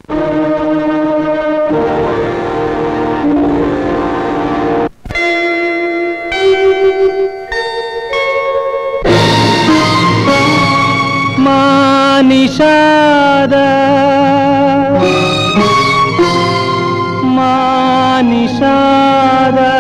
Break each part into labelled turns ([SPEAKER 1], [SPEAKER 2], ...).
[SPEAKER 1] മാനിഷാദ മാനിഷാദ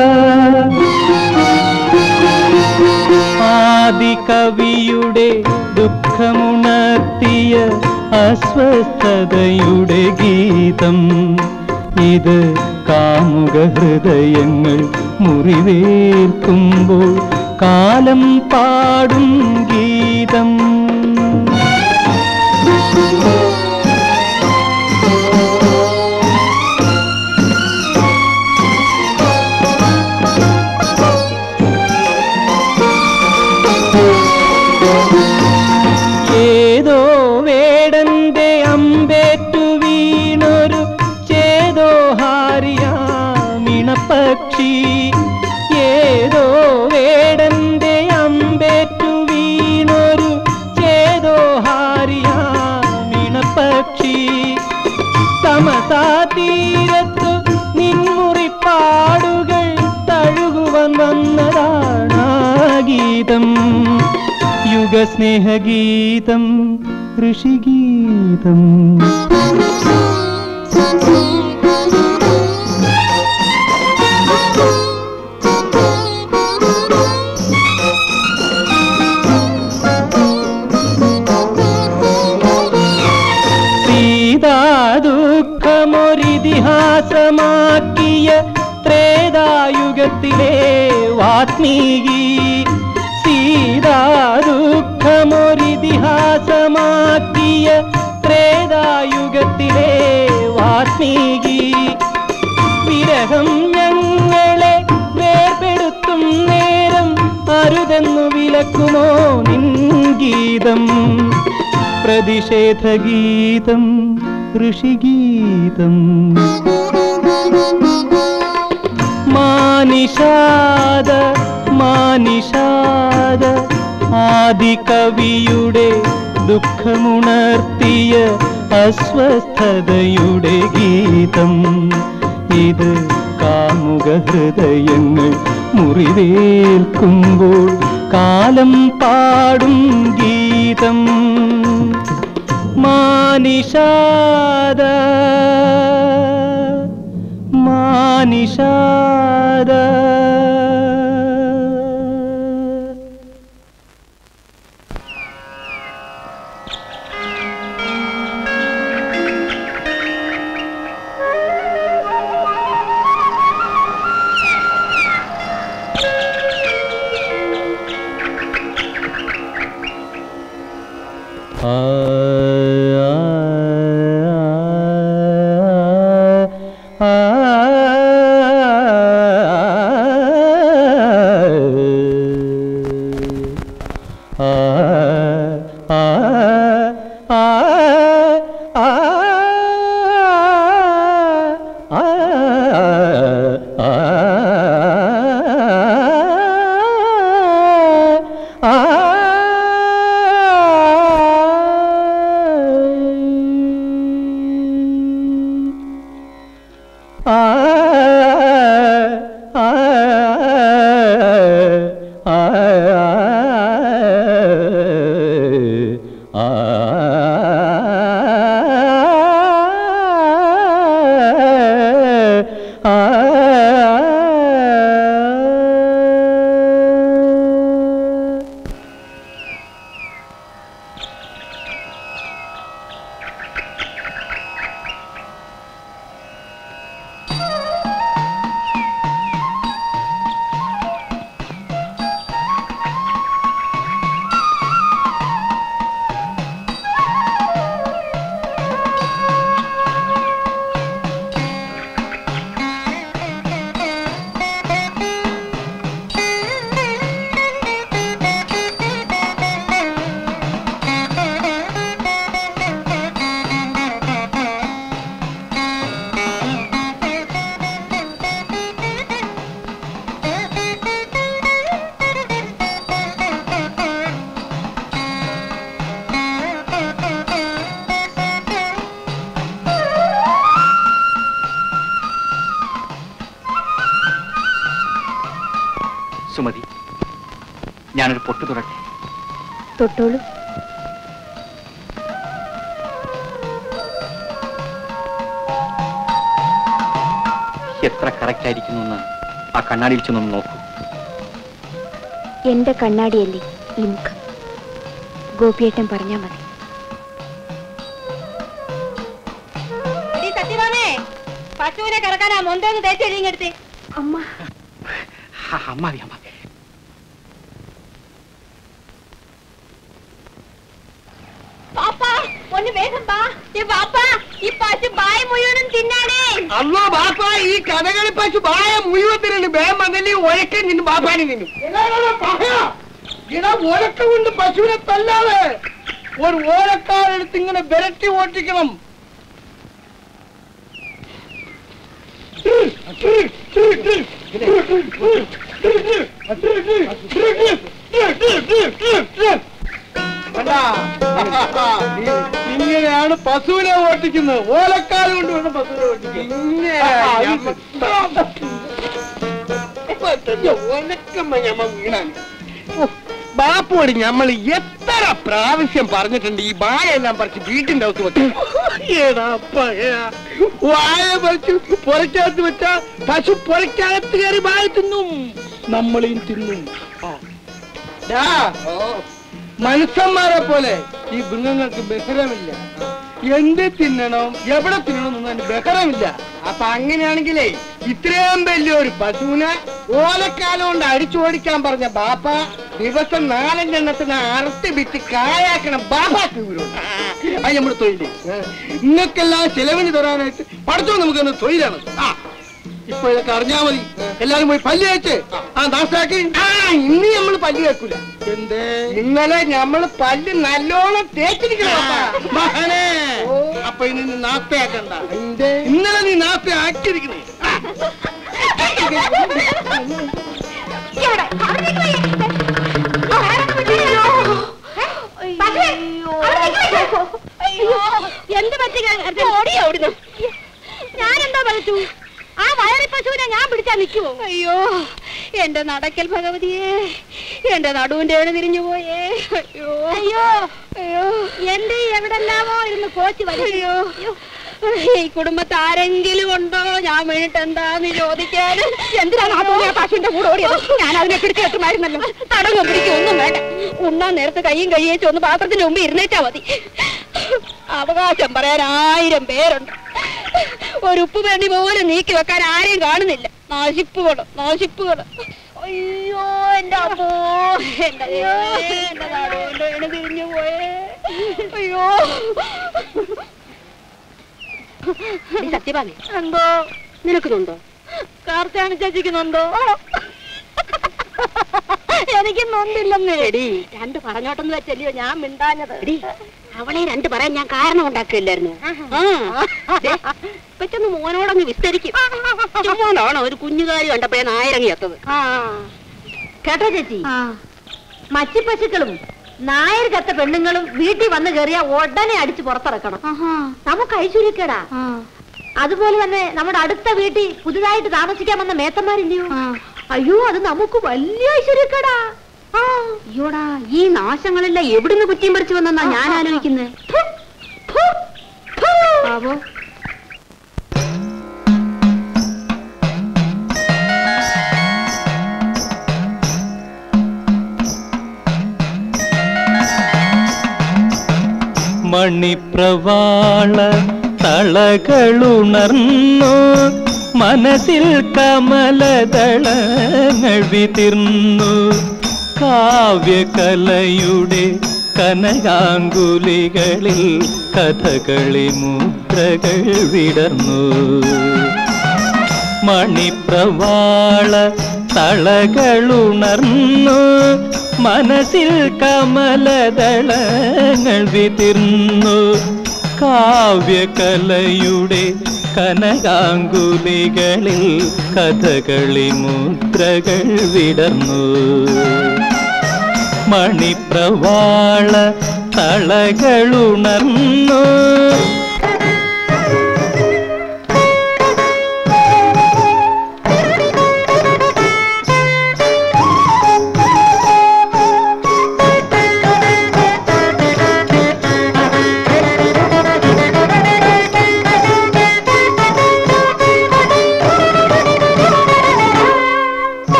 [SPEAKER 1] ആദികവിയുടെ ദുഃഖമുണർത്തിയ അസ്വസ്ഥതയുടെ ഗീതം ഇത് കാമുക ഹൃദയങ്ങൾ മുറിവേൽക്കുമ്പോൾ കാലം പാടും ഗീതം ഏതോ വേടന്റെ അമ്പേറ്റു വീണൊരു ചേതോ ഹാരിയാമിണപ്പക്ഷി ഏതോ വേടന്റെ അമ്പേറ്റു വീണൊരു ചേതോ ഹാരിയാമിണപ്പക്ഷി സമസാതീരത്തു നിൻമുറിപ്പാടുകൾ തഴുകുവാൻ വന്നതാണ് ഗീതം യുഗസ്നേഹഗീതം ഋഷിഗീതം സീതാ ദുഃഖമൊരിതിഹാസമാക്കിയ ത്രേതായുഗത്തിലെ വാത്മീകി സീതാ ദുഃഖമൊരിതിഹാസമാക്കിയ ത്രേതായുഗത്തിലെ വാത്മീകി വിരഹം ഞങ്ങളെ വേർപെടുത്തും നേരം അരുതെന്നു വിലക്കുമോ നിൻ ഗീതം പ്രതിഷേധഗീതം ഋഷിഗീതം മാനിഷാദ മാനിഷാദ ആദികവിയുടെ ദുഃഖമുണർത്തിയ അസ്വസ്ഥതയുടെ ഗീതം ഇത് കാമുക ഹൃദയങ്ങൾ മുറിവേൽക്കുമ്പോൾ കാലം പാടും ഗീതം മാനിഷാദ മാനിഷാദ
[SPEAKER 2] ഞാനൊരു പൊട്ടു തുടട്ടെ
[SPEAKER 3] തൊട്ടോളൂ
[SPEAKER 2] എത്ര കറക്റ്റ് ആയിരിക്കുന്നു എന്ന് ആ കണ്ണാടിയിൽ ചെന്നൊന്ന് നോക്കൂ
[SPEAKER 3] എന്റെ കണ്ണാടിയല്ലേ ഈ മുഖം ഗോപിയേട്ടൻ പറഞ്ഞാ മതി
[SPEAKER 4] പശുവിനെ കിടക്കാനാ മൊന്തോന്ന് തേച്ചെഴുതിങ്ങെടുത്ത്
[SPEAKER 3] അമ്മ
[SPEAKER 2] ആ, അമ്മാവി അമ്മാവി
[SPEAKER 4] പാപ്പാ ഒന്ന് വേഗം വാ ഈ പാപ്പാ ഈ പശു ബായ മുഴുവനും തിന്നാനേ
[SPEAKER 5] അല്ലോ ബാപ്പ ഈ കഥകളി പശു ബായ മുഴുവത്തിനുണ്ട് വേഗം വന്നല്ലേ ഒഴക്കം നിന്നു ബാപ്പാനി നിന്നു ഇടാ ഒലക്ക കൊണ്ട് പശുവിനെ തല്ലാതെ ഒരു ഓലക്കാരെടുത്ത് ഇങ്ങനെ വിരട്ടി ഓട്ടിക്കണം കണ്ടാ? ഇങ്ങനെയാണ് പശുവിനെ ഓട്ടിക്കുന്നത് ഓലക്കാല് കൊണ്ട് വേണം പശുവിനെ ഓട്ടിക്കുന്നത് ബാപ്പോട് ഞമ്മൾ എത്ര പ്രാവശ്യം പറഞ്ഞിട്ടുണ്ട് ഈ വായ എല്ലാം പറിച്ച് വീട്ടിന്റെ അകത്ത് വെക്കും ഏടാ പഴയാ. വായ പറിച്ച് പുറക്കകത്ത് വെച്ചാ പശു പുറക്കകത്ത് കയറി വായ തിന്നും നമ്മളെയും തിന്നും ആ. ഡാ, മനുഷ്യന്മാരെ പോലെ ഈ മൃഗങ്ങൾക്ക് ബഹരമില്ല എന്ത് തിന്നണം എവിടെ തിന്നണം എന്നൊന്നും അതിന് ബഹരമില്ല അപ്പൊ അങ്ങനെയാണെങ്കിലേ ഇത്രയും വലിയൊരു പശുവിനെ ഓലക്കാലം കൊണ്ട് അടിച്ചോടിക്കാൻ പറഞ്ഞ ബാപ്പ ദിവസം നാലഞ്ചെണ്ണത്തിന് അറുത്ത് വിറ്റ് കായാക്കണം ബാപ്പാക്ക് വിവരമുണ്ട് അത് നമ്മുടെ തൊഴില് നിങ്ങൾക്കെല്ലാം ചെലവിന് തരാനായിട്ട് പഠിച്ചോ നമുക്കൊന്ന് തൊഴിലാണ് ആ ഇപ്പൊ ഇതൊക്കെ അറിഞ്ഞാ മതി എല്ലാരും പോയി പല്ല് വെച്ച് ആ ദാസാക്കി ആ ഇന്ന് നമ്മള് പല്ല് വെക്കൂല എന്തേ ഇന്നലെ നമ്മള് പല്ല് നല്ലോണം തേച്ചിരിക്കണം മകനെ അപ്പൊ ഇനി നീ നാപ്പയാക്കണ്ട ഇന്നലെ നീ നാപ്പ ആക്കിയിരിക്കണേ
[SPEAKER 4] എന്ത് പറ്റി ഓടിയോ അവിടുന്ന് ഞാനെന്താ പറിച്ചു ആ വയറി പശുവിനെ ഞാൻ പിടിച്ചാ നിൽക്കുവോ അയ്യോ എന്റെ നടക്കൽ ഭഗവതിയെ എന്റെ നടുവിന്റെ എവിടെ തിരിഞ്ഞു പോയേ അയ്യോ അയ്യോ അയ്യോ എന്റെ എവിടെല്ലാമോ ഇരുന്ന് കോച്ച് വരയോ ഈ കുടുംബത്ത് ആരെങ്കിലും ഉണ്ടോ ഞാൻ വീണിട്ട് എന്താന്ന് ചോദിക്കാൻ എന്തിനാണ് ആ തോന്നിയ പശുവിന്റെ കൂടെ ഓടിയത് ഞാൻ അതിനെ പിടിച്ചു വെക്കുമായിരുന്നല്ലോ തടങ്ങും പിടിക്കും ഒന്നും വേണ്ട ഉണ്ണാൻ നേരത്തെ കൈയും കഴിയേച്ച് ഒന്ന് പാത്രത്തിന്റെ മുമ്പ് ഇരുന്നേറ്റാ മതി അവകാശം പറയാൻ ആയിരം പേരുണ്ട് ഒരു ഉപ്പ് വേണ്ടി പോലും നീക്കി വെക്കാൻ ആരെയും കാണുന്നില്ല നാശിപ്പുകള് നാശിപ്പുകള് അയ്യോ എന്റെ അമ്മോ എന്റെ ദൈവമേ, എന്റെ നടുവിന്റെ എണ്ണ തിരിഞ്ഞു പോയേ അയ്യോ സത്യഭാമി എന്തോ നിനക്കുന്നുണ്ടോ കാർത്താണി ചേച്ചിക്കുന്നുണ്ടോ എനിക്ക് നൊന്നില്ലെന്ന് എടി രണ്ട് പറഞ്ഞോട്ടെന്ന് വെച്ചല്ലയോ ഞാൻ മിണ്ടാഞ്ഞത് എടി അവളെ രണ്ട് പറയാൻ ഞാൻ കാരണം ഉണ്ടാക്കില്ലായിരുന്നു പറ്റൊന്ന് മോനോടങ്ങ് വിസ്തരിക്കും ചുമ്മാണോ ഒരു കുഞ്ഞുകാരി കണ്ടപ്പോഴേ നായരങ്ങി എത്തത്
[SPEAKER 3] കേട്ടോ ചേച്ചി മച്ചി പശുക്കളും നായർ കത്ത പെണ്ണുങ്ങളും വീട്ടിൽ വന്നു കയറിയ ഉടനെ അടിച്ച് പുറത്തിറക്കണം നമുക്ക് ഐശ്വര്യക്കേടാ അതുപോലെ തന്നെ നമ്മുടെ അടുത്ത വീട്ടിൽ പുതുതായിട്ട് താമസിക്കാൻ വന്ന മേത്തന്മാരില്ലയോ അയ്യോ അത് നമുക്ക് വലിയ ഐശ്വര്യക്കേടാ
[SPEAKER 4] അയ്യോടാ ഈ നാശങ്ങളെല്ലാം എവിടുന്ന് കുറ്റിയും പറിച്ചു വന്നാ ഞാൻ ആലോചിക്കുന്നത്
[SPEAKER 3] ആവോ
[SPEAKER 1] മണിപ്രവാള തളകളുണർന്നു മനസ്സിൽ കമലദളങ്ങൾ വിതിർന്നു കാവ്യകലയുടെ കനകാങ്കുലികളിൽ കഥകളി മുദ്രകൾ വിടർന്നു മണിപ്രവാള തളകളുണർന്നു മനസ്സിൽ കമലദളങ്ങൾ വിതിർന്നു കാവ്യകലയുടെ കനകാങ്കുലികളിൽ കഥകളി മുദ്രകൾ വിടർന്നു മണിപ്രവാള തളകളുണർന്നു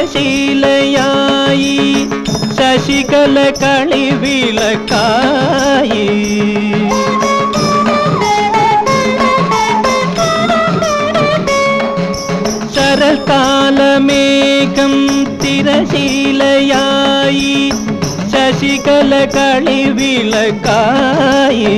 [SPEAKER 1] തിരശീലയായി ശശികല കളിവിളക്കായി ശരൽക്കാലമേഘം തിരശീലയായി ശശികല കളിവിളക്കായി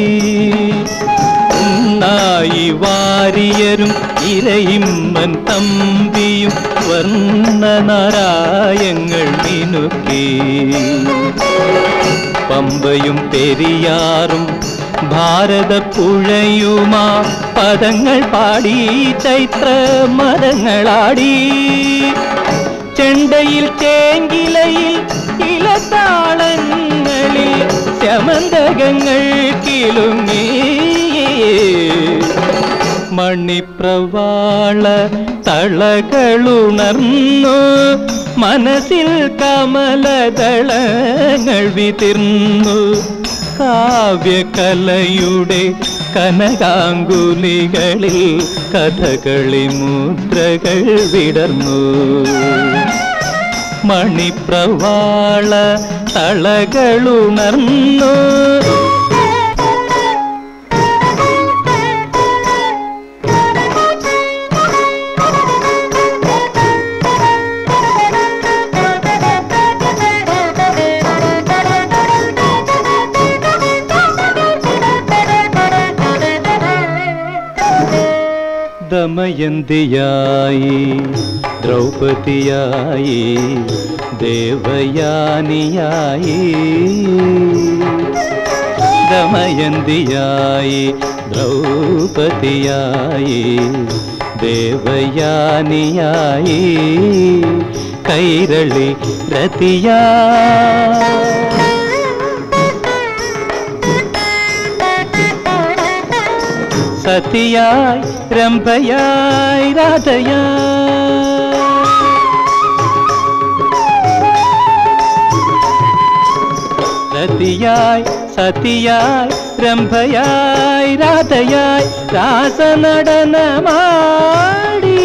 [SPEAKER 1] ഉണ്ണായി വാരിയരും ഇരയിമ്മൻ തമ്പിയും വർണ്ണനാരായങ്ങൾ മിനുക്കി പമ്പയും പെരിയാറും ഭാരതപ്പുഴയുമാ പദങ്ങൾ പാടി ചൈത്ര മരങ്ങളാടി ചെണ്ടയിൽ ചേങ്കിലയിൽ ഇലത്താളങ്ങളിൽ ശമന്തകങ്ങൾ കിളുങ്ങി മണിപ്രവാള തളകളുണർന്നു മനസ്സിൽ കമലദളങ്ങൾ വിതിർന്നു കാവ്യകലയുടെ കനകാങ്കുലികളിൽ കഥകളി മുദ്രകൾ വിടർന്നു മണിപ്രവാള തളകളുണർന്നു ദമയന്തിയായി ദ്രൗപതിയായി ദേവയാനിയായി ദമയന്തിയായി ദ്രൗപതിയായി ദേവയാനിയായി കൈരളി രതിയാ സതിയായി രംഭയായി രാധയായി രതിയായി സതിയായി രംഭയായി രാധയായി രാസനടനമാടി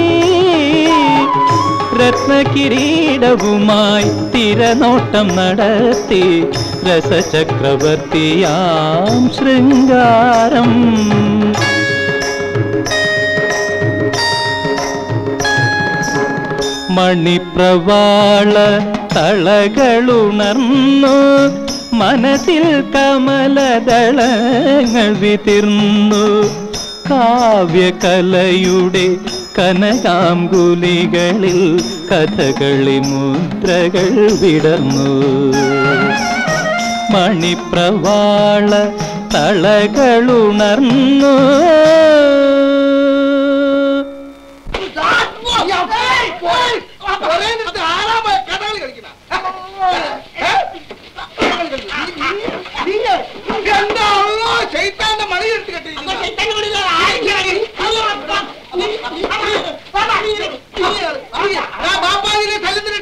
[SPEAKER 1] രത്നകിരീടവുമായി തിരനോട്ടം നടത്തി രസചക്രവർത്തിയാം ശൃംഗാരം മണിപ്രവാള തളകളുണർന്നു മനസ്സിൽ കമലദളങ്ങൾ വിതിർന്നു കാവ്യകലയുടെ കനകാംകുലികളിൽ കഥകളി മുദ്രകൾ വിടർന്നു മണിപ്രവാള തളകളുണർന്നു
[SPEAKER 5] എന്താണോ ചൈത്താന്റെ മണി എടുത്ത് ബാപ്പാജിനെ കല്ലുന്നിട്ട്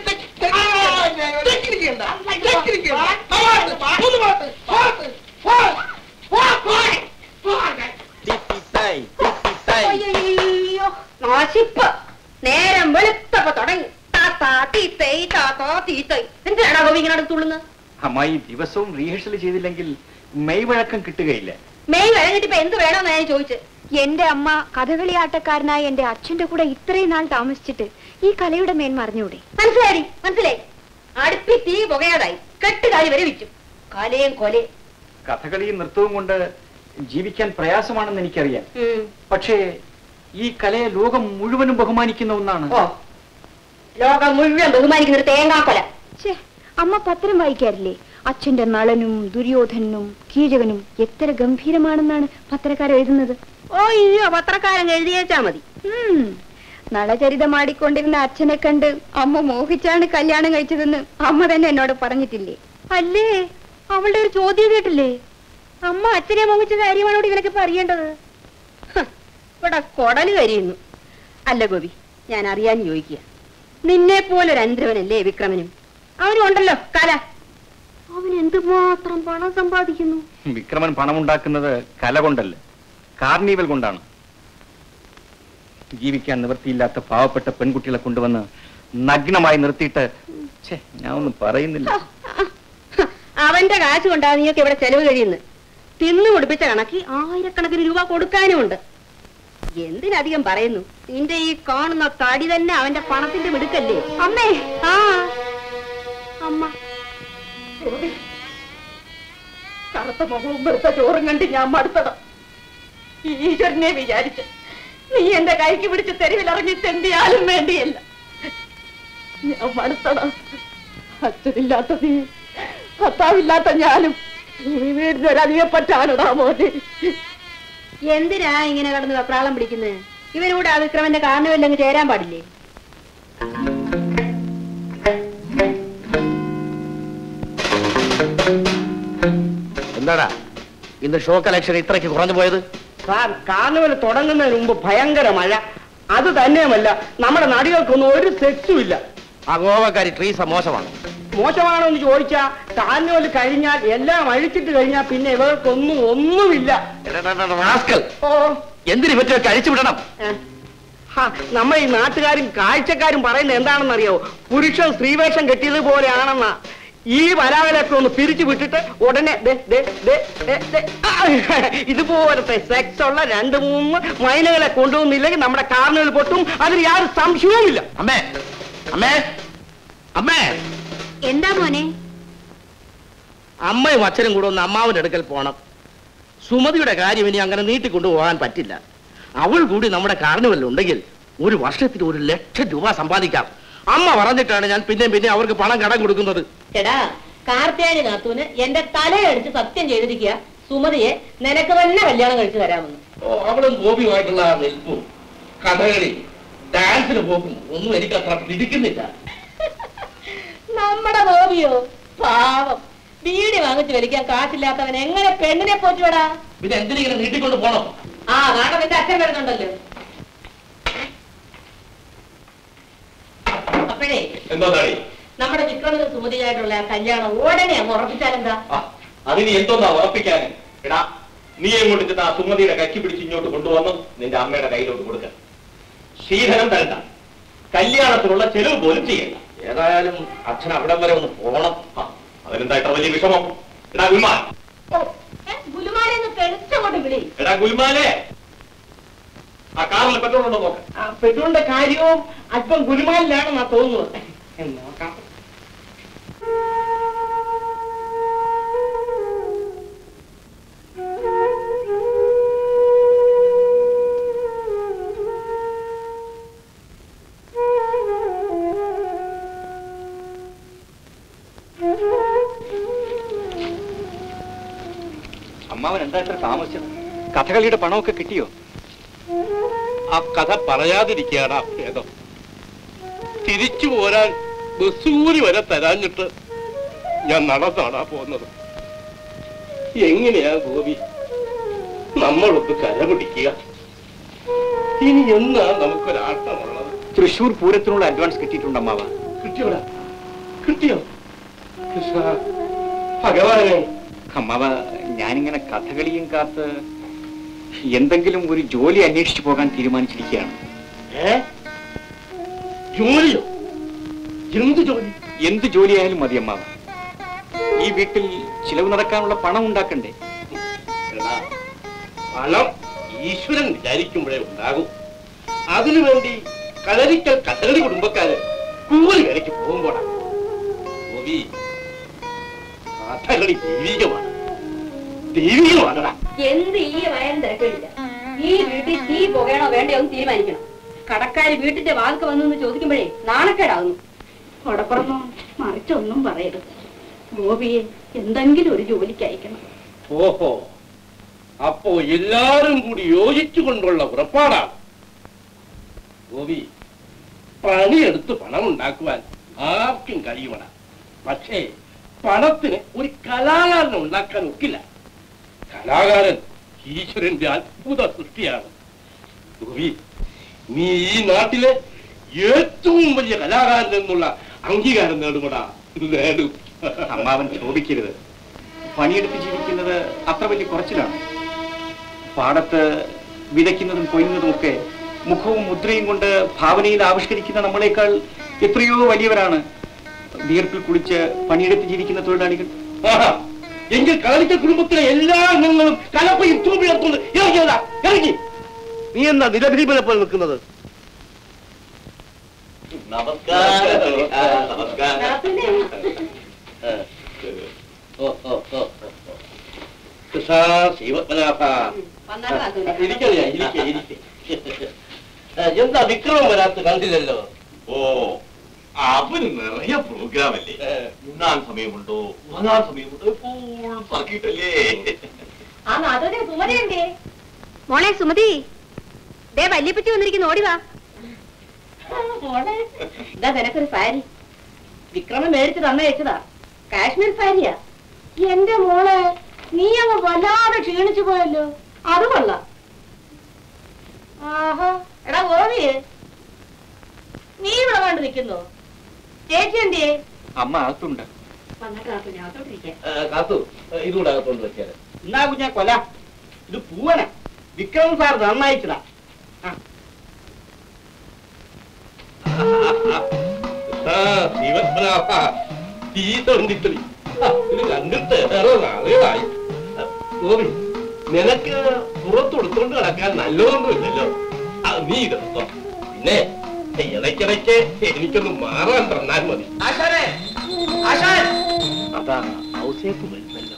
[SPEAKER 3] അയ്യോ നാശിപ്പ് നേരം വെളുത്തപ്പോ തുടങ്ങി താത്താ തീത്തൈ താത്താ തീത്തൈ എന്തിനാടാ ഗോപി ഇങ്ങനെ അടുത്ത് തുള്ളുന്നത്
[SPEAKER 2] അമ്മായി ദിവസവും റീഹേഴ്സൽ ചെയ്തില്ലെങ്കിൽ മെയ് വഴക്കം കിട്ടുകയില്ല
[SPEAKER 3] മെയ് വഴങ്ങിട്ടിപ്പോ എന്ത് വേണമെന്ന് ഞാൻ ചോദിച്ചു
[SPEAKER 4] എന്റെ അമ്മ കഥകളിയാട്ടക്കാരനായ എന്റെ അച്ഛന്റെ കൂടെ ഇത്രയും നാൾ താമസിച്ചിട്ട് ഈ കലയുടെ മേന്മ അറിഞ്ഞൂടെ
[SPEAKER 3] മനസ്സിലായി മനസ്സിലായി അടുപ്പി തീ പുകയാതായി കെട്ടുകാലി വരെ വിറ്റു കലയും കൊലയും
[SPEAKER 2] കഥകളിയും നൃത്തവും കൊണ്ട് ജീവിക്കാൻ പ്രയാസമാണെന്ന് എനിക്കറിയാം
[SPEAKER 3] ഉം.
[SPEAKER 2] പക്ഷേ ഈ കലയെ ലോകം മുഴുവനും ബഹുമാനിക്കുന്ന ഒന്നാണ്
[SPEAKER 3] ഓ ലോകം മുഴുവൻ ബഹുമാനിക്കുന്ന ഒരു തേങ്ങാക്കൊല
[SPEAKER 4] ഛേ അമ്മ പത്രം വായിക്കാറില്ലേ അച്ഛന്റെ നളനും ദുര്യോധനും കീചകനും എത്ര ഗംഭീരമാണെന്നാണ് പത്രക്കാർ എഴുതുന്നത്
[SPEAKER 3] ഓ ഇയ്യോ പത്രക്കാരൻ എഴുതിയേച്ചാ മതി
[SPEAKER 4] ഉം. നളചരിതമാടിക്കൊണ്ടിരുന്ന അച്ഛനെ കണ്ട് അമ്മ മോഹിച്ചാണ് കല്യാണം കഴിച്ചതെന്ന് അമ്മ തന്നെ എന്നോട് പറഞ്ഞിട്ടില്ലേ
[SPEAKER 3] അല്ലേ അവളുടെ ഒരു ചോദ്യം കേട്ടില്ലേ അമ്മ അച്ഛനെ മോഹിച്ച കാര്യമാണോട് ഇവനൊക്കെ പറയേണ്ടത് ഹ്, ഇവിടെ കൊടല് കരിയുന്നു അല്ല ഗോപി ഞാൻ അറിയാൻ ചോദിക്കുക നിന്നെ പോലൊരു അന്തരവനല്ലേ വിക്രമനും അവനും ഉണ്ടല്ലോ കല അവൻ എന്തുമാത്രം പണം സമ്പാദിക്കുന്നു
[SPEAKER 2] വിക്രമൻ പണമുണ്ടാക്കുന്നത് കല കൊണ്ടല്ല കാർണിവൽ കൊണ്ടാണ് ജീവിക്കാൻ നിവൃത്തിയില്ലാത്ത പാവപ്പെട്ട പെൺകുട്ടികളെ കൊണ്ടുവന്ന് നഗ്നമായി നിർത്തിയിട്ട് ഛേ, ഞാൻ ഒന്നും പറയുന്നില്ല
[SPEAKER 4] അവന്റെ കാശ് കൊണ്ടാ നീയൊക്കെ ഇവിടെ ചെലവ് കഴിയുന്നു തിന്നു കുടിപ്പിച്ച കണക്കി ആയിരക്കണക്കിന് രൂപ കൊടുക്കാനുമുണ്ട് എന്തിനധികം പറയുന്നു നിന്റെ ഈ കാണുന്ന തടി തന്നെ അവന്റെ പണത്തിന്റെ മിടുക്കല്ലേ അമ്മേ ആ അമ്മ കറുത്ത മുഖവും വെറുത്ത ചോറും കണ്ട് ഞാൻ മടുത്തതാ ഈശ്വരനെ വിചാരിച്ച് നീ എന്റെ കൈക്ക് പിടിച്ച് തെരുവിലിറങ്ങി തെണ്ടിയാലും വേണ്ടിയല്ല ഞാൻ മടുത്തതാ അച്ഛനില്ലാത്ത നീ ഭർത്താവില്ലാത്ത ഞാനും ഈ വീടിനൊരധികം പറ്റാനടാ മോനെ എന്തിനാ ഇങ്ങനെ കടന്ന് വെപ്രാളം പിടിക്കുന്നത് ഇവനൂടെ ആ വിക്രമന്റെ കാരണമല്ലെങ്കിൽ ചേരാൻ പാടില്ലേ
[SPEAKER 6] എന്താടാ ഇന്ന് ഷോ കളക്ഷൻ ഇത്രയ്ക്ക് കുറഞ്ഞു പോയത്
[SPEAKER 5] സാർ കാർണിവൽ തുടങ്ങുന്നതിന് മുമ്പ് ഭയങ്കര മഴ അത് തന്നെയുമല്ല നമ്മുടെ നടികൾക്കൊന്നും ഒരു സെക്സും ഇല്ല
[SPEAKER 6] ആ ഗോവക്കാരി ട്രീസ മോശമാണ്
[SPEAKER 5] മോശമാണോ എന്ന് ചോദിച്ചാ കാർണിവൽ കഴിഞ്ഞാൽ എല്ലാം അഴിച്ചിട്ട് കഴിഞ്ഞാൽ പിന്നെ ഇവർക്കൊന്നും ഒന്നുമില്ല
[SPEAKER 6] എടാ, എടാ, എടാ, റാസ്കൽ.
[SPEAKER 5] ഓ
[SPEAKER 6] എന്തിന് ഇവറ്റൊക്കെ അഴിച്ചു വിടണം
[SPEAKER 5] ഏ. ഹാ, നമ്മൾ ഈ നാട്ടുകാരും കാഴ്ചക്കാരും പറയുന്നത് എന്താണെന്നറിയോ പുരുഷൻ സ്ത്രീവേഷം കെട്ടിയത് പോലെയാണെന്നാ ഈ വരാകലൊക്കെ ഒന്ന് പിരിച്ചു വിട്ടിട്ട് ഉടനെ ദേ, ദേ, ദേ, ദേ, ദേ, ആ, ഇതുപോലത്തെ സെക്സ് ഉള്ള രണ്ട് മൂന്ന് മൈനകളെ കൊണ്ടുവന്നില്ലെങ്കിൽ നമ്മുടെ കാർണിവൽ പൊട്ടും അതിന് യാതൊരു സംശയവുമില്ല
[SPEAKER 6] അമ്മേ അമ്മേ അമ്മേ
[SPEAKER 4] എന്താ മോനെ
[SPEAKER 6] അമ്മയും അച്ഛനും കൂടെ ഒന്ന് അമ്മാവന്റെ അടുക്കൽ പോണം സുമതിയുടെ കാര്യം ഇനി അങ്ങനെ നീട്ടിക്കൊണ്ടുപോകാൻ പറ്റില്ല അവൾ കൂടി നമ്മുടെ കാർണിവലിൽ ഉണ്ടെങ്കിൽ ഒരു വർഷത്തിൽ ഒരു ലക്ഷം രൂപ സമ്പാദിക്കാം അമ്മ പറഞ്ഞിട്ടാണ് ഞാൻ പിന്നെയും പിന്നെ അവർക്ക് പണം കടം കൊടുക്കുന്നത്
[SPEAKER 4] എടാ കാർത്തിയാനി നാത്തൂന് എന്റെ തലയടിച്ച് സത്യം ചെയ്തിരിക്കുക സുമതിയെ നിനക്ക് തന്നെ കല്യാണം കഴിച്ചു തരാമെന്ന്
[SPEAKER 6] ഓ, അവളും ഗോപിയുമായിട്ടുള്ള ആ നിൽപ്പും കഥകളി ഡാൻസിന് പോക്കും ഒന്നും എനിക്ക് അത്ര പിടിക്കുന്നില്ല
[SPEAKER 4] നമ്മുടെ ബോബിയോ പാവം ബീഡി വാങ്ങിച്ചു വലിക്കാൻ കാശില്ലാത്തവൻ എങ്ങനെ പെണ്ണിനെ പോറ്റുവടാ
[SPEAKER 6] പിന്നെ എന്തിനിങ്ങനെ നീട്ടിക്കൊണ്ട് പോണം
[SPEAKER 4] ആ കാണാൻ നിന്റെ അച്ഛൻ വരുന്നുണ്ടല്ലോ അപ്പോഴേ
[SPEAKER 7] എന്താ താടി
[SPEAKER 4] നമ്മുടെ വിക്രമിന് സുമതിയായിട്ടുള്ള ആ കല്യാണം ഉടനെ അങ്ങ് ഉറപ്പിച്ചാലെന്താ
[SPEAKER 7] ആ, അതിന് എന്തോന്നാ ഉറപ്പിക്കാൻ എടാ നീ എങ്ങോട്ട് ചെന്ന് ആ സുമതിയുടെ കക്കി പിടിച്ച് ഇങ്ങോട്ട് കൊണ്ടുവന്ന് നിന്റെ അമ്മയുടെ കയ്യിലോട്ട് കൊടുക്ക ശീതനം തരണ്ട കല്യാണത്തിനുള്ള ചെലവ് പോലും ചെയ്യണ്ട
[SPEAKER 6] ഏതായാലും അച്ഛൻ അവിടം വരെ ഒന്ന് പോണം
[SPEAKER 7] ആ, അതിനെന്താ ഇത്ര വലിയ വിഷമം എടാ ഗുൽമാൻ
[SPEAKER 4] ഗുലുമാരെന്ന് തെളിച്ചങ്ങോട്ട് വിളി
[SPEAKER 7] എടാ ഗുൽമാനെ ആ കാറിൽ പെട്രോൾ ഉണ്ടോ നോക്ക
[SPEAKER 5] ആ, പെട്രോളിന്റെ കാര്യവും അല്പം ഗുരുമാലിലാണെന്നാ തോന്നുന്നത് എന്ന് നോക്കാം
[SPEAKER 2] അമ്മാവൻ എന്താ ഇത്ര താമസിച്ചത് കഥകളിയുടെ പണമൊക്കെ കിട്ടിയോ
[SPEAKER 6] ആ കഥ പറയാതിരിക്കുകയാണ് ഭേദം തിരിച്ചു പോരാൻ ബസ്സൂരി വരെ തരാഞ്ഞിട്ട് ഞാൻ നടന്നാണ് പോകുന്നത് എങ്ങനെയാ ഗോപി നമ്മളൊന്ന് കരപിടിക്കുക ഇനി എന്നാ നമുക്കൊരാട്ടമുള്ളത്
[SPEAKER 2] തൃശൂർ പൂരത്തിനുള്ള അഡ്വാൻസ് കിട്ടിയിട്ടുണ്ട് അമ്മാവ
[SPEAKER 6] കിട്ടിയോടാ കിട്ടിയോ കൃഷ്ണ ഭഗവാനെ
[SPEAKER 2] അമ്മാവ ഞാനിങ്ങനെ കഥകളിയും കാത്ത് എന്തെങ്കിലും ഒരു ജോലി അന്വേഷിച്ചു പോകാൻ തീരുമാനിച്ചിരിക്കുകയാണ്
[SPEAKER 6] ഏ ജോലിയോ എന്ത് ജോലി
[SPEAKER 2] എന്ത് ജോലിയായാലും മതി അമ്മാവ ഈ വീട്ടിൽ ചിലവ് നടക്കാനുള്ള പണം ഉണ്ടാക്കണ്ടേ
[SPEAKER 6] എടാ, പണം ഈശ്വരൻ വിചാരിക്കുമ്പോഴേ ഉണ്ടാകും അതിനുവേണ്ടി കളരിക്കൽ കഥകളി കുടുംബക്കാര് കൂലി വിലയ്ക്ക് പോകുമ്പോഴാ ഗോപി കഥകളി ദൈവികമാണ് ദൈവികമാണടാ
[SPEAKER 4] എന്ത് ഈ വയം തിരക്കില്ല ഈ വീട്ടിൽ തീ പുകയണോ വേണ്ടയോ എന്ന് തീരുമാനിക്കണം കടക്കാര് വീട്ടിന്റെ വാക്ക് വന്നു ചോദിക്കുമ്പോഴേ നാണക്കേടാകുന്നു കൊടപ്പുറമോ മറിച്ചൊന്നും പറയരുത് ഗോപിയെ എന്തെങ്കിലും ഒരു ജോലിക്ക് അയക്കണം
[SPEAKER 6] ഓഹോ അപ്പോ എല്ലാരും കൂടി യോജിച്ചുകൊണ്ടുള്ള പുറപ്പാടാണ് ഗോപി പണിയെടുത്ത് പണം ഉണ്ടാക്കുവാൻ ആർക്കും കഴിയുമട പക്ഷേ പണത്തിന് ഒരു കലാകാരനെ ഉണ്ടാക്കാൻ ഒക്കില്ല കലാകാരൻ ഈശ്വരന്റെ അത്ഭുത സൃഷ്ടിയാണ് ഗോപി നീ ഈ നാട്ടിലെ ഏറ്റവും വലിയ കലാകാരൻ എന്നുള്ള അംഗീകാരം നേടുമടാ നേടും
[SPEAKER 2] അമ്മാവൻ ശോഭിക്കരുത് പണിയെടുത്ത് ജീവിക്കുന്നത് അത്ര വലിയ കുറച്ചിലാണ് പാടത്ത് വിതയ്ക്കുന്നതും കൊയ്യുന്നതും ഒക്കെ മുഖവും മുദ്രയും കൊണ്ട് ഭാവനയിൽ ആവിഷ്കരിക്കുന്ന നമ്മളെക്കാൾ എത്രയോ വലിയവരാണ് വിയർപ്പിൽ കുളിച്ച് പണിയെടുത്ത് ജീവിക്കുന്ന തൊഴിലാളികൾ
[SPEAKER 6] ആഹാ. എങ്കിൽ കളരിച്ച കുടുംബത്തിലെ എല്ലാ അംഗങ്ങളും കലപ്പയും തൂപ്പിളർത്തുന്നു ഇറങ്ങിയതാ ഇറങ്ങി നീ എന്താ നിലഭിരിപ്പിനെ പോലെ നിൽക്കുന്നത്
[SPEAKER 7] നമസ്കാരം നമസ്കാരം
[SPEAKER 6] ഓ ഓ ഓ ഓ. കൃഷ്ണ ശിവപനാഭ ഇരിക്കറിയാ ഇരിക്ക ഇരിക്ക എന്താ വിക്രമം വരാത്ത കണ്ടില്ലല്ലോ
[SPEAKER 7] ഓ അവന് നിറയെ പ്രോഗ്രാം അല്ലേ ഉണ്ണാൻ സമയമുണ്ടോ ഉറങ്ങാൻ സമയമുണ്ടോ എപ്പോഴും പറക്കിയിട്ടല്ലേ
[SPEAKER 3] മോളെ സുമതി ദേ വല്യപ്പറ്റി വന്നിരിക്കുന്നു ഓടി വാ
[SPEAKER 4] മോളെ ഇതാ നിനക്കൊരു സാരി വിക്രമൻ മേടിച്ച് തന്നയച്ചതാ കാശ്മീർ സാരിയാ എന്റെ മോളെ നീ അങ്ങ് വല്ലാതെ ക്ഷീണിച്ചു പോയല്ലോ അത് കൊള്ളാം ആഹാ എടാ ഗോപിയെ നീ ഇവിടെ കണ്ടു നിൽക്കുന്നു ചേച്ചി എന്തിയേ
[SPEAKER 2] അമ്മ അകത്തുണ്ട്
[SPEAKER 4] വന്നിട്ട് ഞാൻ അകത്തോട്ടിരിക്കാം
[SPEAKER 6] കാത്തു ഇതുകൂടെ അകത്തോണ്ട് വെച്ചാല്
[SPEAKER 5] എന്നാ കുഞ്ഞാ കൊല ഇത് പൂവന വിക്രം സാർ നന്നായിച്ചതാ
[SPEAKER 6] ശിവപനാഭ ഈ തൊണ്ടിത്തളി ഇത് കണ്ടിട്ട് ഏറെ നാളുകളായി ഗോപി നിനക്ക് പുറത്ത് കൊടുത്തോണ്ട് നടക്കാൻ നല്ലതൊന്നുമില്ലല്ലോ ആ, നീ ഇതെടുത്തോ പിന്നെ ഇടയ്ക്കിടയ്ക്ക് എനിക്കൊന്ന് മാറാൻ തന്നാൽ മതി അതാ ഔസേപ്പ് വരുന്നല്ലോ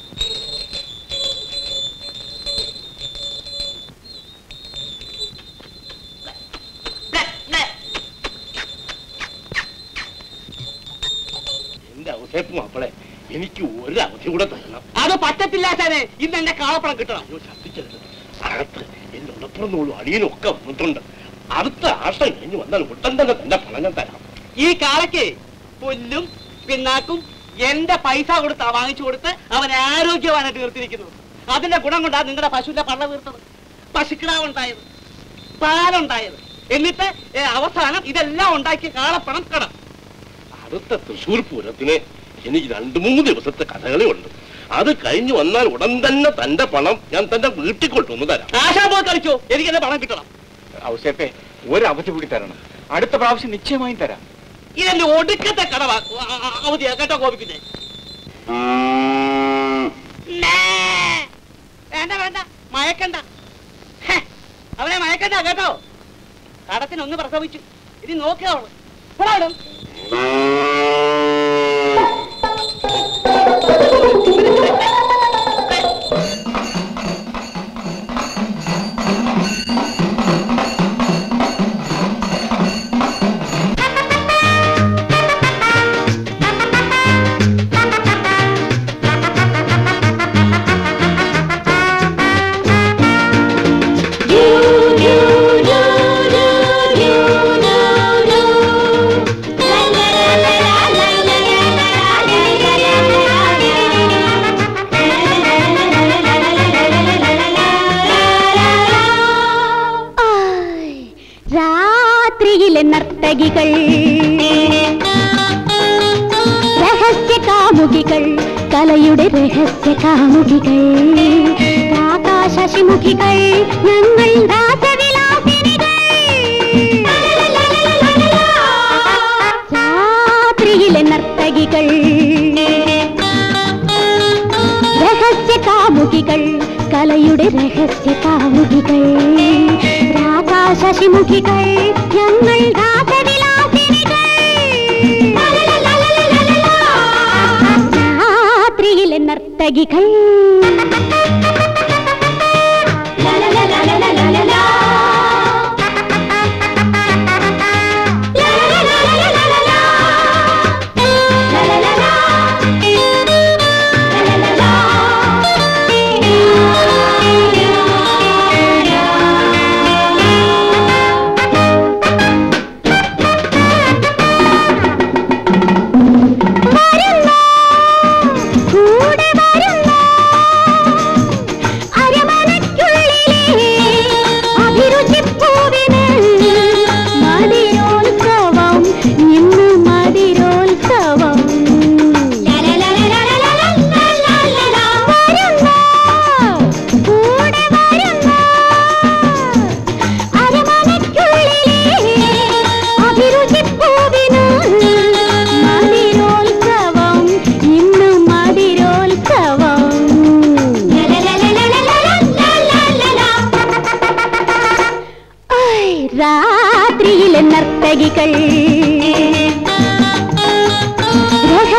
[SPEAKER 6] എന്റെ ഔസേപ്പ് മാപ്പിളെ എനിക്ക് ഒരു അവധി കൂടെ തരണം
[SPEAKER 5] അത് പറ്റത്തില്ല ആശാനെ ഇന്ന് എന്റെ കാളപ്പണം കിട്ടണം
[SPEAKER 6] അയ്യോ ഛർദ്ദിക്കരുത് അകത്ത് എന്റെ ഉടപ്പുറന്നോളും അടിയനും ഒക്കെ വന്നിട്ടുണ്ട് അടുത്ത ആഷ്ടം കഴിഞ്ഞ് വന്നാൽ ഉടൻ തന്നെ തന്റെ പണം ഞാൻ തരാം
[SPEAKER 5] ഈ കാളയ്ക്ക് പുല്ലും പിന്നാക്കും എന്റെ പൈസ കൊടുത്താ വാങ്ങിച്ചു കൊടുത്ത് അവനെ ആരോഗ്യവാനായിട്ട് നിർത്തിയിരിക്കുന്നത് അതിന്റെ ഗുണം കൊണ്ടാ നിങ്ങളുടെ പശുവിന്റെ പള്ള വീർത്തത് പശുക്കിടാവുണ്ടായത് പാലുണ്ടായത് എന്നിട്ട് ഏ, അവസാനം ഇതെല്ലാം ഉണ്ടാക്കിയ കാളപ്പണം കടം
[SPEAKER 6] അടുത്ത തൃശൂർ പൂരത്തിന് എനിക്ക് രണ്ടു മൂന്ന് ദിവസത്തെ കഥകളി ഉണ്ട് അത് കഴിഞ്ഞു വന്നാൽ ഉടൻ തന്നെ തന്റെ പണം ഞാൻ തന്റെ വീട്ടിൽ കൊണ്ടുവന്ന് തരാം
[SPEAKER 5] ആശാ പോയി കളിച്ചോ എനിക്ക് എന്റെ പണം കിട്ടണം
[SPEAKER 2] ഔസേപ്പെ ഒരു അവധി കൂടി തരണം അടുത്ത പ്രാവശ്യം നിശ്ചയമായും തരാം
[SPEAKER 5] ഇതെന്റെ ഒടുക്കത്തെ കടവാ ആ, ആ, അവധിയാ കേട്ടോ കോപിക്കുന്നേ വേണ്ട വേണ്ട മയക്കണ്ട ഹെ, അവനെ മയക്കണ്ട കേട്ടോ കടത്തിന് ഒന്ന് പ്രസവിച്ചു ഇനി നോക്കുക അവള് പോടാ അവിടുന്ന്.
[SPEAKER 4] രാത്രിയിലെ നർത്തകികൾ രഹസ്യ കാമുകികൾ കലയുടെ രഹസ്യ കാമുകികൾ ആകാശശിമുഖികൾ ഞങ്ങൾ രാസവിലാസിനികൾ രാത്രിയിലെ നർത്തകികൾ രഹസ്യ കാമുകികൾ കലയുടെ രഹസ്യ കാമുകികൾ രാധാശശിമുഖികൾ ഞങ്ങൾ രാധവിലാസിനികൾ രാത്രിയിലെ നർത്തകികൾ വരുന്നോ കൂടെ വരുന്നോ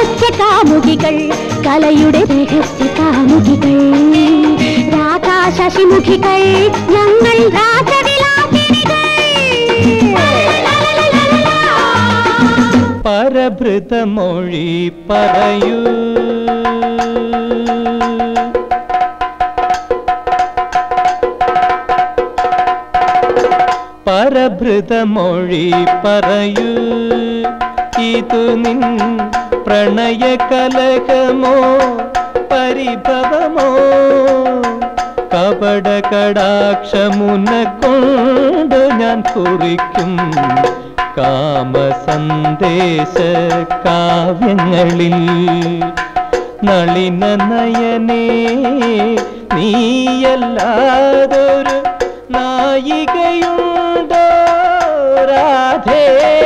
[SPEAKER 4] രഹസ്യ കാമുകികൾ കലയുടെ രഹസ്യ കാമുകികൾ രാധാ ശശിമുഖികൾ ഞങ്ങൾ രാജവിലാസിനികൾ
[SPEAKER 1] പരഭൃതമൊഴി പറയൂ പരഭൃതമൊഴി പറയൂ ഇതു നിൻ പ്രണയകലകമോ പരിഭവമോ കപട കടാക്ഷമുന കൊണ്ട് ഞാൻ കുറിക്കും കാമസന്ദേശ കാവ്യങ്ങളിൽ നളിന നയനേ നീയല്ലാതൊരു നായികയുണ്ടോ രാധേ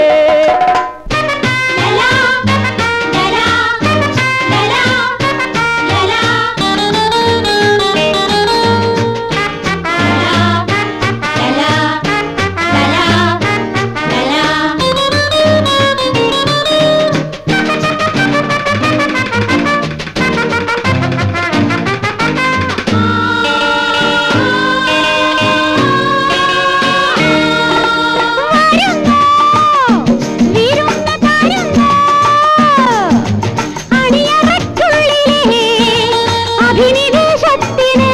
[SPEAKER 4] അഭിനിവേശത്തിന്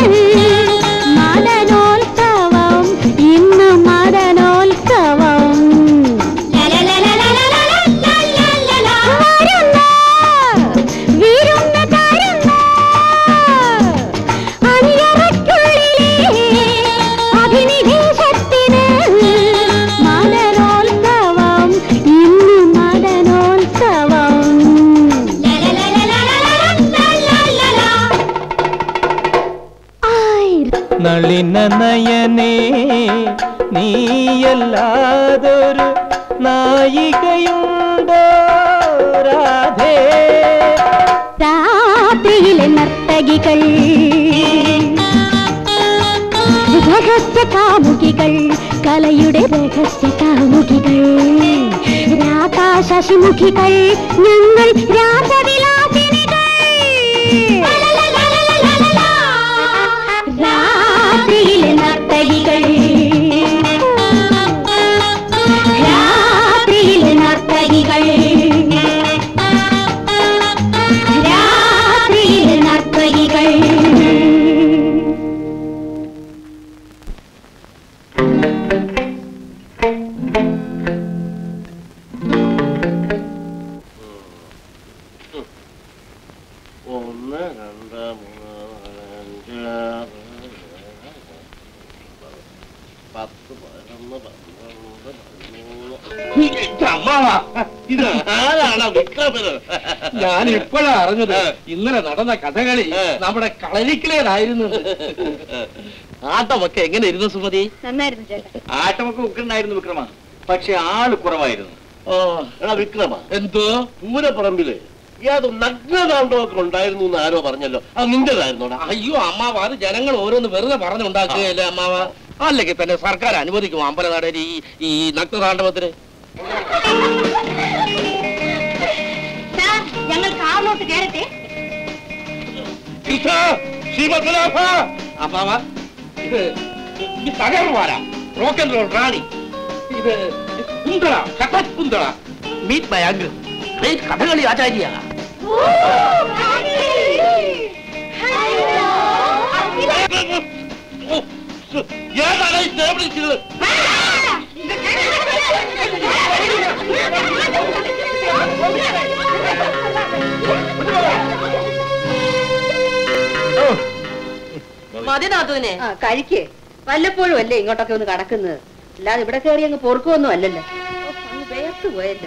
[SPEAKER 4] മദനോത്സവം ഇന്ന് മദനോത്സവം വരുന്ന വിരുന്നുകാരുന്ന അണിയറയ്ക്കുള്ളിലെ അഭിനിവേശത്തിന് മദനോത്സവം ഇന്ന് മദനോത്സവം ആയ്
[SPEAKER 1] നളിന നയനേ നീയല്ലാതൊരു നായികയുണ്ടോ രാധേ
[SPEAKER 4] രാത്രിയിലെ നർത്തകികൾ രഹസ്യ കാമുകികൾ കലയുടെ രഹസ്യ കാമുകികൾ രാധാ ശശിമുഖികൾ ഞങ്ങൾ രാജവിലാസിനികൾ രാത്രിയിലെ നർത്തകികൾ രാത്രിയിലെ നർത്തകികൾ രാത്രിയിലെ നർത്തകികൾ
[SPEAKER 6] ഒന്ന് രണ്ട് മൂന്ന് നാല് അഞ്ച് പത്ത് പതിനൊന്ന് പന്ത്രണ്ട് പതിമൂന്ന് ഇത് ആരാണ് വിക്രമന്
[SPEAKER 5] ഞാൻ ഇപ്പോഴാ അറിഞ്ഞത് ഇന്നലെ നടന്ന കഥകളി നമ്മുടെ കളരിക്കലേതായിരുന്നു
[SPEAKER 6] ആട്ടമൊക്കെ എങ്ങനെ ഇരുന്നു സുമതി
[SPEAKER 4] നന്നായിരുന്നു ചേട്ടാ
[SPEAKER 2] ആട്ടമൊക്കെ ഉഗ്രനായിരുന്നു വിക്രമ പക്ഷെ ആള് കുറവായിരുന്നു
[SPEAKER 6] ഓ എടാ വിക്രമ
[SPEAKER 5] എന്തോ
[SPEAKER 6] പൂരപ്പറമ്പില് ഏതോ നഗ്നതാണ്ടവൊക്കെ ഉണ്ടായിരുന്നു എന്ന് ആരോ പറഞ്ഞല്ലോ അത് നിന്റേതായിരുന്നോടാ
[SPEAKER 5] അയ്യോ അമ്മാവ അത് ജനങ്ങൾ ഓരോന്ന് വെറുതെ പറഞ്ഞുണ്ടാക്കുകയല്ലേ അമ്മാവ അല്ലെങ്കിൽ തന്നെ സർക്കാർ അനുവദിക്കും അമ്പലനടയിൽ ഈ ഈ നഗ്നതാണ്ഡവത്തിന്
[SPEAKER 4] ഞങ്ങൾ കാറിലോട്ട് കയറട്ടെ
[SPEAKER 5] കൃഷ്ണ ശ്രീമദ്ലാഭ അമ്മാവ ഇത് ഈ തകർവാല റോക്ക് ആൻഡ് റോൾ റാണി ഇത് കുന്തള കഥക് കുന്തള
[SPEAKER 6] meet my uncle great Kathakali ആചാര്യ ഏതാണ് ഈ ടേബിളിൽ ഇരുന്നത്?
[SPEAKER 3] മതി നാത്തൂനെ ആ കഴിക്കേ വല്ലപ്പോഴും അല്ലേ ഇങ്ങോട്ടൊക്കെ ഒന്ന് കടക്കുന്നത് അല്ലാതെ ഇവിടെ കയറി അങ്ങ് പൊറുക്കൊന്നും അല്ലല്ലോ ഓ, അങ്ങ് വേർത്ത് പോയല്ലോ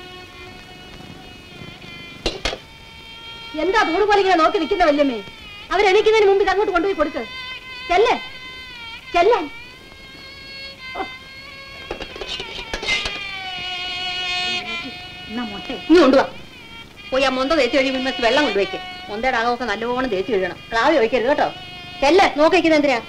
[SPEAKER 3] എന്താ തോട് പോലെ ഇങ്ങനെ നോക്കി നിൽക്കുന്ന വല്യമ്മേ അവരെണിക്കുന്നതിന് മുമ്പ് ഇത് അങ്ങോട്ട് കൊണ്ടുപോയി കൊടുക്ക് ചെല്ലേ ചെല്ലാൻ എന്നാ മൊട്ടെ നീ കൊണ്ടുവാ പോയി ആ മൊന്ത തേച്ച് കഴിയുമ്പോൾ ഇന്നത്തെ വെള്ളം കൊണ്ടുവയ്ക്ക് മൊന്തയുടെ അകമൊക്കെ നല്ലോണം തേച്ച് കഴുകണം ക്ലാവി ഒഴിക്കരുത് കേട്ടോ ചെല്ല നോക്കി വയ്ക്കുന്നത് എന്തിനാ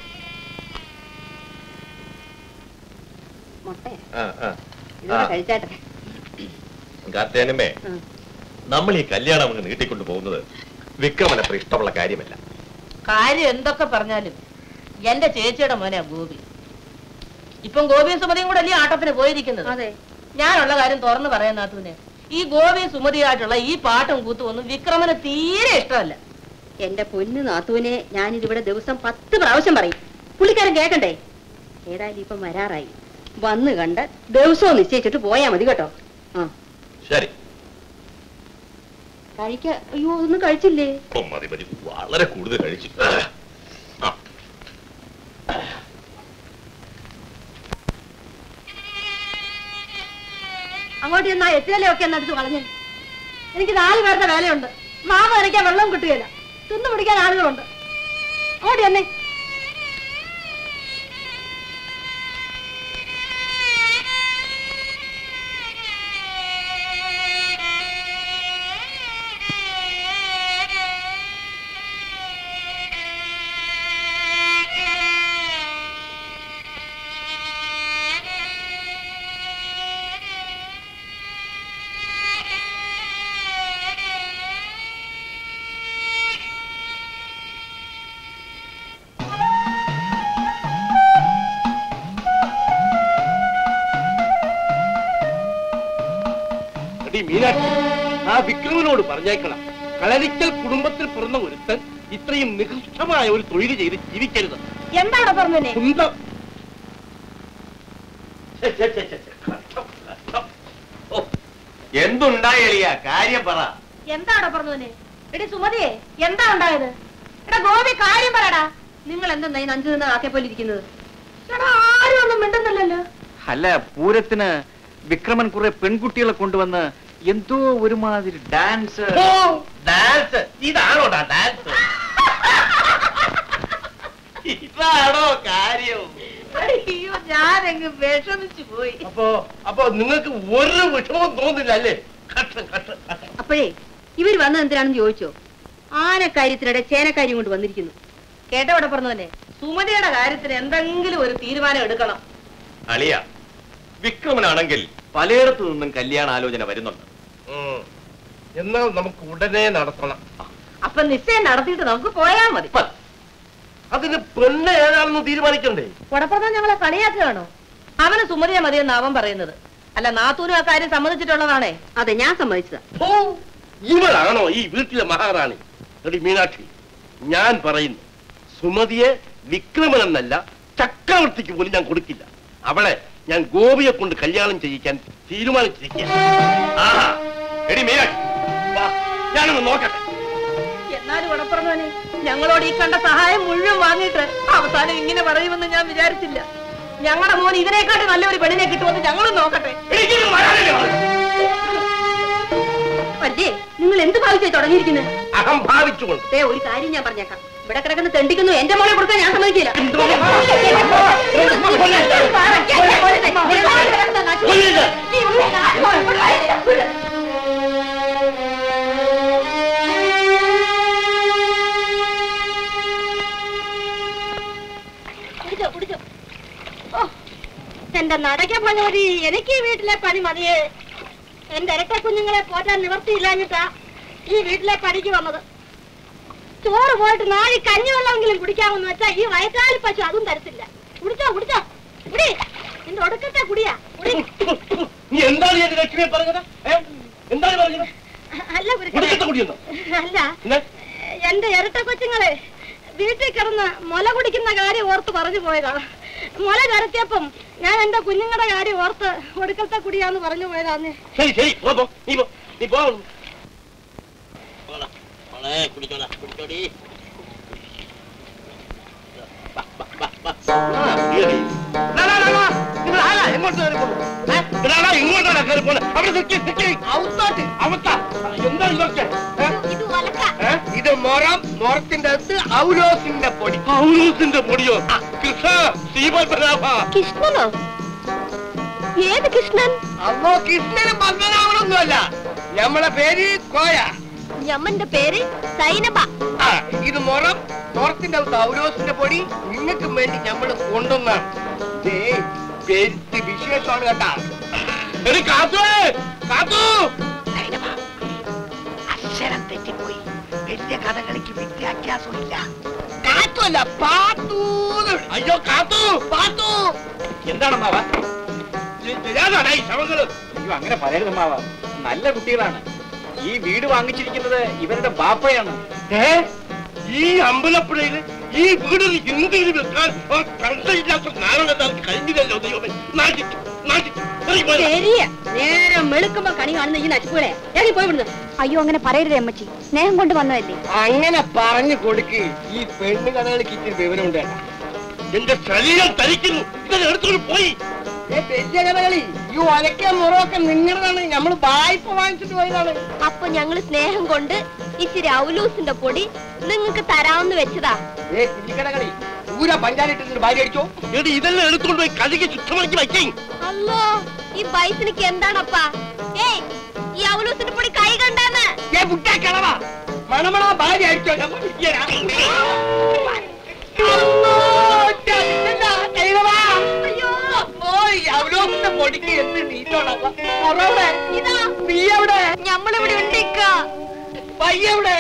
[SPEAKER 3] മൊട്ടേ ഇതൊക്കെ കഴിച്ചാട്ടെ
[SPEAKER 7] കാത്തേനുമേ
[SPEAKER 3] ഉം.
[SPEAKER 7] നമ്മൾ ഈ കല്യാണം അങ്ങ് നീട്ടിക്കൊണ്ടു പോകുന്നത് വിക്രമന് അത്ര ഇഷ്ടമുള്ള കാര്യമല്ല
[SPEAKER 8] കാര്യം എന്തൊക്കെ പറഞ്ഞാലും എന്റെ ചേച്ചിയുടെ മോനാ ഗോപി ഇപ്പം ഗോപിയും സുമതിയും കൂടെ അല്ലേ ആട്ടത്തിന് പോയിരിക്കുന്നത്
[SPEAKER 3] അതെ
[SPEAKER 8] ഞാനുള്ള കാര്യം തുറന്നു പറയാൻ നാത്തൂനെ ഈ ഗോപിയും സുമതിയായിട്ടുള്ള ഈ പാട്ടും കൂത്തും ഒന്നും വിക്രമന് തീരെ ഇഷ്ടമല്ല
[SPEAKER 3] എന്റെ പൊന്നു നാത്തൂനെ ഞാനിതിവിടെ ദിവസം പത്ത് പ്രാവശ്യം പറയും പുള്ളിക്കാരൻ കേക്കണ്ടേ ഏതായാലും ഇപ്പം വരാറായി വന്ന് കണ്ട് ദിവസവും നിശ്ചയിച്ചിട്ട് പോയാ മതി കേട്ടോ ആ
[SPEAKER 7] ശരി
[SPEAKER 3] കഴിക്ക അയ്യോ ഒന്നും കഴിച്ചില്ലേ
[SPEAKER 7] ഓ, മതി മതി വളരെ കൂടുതൽ കഴിച്ചു ആ
[SPEAKER 3] അങ്ങോട്ട് ചെന്നാ എത്തിയാലൊക്കെ എന്നടുത്ത് കളഞ്ഞു എനിക്ക് നാല് പേരുടെ വേലയുണ്ട് മാവ് അരയ്ക്കാൻ വെള്ളം കിട്ടുകയില്ല തിന്നു പിടിക്കാൻ ആളുകളുണ്ട് അങ്ങോട്ട് ചെന്നേ
[SPEAKER 6] എടീ മീനാക്ഷി ആ വിക്രമനോട് പറഞ്ഞേക്കണം കളരിക്കൽ കുടുംബത്തിൽ പിറന്ന ഒരുത്തൻ ഇത്രയും നികൃഷ്ടമായ ഒരു തൊഴിൽ ചെയ്ത് ജീവിക്കരുത്
[SPEAKER 8] എന്താണ് പറഞ്ഞേ
[SPEAKER 6] കുന്തം ഛെ, ഛെ, ഛെ, ഛെ, ഛെ. കഷ്ടം, കഷ്ടം. ഓ,
[SPEAKER 7] എന്തുണ്ടായി എളിയ കാര്യം പറ
[SPEAKER 3] എന്താണോ പറഞ്ഞോനെ എടി സുമതിയെ എന്താ ഉണ്ടായത് എടാ ഗോപി കാര്യം പറയടാ നിങ്ങൾ എന്താ ഈ നഞ്ചു നിന്ന് ആക്കെ പോലെ ഇരിക്കുന്നത് എടാ ആരും ഒന്നും മിണ്ടുന്നില്ലല്ലോ
[SPEAKER 2] അല്ല പൂരത്തിന് വിക്രമൻ കുറെ പെൺകുട്ടികളെ കൊണ്ടുവന്ന് എന്തോ ഒരുമാതിരി ഡാൻസ്
[SPEAKER 6] ഓ, ഡാൻസ് ഇതാണോടാ ഡാൻസ് ഇതാണോ കാര്യം
[SPEAKER 8] അയ്യോ ഞാനങ്ങ് വിഷമിച്ചു പോയി
[SPEAKER 6] അപ്പോ അപ്പോ നിങ്ങൾക്ക് ഒരു വിഷമവും തോന്നില്ല അല്ലേ കഷ്ടം കഷ്ടം കഷ്ടം
[SPEAKER 3] അപ്പോഴേ ഇവര് വന്നത് എന്തിനാണെന്ന് ചോദിച്ചോ ആനക്കാര്യത്തിനിടെ ചേനക്കാര്യം കൊണ്ട് വന്നിരിക്കുന്നു
[SPEAKER 8] കേട്ടവിടെ പറഞ്ഞോനെ സുമതിയുടെ കാര്യത്തിന് എന്തെങ്കിലും ഒരു തീരുമാനം എടുക്കണം
[SPEAKER 7] അളിയ വിക്രമനാണെങ്കിൽ പലയിടത്തു നിന്നും കല്യാണാലോചന വരുന്നുണ്ട്
[SPEAKER 6] ഉം. എന്നാൽ നമുക്ക് ഉടനെ നടത്തണം
[SPEAKER 8] അപ്പൊ നിശ്ചയം നടത്തിയിട്ട് നമുക്ക് പോയാൽ മതി
[SPEAKER 6] ഇപ്പം അതിന് പെണ്ണ് ഏതാണെന്ന് തീരുമാനിക്കണ്ടേ
[SPEAKER 8] കുടപ്പുറത്ത് ഞങ്ങളെ കളിയാക്കുകയാണോ അവന് സുമതിയെ മതിയെന്ന് അവൻ പറയുന്നത് അല്ല നാത്തൂനും ആ കാര്യം സമ്മതിച്ചിട്ടുള്ളതാണേ
[SPEAKER 3] അതെ ഞാൻ സമ്മതിച്ചതാ
[SPEAKER 6] ഓ, ഇവളാണോ ഈ വീട്ടിലെ മഹാറാണി എടി മീനാക്ഷി ഞാൻ പറയുന്നു സുമതിയെ വിക്രമനെന്നല്ല ചക്രവർത്തിക്ക് പോലും ഞാൻ കൊടുക്കില്ല അവളെ ഞാൻ ഗോപിയെ കൊണ്ട് കല്യാണം ചെയ്യിക്കാൻ തീരുമാനിച്ചിരിക്കുക
[SPEAKER 7] ആഹാ എടി മീനാക്ഷി വാ, ഞാനൊന്ന് നോക്കട്ടെ
[SPEAKER 8] എന്നാലും കുടപ്പുറന്നോനെ ഞങ്ങളോട് ഈ കണ്ട സഹായം മുഴുവൻ വാങ്ങിയിട്ട് അവസാനം ഇങ്ങനെ പറയുമെന്ന് ഞാൻ വിചാരിച്ചില്ല ഞങ്ങളുടെ മോൻ ഇതിനെക്കാട്ടി നല്ലൊരു പെണ്ണിനെ കിട്ടുമെന്ന് ഞങ്ങളും നോക്കട്ടെ
[SPEAKER 6] എനിക്കിത് വരാനില്ല അവള്.
[SPEAKER 3] അല്ലേ നിങ്ങൾ എന്ത് ഭാവിച്ചായി തുടങ്ങിയിരിക്കുന്നത്
[SPEAKER 6] അഹം ഭാവിച്ചുകൊണ്ട്
[SPEAKER 3] ദേ ഒരു കാര്യം ഞാൻ പറഞ്ഞേക്കാം ഇവിടെ കിടക്കുന്ന തെണ്ടിക്കുന്നു എന്റെ മോളെ കൊടുക്കാൻ ഞാൻ സമ്മതിക്കില്ല
[SPEAKER 4] കുടിച്ചോ കുടിച്ചോ ഓ എന്റെ നടക്ക ഭഗവതി എനിക്ക് ഈ വീട്ടിലെ പണി മതിയേ എന്റെ ഇരട്ട കുഞ്ഞുങ്ങളെ പോറ്റാൻ നിവർത്തിയില്ലാഞ്ഞിട്ടാ ഈ വീട്ടിലെ പണിക്ക് വന്നത് ചോറ് പോയിട്ട് നാളെ കഞ്ഞിവെള്ളമെങ്കിലും കുടിക്കാമെന്ന് വെച്ചാ ഈ വയറ്റാലി പശു അതും തരത്തില്ല കുടിച്ചോ കുടിച്ചോ കുടി നിന്റെ ഒടുക്കത്തെ കുടിയാ കുടി
[SPEAKER 6] നീ എന്താണ് ഈ എന്റെ ലക്ഷ്മിയെ പറഞ്ഞത് ഏ? എന്താണ് പറഞ്ഞത്
[SPEAKER 4] അല്ല
[SPEAKER 6] കുടിക്കത്തെ
[SPEAKER 4] ഗുരുക്കളെ.
[SPEAKER 6] കുടിയെന്നോ
[SPEAKER 4] അല്ല
[SPEAKER 6] എന്നാ?
[SPEAKER 4] എന്റെ ഇരട്ട കൊച്ചുങ്ങളെ വീട്ടിൽ കിടന്ന് മുല കുടിക്കുന്ന കാര്യം ഓർത്ത് പറഞ്ഞു പോയതാണ് മുല കരത്തിയപ്പം ഞാൻ എന്റെ കുഞ്ഞുങ്ങളുടെ കാര്യം ഓർത്ത് ഒടുക്കത്തെ കുടിയാന്ന് പറഞ്ഞു പോയതാന്ന്
[SPEAKER 6] ശരി ശരി പോ പോ നീ പോ നീ പോ പോടാ. മോളെ, കുടിച്ചോടാ, കുടിച്ചോടി. വാ, വാ, വാ, വാ. ആ, കേറി. ഡാ, ഡാ, ഡാ, ഡാ. നിങ്ങൾ ആരാ? എങ്ങോട്ട് കയറി പോണു? ഏ? ഡാ, ഡാ, ഇങ്ങോട്ടാണ് കയറി പോണെ. അവിടെ നിൽക്ക്, നിൽക്ക്. ഔത്തോട്ട്. അവത്ത. എന്താ ഇതൊക്കെ ഏ?
[SPEAKER 4] ഇത് ഒലക്ക
[SPEAKER 6] ഏ? ഇത് മൊറം മൊറത്തിന്റെ അകത്ത് ഔലോസിന്റെ പൊടി ഔലോസിന്റെ പൊടിയോ കൃഷ്ണ ശ്രീപത്മനാഭ
[SPEAKER 4] കൃഷ്ണനോ ഏത് കൃഷ്ണൻ
[SPEAKER 6] അമ്മോ കൃഷ്ണന് പത്മനാഭനൊന്നുമല്ല നമ്മളെ പേര് കോയ
[SPEAKER 4] ഞമ്മന്റെ പേര് സൈനബ
[SPEAKER 6] ആ, ഇത് മുറം മുറത്തിന്റെ അകത്ത് ഔരോസിന്റെ പൊടി നിങ്ങൾക്കും വേണ്ടി നമ്മൾ കൊണ്ടുവന്നാണ് ദേ, പെരുത്ത് വിശേഷമാണ് കേട്ടാ എടി കാത്തു കാത്തു
[SPEAKER 5] തെറ്റിപ്പോയി വലിയ കഥകളിക്ക് വിദ്യാഭ്യാസമില്ല കാത്തുമല്ല പാത്തൂന്ന് വിളി. അയ്യോ കാത്തു പാത്തു
[SPEAKER 7] എന്താണ് അമ്മാവ
[SPEAKER 5] ഞാനാണ് ഈ ശവങ്ങള്
[SPEAKER 7] അയ്യോ അങ്ങനെ പറയരുത് അമ്മാവ നല്ല കുട്ടികളാണ് ഈ വീട് വാങ്ങിച്ചിരിക്കുന്നത് ഇവരുടെ ബാപ്പയാണ്
[SPEAKER 5] ഏ ഈ അമ്പലപ്പുഴയില് ഈ വീടിന് ഹിന്ദിയിൽ വെക്കാൻ ആ കണ്ടയില്ലാത്ത നാരായണത്താർക്ക് കഴിഞ്ഞില്ലല്ലോ ദൈവമേ നാട്ടിച്ചു നാട്ടിച്ചു ഇറങ്ങി പോരാ.
[SPEAKER 4] ശരിയാ നേരം വെളുക്കുമ്പോ കണി കാണുന്ന ഈ നശിപ്പുകളെ ഇറങ്ങി പോയി വിടുന്നു അയ്യോ അങ്ങനെ പറയരുതേ അമ്മച്ചി സ്നേഹം കൊണ്ട് വന്നതല്ലേ
[SPEAKER 5] അങ്ങനെ പറഞ്ഞു കൊടുക്ക് ഈ പെണ്ണ് കഥകൾക്ക് ഇച്ചിരി വിവരമുണ്ട് കേട്ടാ. എന്റെ ശരീരം തരിക്കുന്നു ഇതൊക്കെ എടുത്തോണ്ട് പോയി വലിയ കഥകളി ഈ ഒലക്ക മുറമൊക്കെ നിങ്ങളുടെതാണ് നമ്മൾ വായ്പ വാങ്ങിച്ചിട്ട് പോയതാണ്
[SPEAKER 3] അപ്പൊ ഞങ്ങള് സ്നേഹം കൊണ്ട് ഇച്ചിരി ഔലൂസിന്റെ പൊടി നിങ്ങൾക്ക് തരാമെന്ന് വെച്ചതാ
[SPEAKER 5] ഏ കുഞ്ഞിക്കടകളി പൂര പഞ്ചായത്തിട്ട് ഭാര്യ അടിച്ചോ എടി ഇതെല്ലാം എടുത്തോണ്ട് പോയി കഴുകി ശുദ്ധമാക്കി വയ്ക്കേ
[SPEAKER 3] അല്ലോ ഈ ബൈസിനിക്ക് എന്താണപ്പാ ഏയ് ഈ ഔലൂസിന്റെ പൊടി കൈ കണ്ടാന്ന്
[SPEAKER 5] ഏ മുട്ടാ കളവാ മണമണ ഭാര്യ അടിച്ചോ ഞാൻ വിളിക്കരാ. അമ്മോ, ചത്തടാ, ദൈവമാ. അയ്യോ, അമ്മോ, ഈ അവലോകന്റെ പൊടിക്ക് എന്ത് നീറ്റോടാ അവിടെ
[SPEAKER 3] ഇതാ
[SPEAKER 5] നീ എവിടെ
[SPEAKER 3] ഞമ്മളിവിടെ ഉണ്ടിക്ക
[SPEAKER 5] പയ്യെവിടെ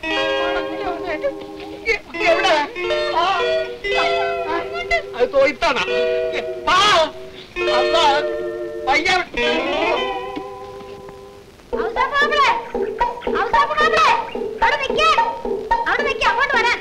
[SPEAKER 5] എവിടെ ആ, അത് തോയ്ത്താണ പാവം അമ്മ പയ്യ
[SPEAKER 3] ഔസേപ്പുമാപ്പിളെ, ഔസേപ്പുമാപ്പിളെ, അവിടെ നിക്ക്. അവിടെ നിക്ക്, അങ്ങോട്ട് വരാൻ.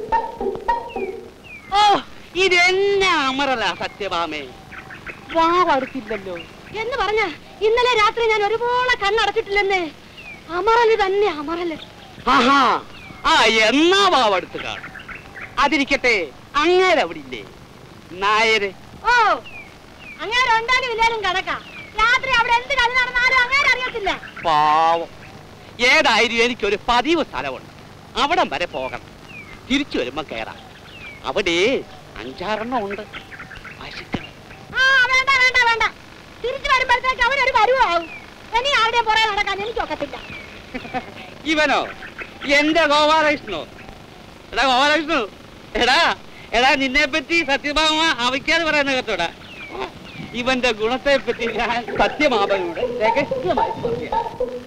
[SPEAKER 5] ഓ ഇതെന്നെ അമറല സത്യഭാമേ വാവടുത്തില്ലല്ലോ
[SPEAKER 4] എന്ന് പറഞ്ഞ ഇന്നലെ രാത്രി ഞാൻ ഒരുപോലെ കണ്ണടച്ചിട്ടില്ലെന്നേ അമറല് തന്നെ അമറല്
[SPEAKER 5] ആഹാ ആ എന്നാ വാവടുത്ത് കാണും അതിരിക്കട്ടെ അങ്ങേരെ അവിടെ ഇല്ലേ നായര്
[SPEAKER 4] ഓ അങ്ങനെ ഉണ്ടാലും ഇല്ലാലും കണക്കാ രാത്രി അവിടെ എന്ത് കളി നടന്നാലും അങ്ങനെ അറിയത്തില്ല
[SPEAKER 5] പാവം ഏതായാലും എനിക്കൊരു പതിവ് സ്ഥലമുണ്ട് അവിടം വരെ പോകണം തിരിച്ചു വരുമ്പോ കയറാം അവിടെ അഞ്ചാറെണ്ണം ഉണ്ട് പശുക്കൾ
[SPEAKER 4] ആ വേണ്ട വേണ്ട വേണ്ട തിരിച്ചു വരുമ്പോഴത്തേക്ക് അവരൊരു വരുവാവും ഇനി അവിടെ പുറകെ നടക്കാൻ എനിക്കൊക്കത്തില്ല
[SPEAKER 5] ഇവനോ എന്റെ ഗോപാലകൃഷ്ണോ എടാ ഗോപാലകൃഷ്ണു എടാ എടാ നിന്നെ പറ്റി സത്യഭാമ അവയ്ക്കാതെ പറയുന്ന കേട്ടോടാ ഇവന്റെ ഗുണത്തെ പറ്റി ഞാൻ സത്യമാപനോട് രഹസ്യമായി പറയാം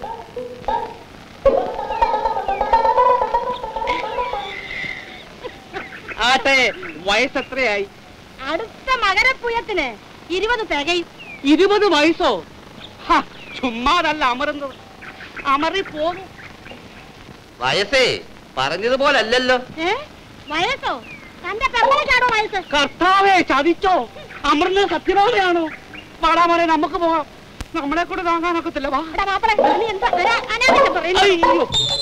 [SPEAKER 5] ആട്ടെ വയസ്സെത്രയായി
[SPEAKER 4] അടുത്ത മകരപ്പുയത്തിന് ഇരുപത് തികയും
[SPEAKER 5] ഇരുപത് വയസ്സോ ഹ, ചുമ്മാതല്ല അമറുന്നത് അമറി പോകും
[SPEAKER 6] വയസ്സേ പറഞ്ഞതുപോലല്ലല്ലോ
[SPEAKER 4] ഏ വയസ്സോ തന്റെ പെമ്മനക്കാണോ വയസ്സ്
[SPEAKER 5] കർത്താവെ ചതിച്ചോ അമൃത സത്യഭാമയാണോ വാടാ മോനെ നമുക്ക് പോകാം നമ്മളെ കൂടെ താങ്ങാനൊക്കത്തില്ല വാ
[SPEAKER 4] എടാ മാപ്പിളെ നീ എന്താ വരാ അനാവശ്യം പറയുന്നു
[SPEAKER 5] അയ്യോ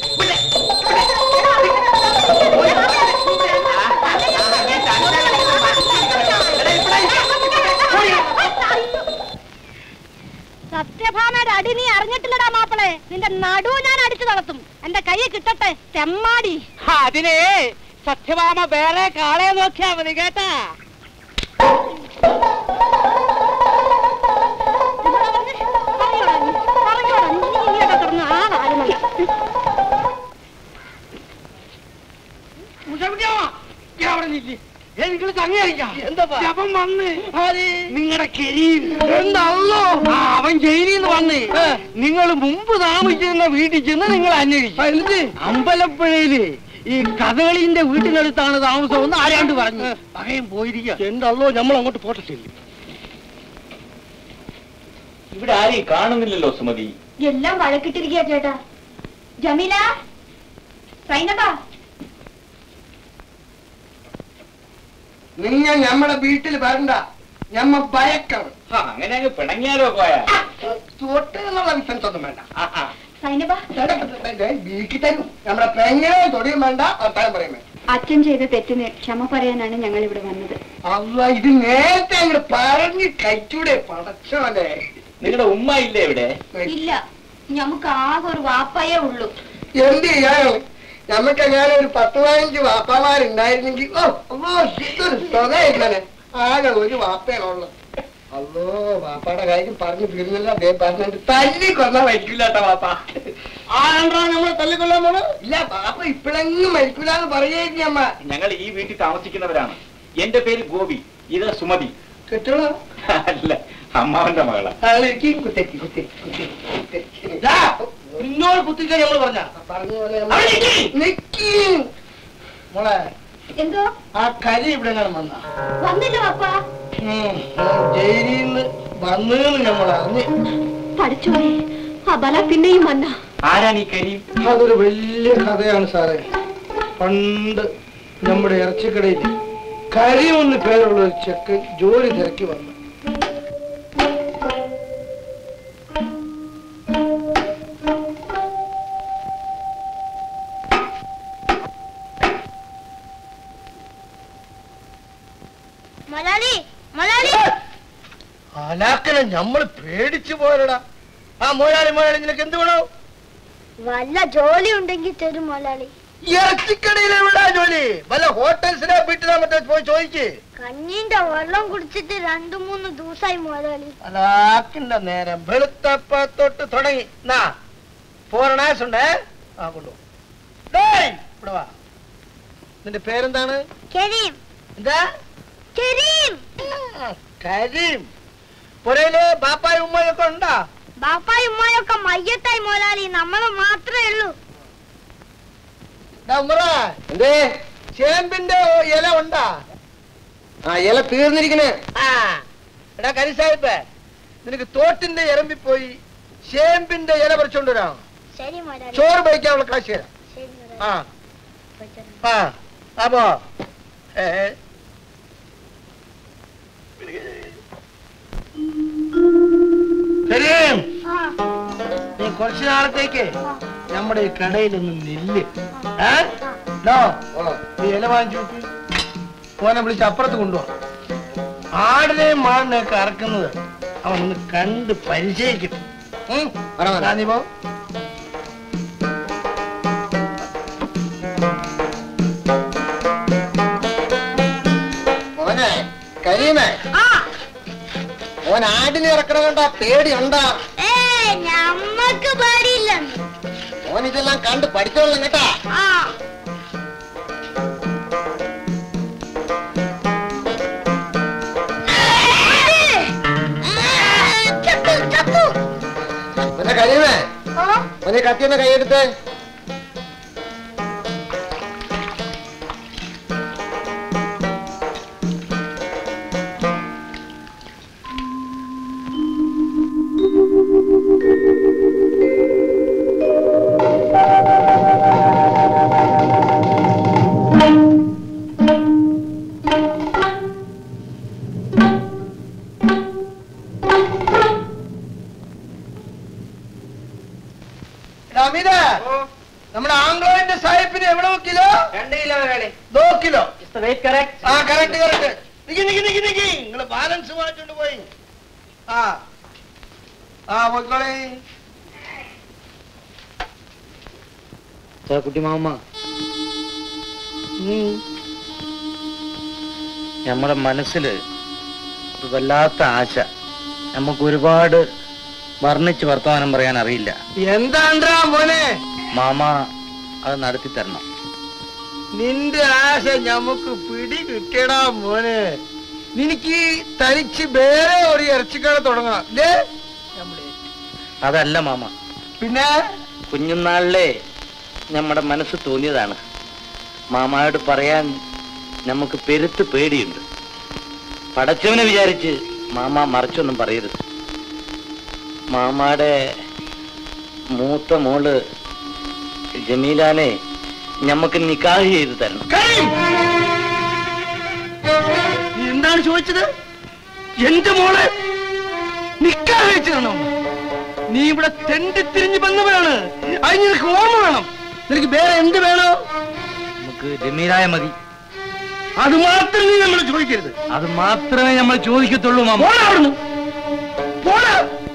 [SPEAKER 4] സത്യഭാമയുടെ അടി നീ അറിഞ്ഞിട്ടില്ലടാ മാപ്പിളെ നിന്റെ നടു ഞാൻ അടിച്ചു നടത്തും എന്റെ കൈ കിട്ടട്ടെ തെമ്മാടി
[SPEAKER 5] അതിനെ സത്യഭാമ വേറെ കാളെ നോക്കിയാ മതി കേട്ടാ
[SPEAKER 4] പറഞ്ഞോടാ നീ, പറഞ്ഞോടാ നീ ഇങ്ങനെയൊക്കെ കിടന്ന് ആളാരുമല്ല
[SPEAKER 5] നിങ്ങൾ ജപം വന്ന് നിങ്ങളുടെ കെരിയിൽ എന്തല്ലോ അവൻ ജയിലിൽ നിന്ന് വന്ന് നിങ്ങൾ മുമ്പ് താമസിച്ചിരുന്ന വീട്ടിൽ ചെന്ന് നിങ്ങൾ അന്വേഷിച്ചു അമ്പലപ്പുഴയില് ഈ കഥകളിന്റെ വീട്ടിനടുത്താണ് താമസമെന്ന് ആരാണ്ട് പറഞ്ഞു പകയും പോയിരിക്കുക എന്തല്ലോ നമ്മൾ അങ്ങോട്ട് പോട്ടെ ചെല്ലു
[SPEAKER 7] ഇവിടെ ആരെയും കാണുന്നില്ലല്ലോ സുമതി
[SPEAKER 3] എല്ലാം വഴക്കിട്ടിരിക്കുക ചേട്ടാ ജമീല സൈനബ
[SPEAKER 5] നിങ്ങൾ ഞമ്മടെ വീട്ടിൽ വരണ്ട ഞമ്മ ഭയക്കണം
[SPEAKER 7] ആ, അങ്ങനെ അങ്ങ് പിണങ്ങിയാലോ പോയ
[SPEAKER 5] തൊട്ട് എന്നുള്ള വിശ്വാസം ഒന്നും വേണ്ട
[SPEAKER 3] സൈനബ
[SPEAKER 5] വീട്ടിൽ തരും നമ്മുടെ പെങ്ങനെ തൊടിയും വേണ്ട വർത്താനം പറയും വേണ്ട
[SPEAKER 3] അച്ഛൻ ചെയ്ത തെറ്റിന് ക്ഷമ പറയാനാണ് ഞങ്ങൾ ഇവിടെ വന്നത്
[SPEAKER 5] അല്ല ഇത് നേരത്തെ അങ്ങോട്ട് പറഞ്ഞ് കഴിച്ചൂടെ പടച്ചോനെ
[SPEAKER 7] നിങ്ങളുടെ ഉമ്മ ഇല്ലേ ഇവിടെ
[SPEAKER 3] ഇല്ല നമുക്ക് ആകെ ഒരു വാപ്പയേ ഉള്ളൂ
[SPEAKER 5] എന്ത് ചെയ്യാനോ നമുക്ക് അങ്ങനെ ഒരു പത്ത് പതിനഞ്ച് വാപ്പമാരുണ്ടായിരുന്നെങ്കിൽ ഓ അമ്മോ ഇതൊരു സ്വതയില്ലേ ആകെ ഒരു വാപ്പയാണുള്ളത് അല്ലോ വാപ്പയുടെ കാര്യം പറഞ്ഞു തീർന്നില്ല അദ്ദേഹം പറഞ്ഞിട്ട് തല്ലി കൊല്ലാൻ മരിക്കില്ലാട്ട വാപ്പ ആരാണ്ടാ നമ്മളെ തല്ലിക്കൊല്ലാൻ പോണോ ഇല്ല വാപ്പ ഇപ്പോഴെങ്ങും മരിക്കില്ലാന്ന് പറയായിരുന്നു അമ്മ
[SPEAKER 7] ഞങ്ങൾ ഈ വീട്ടിൽ താമസിക്കുന്നവരാണ് എന്റെ പേര് ഗോപി ഇത് സുമതി
[SPEAKER 5] കിട്ടണോ
[SPEAKER 7] അല്ല അമ്മാവന്റെ മകള
[SPEAKER 5] ആളിരിക്കും കുത്തേക്ക് കുത്തേക്ക് കുത്തേക്ക് കുത്തേക്ക്. ദാ,
[SPEAKER 6] നിന്നോട് കുത്തിക്കാൻ നമ്മൾ പറഞ്ഞ
[SPEAKER 5] പറഞ്ഞ പോലെ
[SPEAKER 6] അവിടെ നിക്ക്.
[SPEAKER 5] നിക്ക്. മോളെ
[SPEAKER 3] എന്തോ
[SPEAKER 5] ആ കരി ഇവിടെ എങ്ങനെ വന്ന
[SPEAKER 3] വന്നില്ല പപ്പ
[SPEAKER 5] ജയിലിൽ നിന്ന് വന്നെന്ന് നമ്മൾ അറിഞ്ഞ്
[SPEAKER 3] പഠിച്ചുപോയി ആ ബല പിന്നെയും വന്ന
[SPEAKER 2] ആരാണ് ഈ കരീം
[SPEAKER 5] അതൊരു വലിയ കഥയാണ് സാറേ പണ്ട് നമ്മുടെ ഇറച്ചിക്കടയിൽ കരിമെന്ന് പേരുള്ള ഒരു ചെക്കൻ ജോലി തിരക്കി വന്നു
[SPEAKER 4] മലയാളി മലയാളി
[SPEAKER 5] അലാക്കനെ നമ്മൾ പേടിച്ചു പോരടാ ആ മോയാളി മോയാളി നിനക്ക് എന്ത് വേണോ
[SPEAKER 4] വല്ല ജോലി ഉണ്ടെങ്കിൽ തരും മലയാളി
[SPEAKER 5] ഇറച്ചിക്കടയിലുള്ള ജോലി വല്ല ഹോട്ടൽസിനെ വീട്ടിലാ മറ്റേ പോയി ചോദിക്ക്
[SPEAKER 4] കഞ്ഞിന്റെ വെള്ളം കുടിച്ചിട്ട് രണ്ടു മൂന്ന് ദിവസമായി മുതലാളി
[SPEAKER 5] അലാക്കിന്റെ നേരം വെളുത്തപ്പ തൊട്ട് തുടങ്ങി നാ ഫോറിനേഴ്സ് ഉണ്ടേ ആ കൊണ്ടു ഡേയ് ഇവിടെ വാ നിന്റെ പേരെന്താണ്
[SPEAKER 4] കരീം
[SPEAKER 5] എന്താ
[SPEAKER 4] കരീം
[SPEAKER 5] ആ, കരീം പുരയില് ബാപ്പായും ഉമ്മയൊക്കെ ഉണ്ടാ
[SPEAKER 4] ബാപ്പായും ഉമ്മായൊക്കെ മയ്യത്തായി മുതലാളി നമ്മള് മാത്രമേ ഉള്ളൂ
[SPEAKER 5] എന്തേ ചേമ്പിന്റെ ഇല ഉണ്ടാ ആ ഇല തീർന്നിരിക്കണേ ആ എടാ കരിസാഹിബ് നിനക്ക് തോട്ടിന്റെ ഇറമ്പി പോയി ചേമ്പിന്റെ ഇല പറിച്ചോണ്ട് വരാം
[SPEAKER 4] ശരി മുതലാളി
[SPEAKER 5] ചോറ് കഴിക്കാനുള്ള കാശ് തരാം
[SPEAKER 4] ശരി മുതലാളി
[SPEAKER 5] ആ ആ അപ്പോ ഏ കരീം
[SPEAKER 4] ആ
[SPEAKER 5] നീ കുറച്ചു നാളത്തേക്ക് നമ്മുടെ ഈ കടയിൽ ഒന്ന് നില്ല് ഏ? ഡോ, നീ ഇല വാങ്ങിച്ചു വെക്ക്. ഓനെ വിളിച്ച് അപ്പുറത്ത് കൊണ്ടുപോവാ ആടിനെയും മാടിനെയൊക്കെ അറക്കുന്നത് അവൻ ഒന്ന് കണ്ട് പരിചയിക്കട്ടെ ഉം? ദാ നീ പോ മോനെ കരീമേ ഓൻ ആടിനെ ഇറക്കണം കണ്ട പേടിയുണ്ടാ
[SPEAKER 4] ഏ ഞമ്മക്ക് പേടിയില്ലെന്ന്
[SPEAKER 5] ഓൻ ഇതെല്ലാം കണ്ട് പഠിച്ചോളാം കേട്ടാ
[SPEAKER 4] ആ ചത്തു ചത്തു
[SPEAKER 5] പിന്നെ കഴിയുമേ
[SPEAKER 4] ഓ
[SPEAKER 5] ഒന്ന് കത്തിയൊന്ന് കൈയെടുത്ത് അമിത നമ്മുടെ ആംഗ്ലോയിന്റെ സാഹിബിന് എവിടെ കിലോ
[SPEAKER 2] രണ്ട് കിലോ വരെ
[SPEAKER 5] ദോ കിലോ
[SPEAKER 2] വെയിറ്റ് കറക്റ്റ്
[SPEAKER 5] ആ കറക്റ്റ് കറക്റ്റ് നിക്ക് നിക്ക് നിക്ക് നിക്ക് നിങ്ങള് ബാലൻസ് വാങ്ങിച്ചോണ്ട് പോയി ആ ആ പോയിക്കോളെ
[SPEAKER 2] കുട്ടി മാമ നമ്മുടെ മനസ്സിൽ ഒരു വല്ലാത്ത ആശ നമുക്ക് ഒരുപാട് വർണ്ണിച്ച് വർത്തമാനം പറയാൻ അറിയില്ല
[SPEAKER 5] എന്താണ്ടാ മോനെ
[SPEAKER 2] മാമ അത് നടത്തി തരണം
[SPEAKER 5] നിന്റെ ആശ ഞമ്മക്ക് പിടി കിട്ടിയടാ മോനെ നിനക്ക് തനിച്ച് വേറെ ഒരു ഇറച്ചിക്കട തുടങ്ങാം ഇല്ലേ നമ്മളെ.
[SPEAKER 2] അതല്ല മാമ
[SPEAKER 5] പിന്നെ
[SPEAKER 2] കുഞ്ഞുനാളിലെ നമ്മുടെ മനസ്സ് തോന്നിയതാണ് മാമായോട് പറയാൻ നമുക്ക് പെരുത്ത് പേടിയുണ്ട് പടച്ചവനെ വിചാരിച്ച് മാമ മറിച്ചൊന്നും പറയരുത് മാമാടെ മൂത്ത മോള് ജമീലാനെ ഞമ്മക്ക് നിക്കാഹ് ചെയ്ത് തരണം
[SPEAKER 5] കരീം! നീ എന്താണ് ചോദിച്ചത് എന്റെ മോളെ നിക്കാ വെച്ചിരണോ നീ ഇവിടെ തെണ്ടി തിരിഞ്ഞു വന്നവരാണ് അത് നിനക്ക് ഓർമ്മ വേണം നിനക്ക് വേറെ എന്ത് വേണോ
[SPEAKER 2] നമുക്ക് ജമീലായ മതി
[SPEAKER 5] അത് മാത്രം നീ നമ്മൾ ചോദിക്കരുത്
[SPEAKER 2] അത് മാത്രമേ നമ്മൾ ചോദിക്കത്തുള്ളൂ മാമ
[SPEAKER 5] പോടാ അവിടുന്ന് പോടാ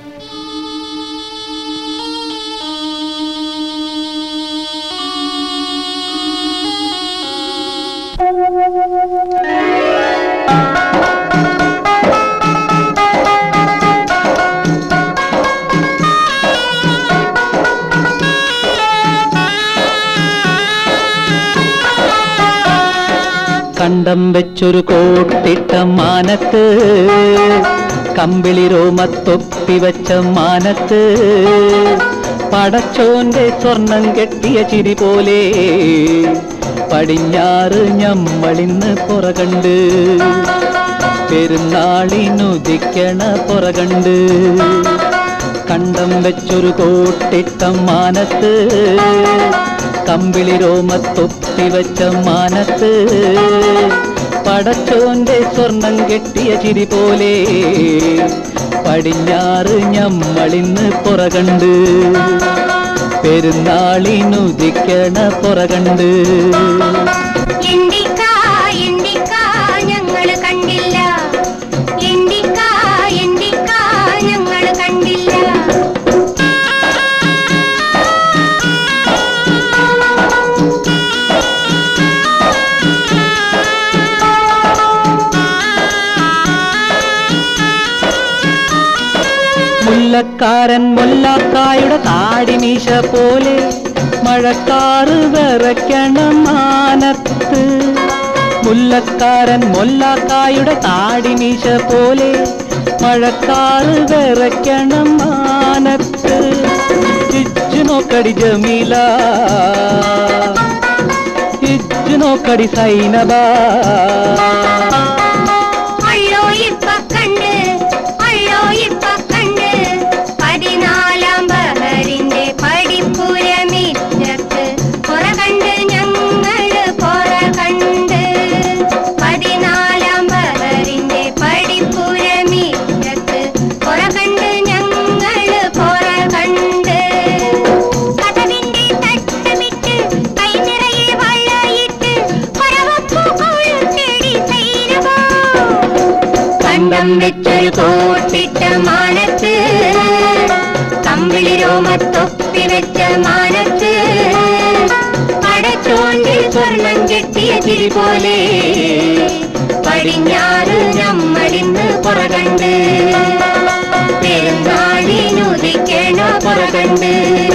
[SPEAKER 1] കണ്ടം വെച്ചൊരു കോട്ടിട്ട മാനത്ത് കമ്പിളി രോമത്തൊപ്പി വെച്ച മാനത്ത് പടച്ചോന്റെ സ്വർണം കെട്ടിയ ചിരി പോലെ പടിഞ്ഞാറ് ഞമ്മളിന്ന് പുറകണ്ട് പെരുന്നാളിനുദിക്കണ പുറകണ്ട് കണ്ടം വെച്ചൊരു കോട്ടിട്ട മാനത്ത് കമ്പിളി രോമത്തൊപ്പി വെച്ച മാനത്ത് പടച്ചോന്റെ സ്വർണം കെട്ടിയ ചിരി പോലെ പടിഞ്ഞാറ് ഞമ്മളിന്ന് പുറകണ്ട് പെരുന്നാളിനുദിക്കണ പുറകണ്ട്
[SPEAKER 9] എണ്ടിക്ക എണ്ടിക്ക ഞങ്ങള് കണ്ടില്ല എണ്ടിക്ക എണ്ടിക്ക ഞങ്ങള് കണ്ടില്ല
[SPEAKER 1] മുല്ലക്കാരൻ മുല്ലാക്കായുടെ താടിമീശ പോലെ മഴക്കാറ് വിറയ്ക്കണം മാനത്ത് മുല്ലക്കാരൻ മുല്ലാക്കായുടെ താടിമീശ പോലെ മഴക്കാറ് വിറയ്ക്കണം മാനത്ത് ഇജ്ജ് നോക്കടി ജമീല ഇജ്ജ് നോക്കടി സൈനബ
[SPEAKER 9] അള്ളോ ഇപ്പ കണ്ട് അള്ളോ ഇപ്പ കണ്ട് പതിനാലാം ബഹറിന്റെ പടിപ്പുരമിറ്റത്ത് പുറ കണ്ട് ഞങ്ങള് പുറ കണ്ട് പതിനാലാം ബഹറിന്റെ പടിപ്പുരമിറ്റത്ത് പുറ കണ്ട് ഞങ്ങള് പുറ കണ്ട് കഥവിന്റെ തട്ടമിട്ട് കൈ നിറയെ വള്ളയിട്ട് കൊരവപ്പൂ കൊഴുത്തെടി സൈനവോ കണ്ടം വെച്ചൊരു കോട്ടിട്ട മാനത്ത് കമ്പിളി രോമത്തൊപ്പി വെച്ച മാനത്ത് പടച്ചോണ്ടിൽ സ്വർണം കെട്ടിയ ചിരി പോലെ പടിഞ്ഞാറ് നമ്മളിന്ന് പുറകണ്ട് പെരുന്നാളിനുദിക്കണ പുറകണ്ട്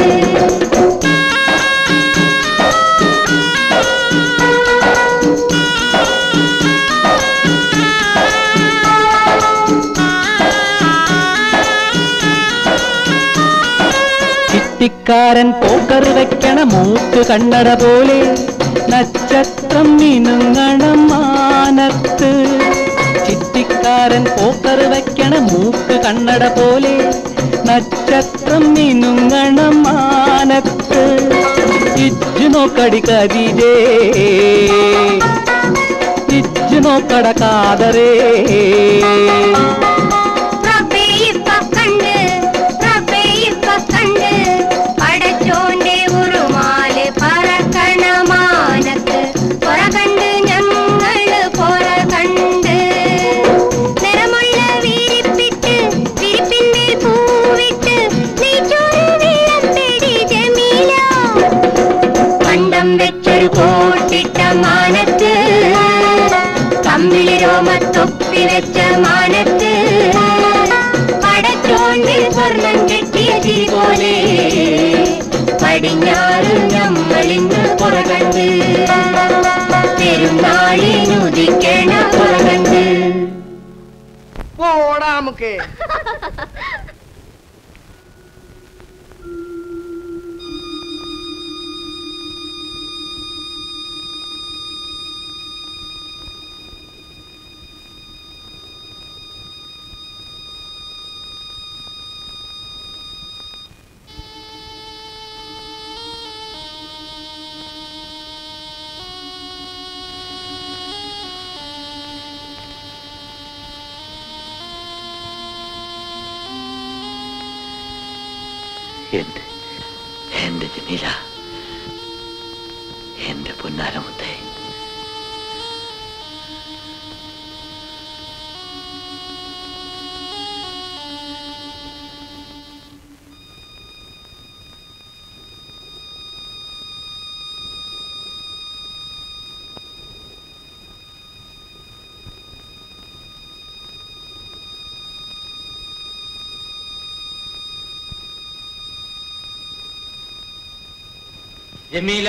[SPEAKER 1] ചിട്ടിക്കാരൻ പോക്കർ വെക്കണ മൂക്ക് കണ്ണട പോലെ നക്ഷത്രം മിനുങ്ങണം മാനത്ത് ചിട്ടിക്കാരൻ പോക്കർ വെക്കണ മൂക്ക് കണ്ണട പോലെ നക്ഷത്രം മിനുങ്ങണം മാനത്ത് ഇജ്ജു നോക്കടി കരീജേ ഇജ്ജു നോക്കട കാതറേ
[SPEAKER 9] റബ്ബേ ഇപ്പ കണ്ട് റബ്ബേ ഇപ്പ കണ്ട് പടച്ചോന്റെ ഉറുമാല് പറക്കണ മാനത്ത് പുറ കണ്ട് ഞങ്ങള് പുറ കണ്ട് നിറമുള്ള വിരിപ്പിട്ട് വിരിപ്പിന്മേൽ പൂവിട്ട് നെയ്ച്ചോറ് വിളമ്പെടി ജമീല പണ്ടം വെച്ചൊരു കോട്ടിട്ട മാനത്ത് കമ്പിളി രോമത്തൊപ്പി വെച്ച മാനത്ത് പടച്ചോണ്ടിൽ സ്വർണം കെട്ടിയ ചിരി പോലെ പടിഞ്ഞാറ് നമ്മളിന്ന് പുറകണ്ട് പെരുന്നാളിനുദിക്കണ പുറകണ്ട്
[SPEAKER 5] പോടാ നമുക്ക്
[SPEAKER 6] എന്റെ എന്റെ ജമീല എന്റെ പൊന്നാരമുത്തേ ജമീല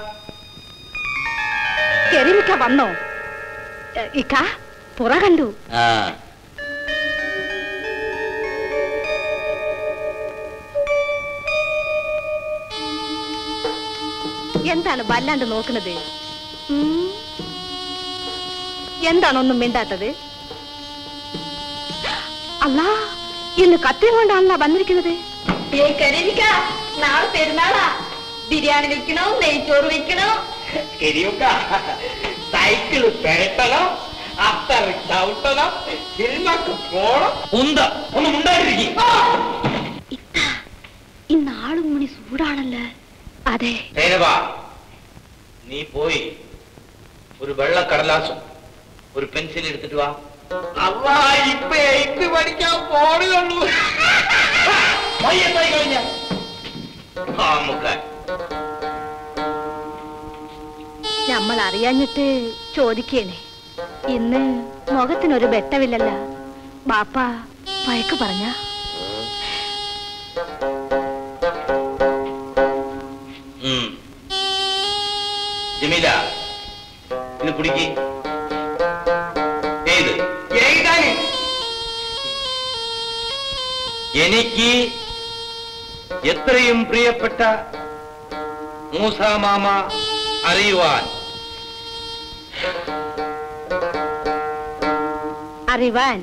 [SPEAKER 4] കെറിമിക്ക വന്നോ എ, ഇക്ക പുറ കണ്ടു
[SPEAKER 6] ആ
[SPEAKER 4] എന്താണ് വല്ലാണ്ട് നോക്കുന്നത് ഉം? എന്താണൊന്നും മിണ്ടാത്തത് അല്ലാ ഇന്ന് കത്തിയും കൊണ്ടാണല്ലോ വന്നിരിക്കുന്നത്
[SPEAKER 8] നാളെ പെരുന്നാളാ ബിരിയാണി വെക്കണോ നെയ്ച്ചോറ് വെക്കണോ
[SPEAKER 6] ശരിയൊക്കെ സൈക്കിള് പെരട്ടണം അത്തറ് ചവിട്ടണം സിനിമക്ക് പോണം
[SPEAKER 7] ഉന്ത ഒന്നും ഉണ്ടായിരിക്കും
[SPEAKER 4] ഇന്ന് ആളും മണി ചൂടാണല്ലേ അതെ
[SPEAKER 7] സേനവാ നീ പോയി ഒരു വെള്ള കടലാസും ഒരു പെൻസിൽ എടുത്തിട്ട് വാ
[SPEAKER 6] അവ ഇപ്പൊ എയ്ത്ത് പഠിക്കാൻ പോണുള്ളൂ
[SPEAKER 7] വയ്യത്തായി കഴിഞ്ഞ ആ മുക്കാൻ
[SPEAKER 4] നമ്മൾ അറിയാഞ്ഞിട്ട് ചോദിക്കേനെ ഇന്ന് മുഖത്തിനൊരു വെട്ടമില്ലല്ല ബാപ്പ വഴക്ക് പറഞ്ഞ
[SPEAKER 7] ഉം. ജമീല ഇത് കുടിക്ക് ഏത്
[SPEAKER 6] എഴുതാന്
[SPEAKER 7] എനിക്ക് എത്രയും പ്രിയപ്പെട്ട മൂസ മാമ അറിയുവാൻ
[SPEAKER 4] അറിവാൻ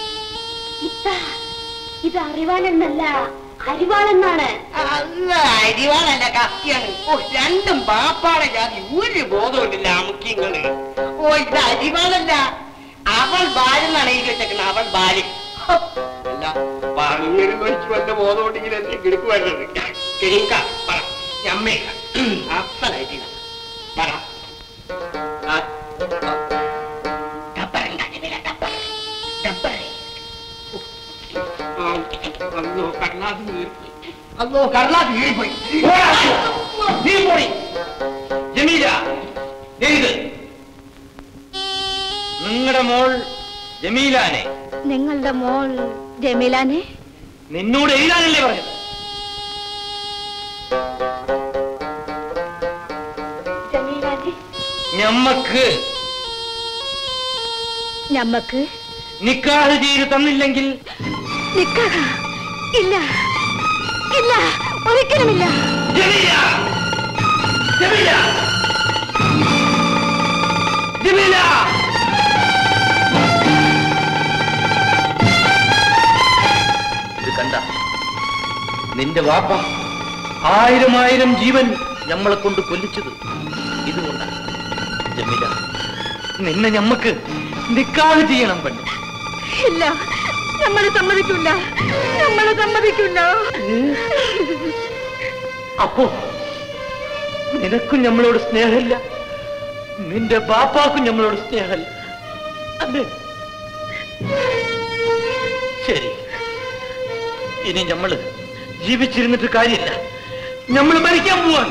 [SPEAKER 3] ഇത് അറിവാനെന്നല്ല അരിവാണെന്നാണ്
[SPEAKER 6] അല്ല അരിവാളല്ല കത്തിയാണ് ഓ രണ്ടും ബാപ്പാടെ ജാതി ഒരു ബോധമില്ല അമുക്കിങ്ങള് ഓ ഇത് അരിവാളല്ല അവൾ ബാലെന്നാണ് എഴുതി വെച്ചേക്കുന്നത് അവൾ ബാല് ഹോ, അല്ല പറഞ്ഞു കഴിച്ചു വല്ല ബോധമുണ്ടെങ്കിൽ എന്നെ കിടക്ക് വരുന്നത് കിഴിങ്ക പറ ഞമ്മേ അപ്പനായിട്ട് പറ ആ, ആ. ഡബ്ബർ ഉണ്ടാ, ജമീല, ഡബ്ബർ. ഡബ്ബർ. ആ, അല്ലോ കർണാസ് വീർപ്പോയി അല്ലോ കർണാസ് വീർപ്പോയി
[SPEAKER 7] നീ പോയി ജമീല ഇത് നിങ്ങളുടെ മോൾ ജമീലാനെ
[SPEAKER 4] നിങ്ങളുടെ മോൾ ജമീലാനെ
[SPEAKER 7] നിന്നോട് എഴുതാനല്ലേ പറഞ്ഞത് ഞമ്മക്ക്
[SPEAKER 4] ഞമ്മക്ക്
[SPEAKER 7] നിക്കാഹ് ചെയ്ത് തന്നില്ലെങ്കിൽ
[SPEAKER 4] നിക്കാക ഇല്ല ഇല്ല ഒരിക്കലുമില്ല
[SPEAKER 7] ജമീല ജമീല ജമീല ഇത് കണ്ട നിന്റെ വാപ്പ ആയിരം ആയിരം ജീവൻ ഞമ്മളെ കൊണ്ട് കൊല്ലിച്ചത് ഇതുകൊണ്ടാണ് ജമീല നിന്നെ ഞമ്മക്ക് നിക്കാഹ് ചെയ്യണം പെണ്ണ്
[SPEAKER 4] ഇല്ല നമ്മളെ സമ്മതിക്കില്ല നമ്മളെ സമ്മതിക്കില്ല
[SPEAKER 7] അപ്പോ നിനക്കും നമ്മളോട് സ്നേഹമില്ല നിന്റെ ബാപ്പാക്കും നമ്മളോട് സ്നേഹമില്ല അല്ലേ ശരി ഇനി നമ്മള് ജീവിച്ചിരുന്നിട്ട് കാര്യമില്ല നമ്മൾ മരിക്കാൻ പോവാൻ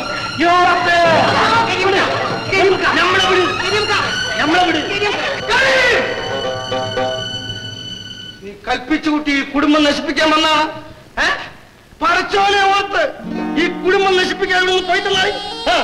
[SPEAKER 7] നമ്മളെ വിട് നമ്മളെ വിട് നീ കൽപ്പിച്ചു കൂട്ടി ഈ കുടുംബം നശിപ്പിക്കാൻ വന്നാണ് ഏ? പടച്ചോനെ ഓർത്ത് ഈ കുടുംബം നശിപ്പിക്കാൻ ഇവിടെ നിന്ന് പോയി തന്നായി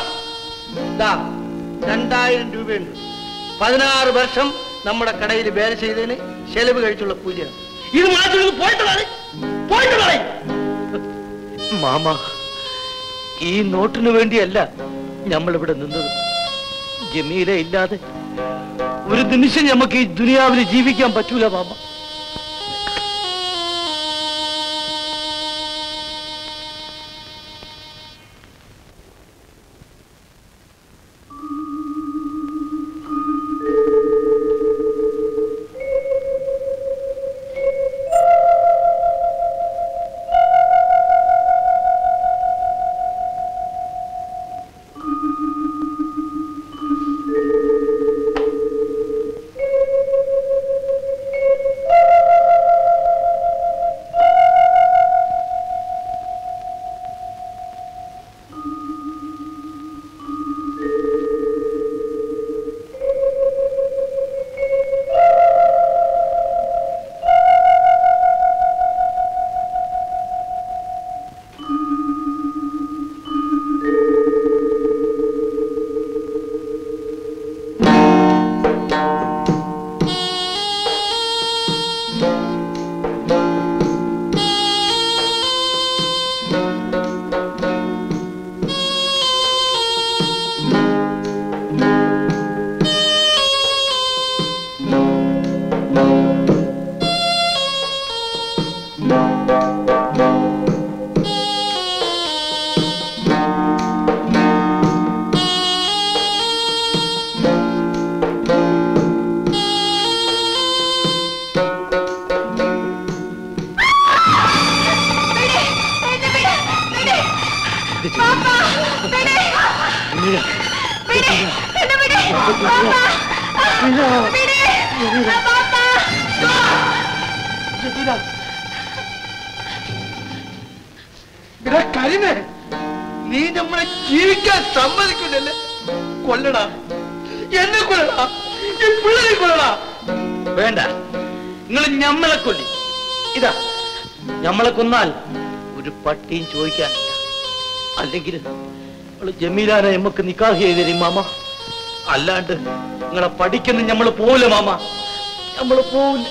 [SPEAKER 7] രണ്ടായിരം രൂപയുണ്ട് പതിനാറ് വർഷം നമ്മുടെ കടയിൽ വേല ചെയ്തതിന് ചെലവ് കഴിച്ചുള്ള കൂലിയാണ് ഇത് മാറ്റി പോയിട്ടാണ് പോയിട്ടാണ് മാമ ഈ നോട്ടിന് വേണ്ടിയല്ല നമ്മളിവിടെ നിന്നത് ജമീല ഇല്ലാതെ ഒരു നിമിഷം നമുക്ക് ഈ ദുനിയാവിൽ ജീവിക്കാൻ പറ്റൂല മാമ
[SPEAKER 5] എടാ കരിമേ നീ നമ്മളെ ജീവിക്കാൻ സമ്മതിക്കുന്നില്ലേ കൊല്ലടാ എന്നെ കൊല്ലടാ ഈ പിള്ളേരെ കൊല്ലടാ
[SPEAKER 6] വേണ്ട നിങ്ങൾ ഞമ്മളെ കൊല്ലി ഇതാ ഞമ്മളെ കൊന്നാൽ ഒരു പട്ടിയും ചോദിക്കാനില്ല അല്ലെങ്കിൽ അവള് ജമീലാനെ നമുക്ക് നിക്കാഹ് ചെയ്ത് തരും മാമ അല്ലാണ്ട് നിങ്ങളെ പഠിക്കുന്ന ഞമ്മള് പോവില്ല മാമ ഞമ്മള് പോവില്ല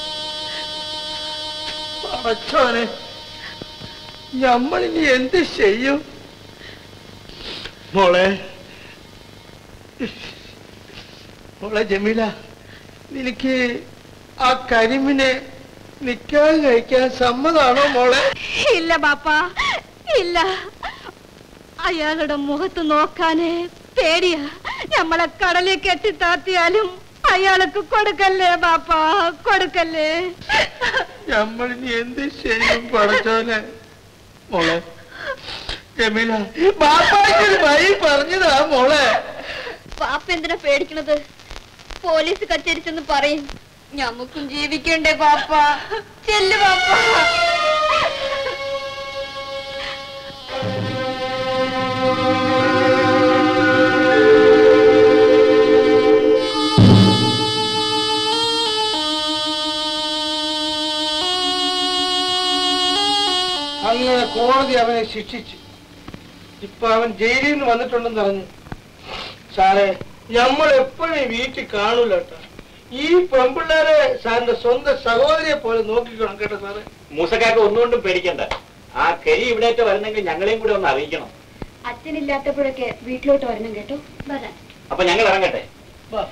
[SPEAKER 5] അച്ഛനെ നമ്മളിനി എന്ത് ചെയ്യും മോളെ മോളെ ജമീല നിനക്ക് ആ കരിമിനെ നിക്കാൻ കഴിക്കാൻ സമ്മതാണോ മോളെ
[SPEAKER 4] ഇല്ല ബാപ്പ ഇല്ല അയാളുടെ മുഖത്ത് നോക്കാനേ പേടിയാ നമ്മളെ കടലിൽ കെട്ടിത്താത്തിയാലും അയാൾക്ക് കൊടുക്കല്ലേ ബാപ്പ കൊടുക്കല്ലേ
[SPEAKER 5] നമ്മളിനി എന്ത് ചെയ്യും പടച്ചോനെ മോളെ ജമീല ബാപ്പാക്കൊരു വഴി പറഞ്ഞതാ മോളെ
[SPEAKER 4] ബാപ്പ എന്തിനാ പേടിക്കണത് പോലീസ് കച്ചേരി ചെന്ന് പറയും ഞമ്മക്കും ജീവിക്കണ്ടേ ബാപ്പ ചെല്ലു ബാപ്പ
[SPEAKER 5] അങ്ങനെ കോടതി അവനെ ശിക്ഷിച്ചു ഇപ്പൊ അവൻ ജയിലിൽ നിന്ന് വന്നിട്ടുണ്ടെന്ന് അറിഞ്ഞു സാറേ നമ്മൾ എപ്പോഴും വീട്ടിൽ കാണൂല കേട്ടോ ഈ പെമ്പിള്ളേരെ സാറിന്റെ സ്വന്തം സഹോദരിയെ പോലെ നോക്കിക്കണം കേട്ടോ സാറേ
[SPEAKER 2] മൂസക്കാർക്ക് ഒന്നുകൊണ്ടും പേടിക്കണ്ട ആ കരി ഇവിടേക്ക് വരുന്നെങ്കിൽ ഞങ്ങളെയും കൂടെ ഒന്ന് അറിയിക്കണം
[SPEAKER 4] അച്ഛനില്ലാത്തപ്പോഴൊക്കെ വീട്ടിലോട്ട് വരണം കേട്ടോ വരാം
[SPEAKER 2] അപ്പൊ ഞങ്ങൾ ഇറങ്ങട്ടെ
[SPEAKER 5] വാ.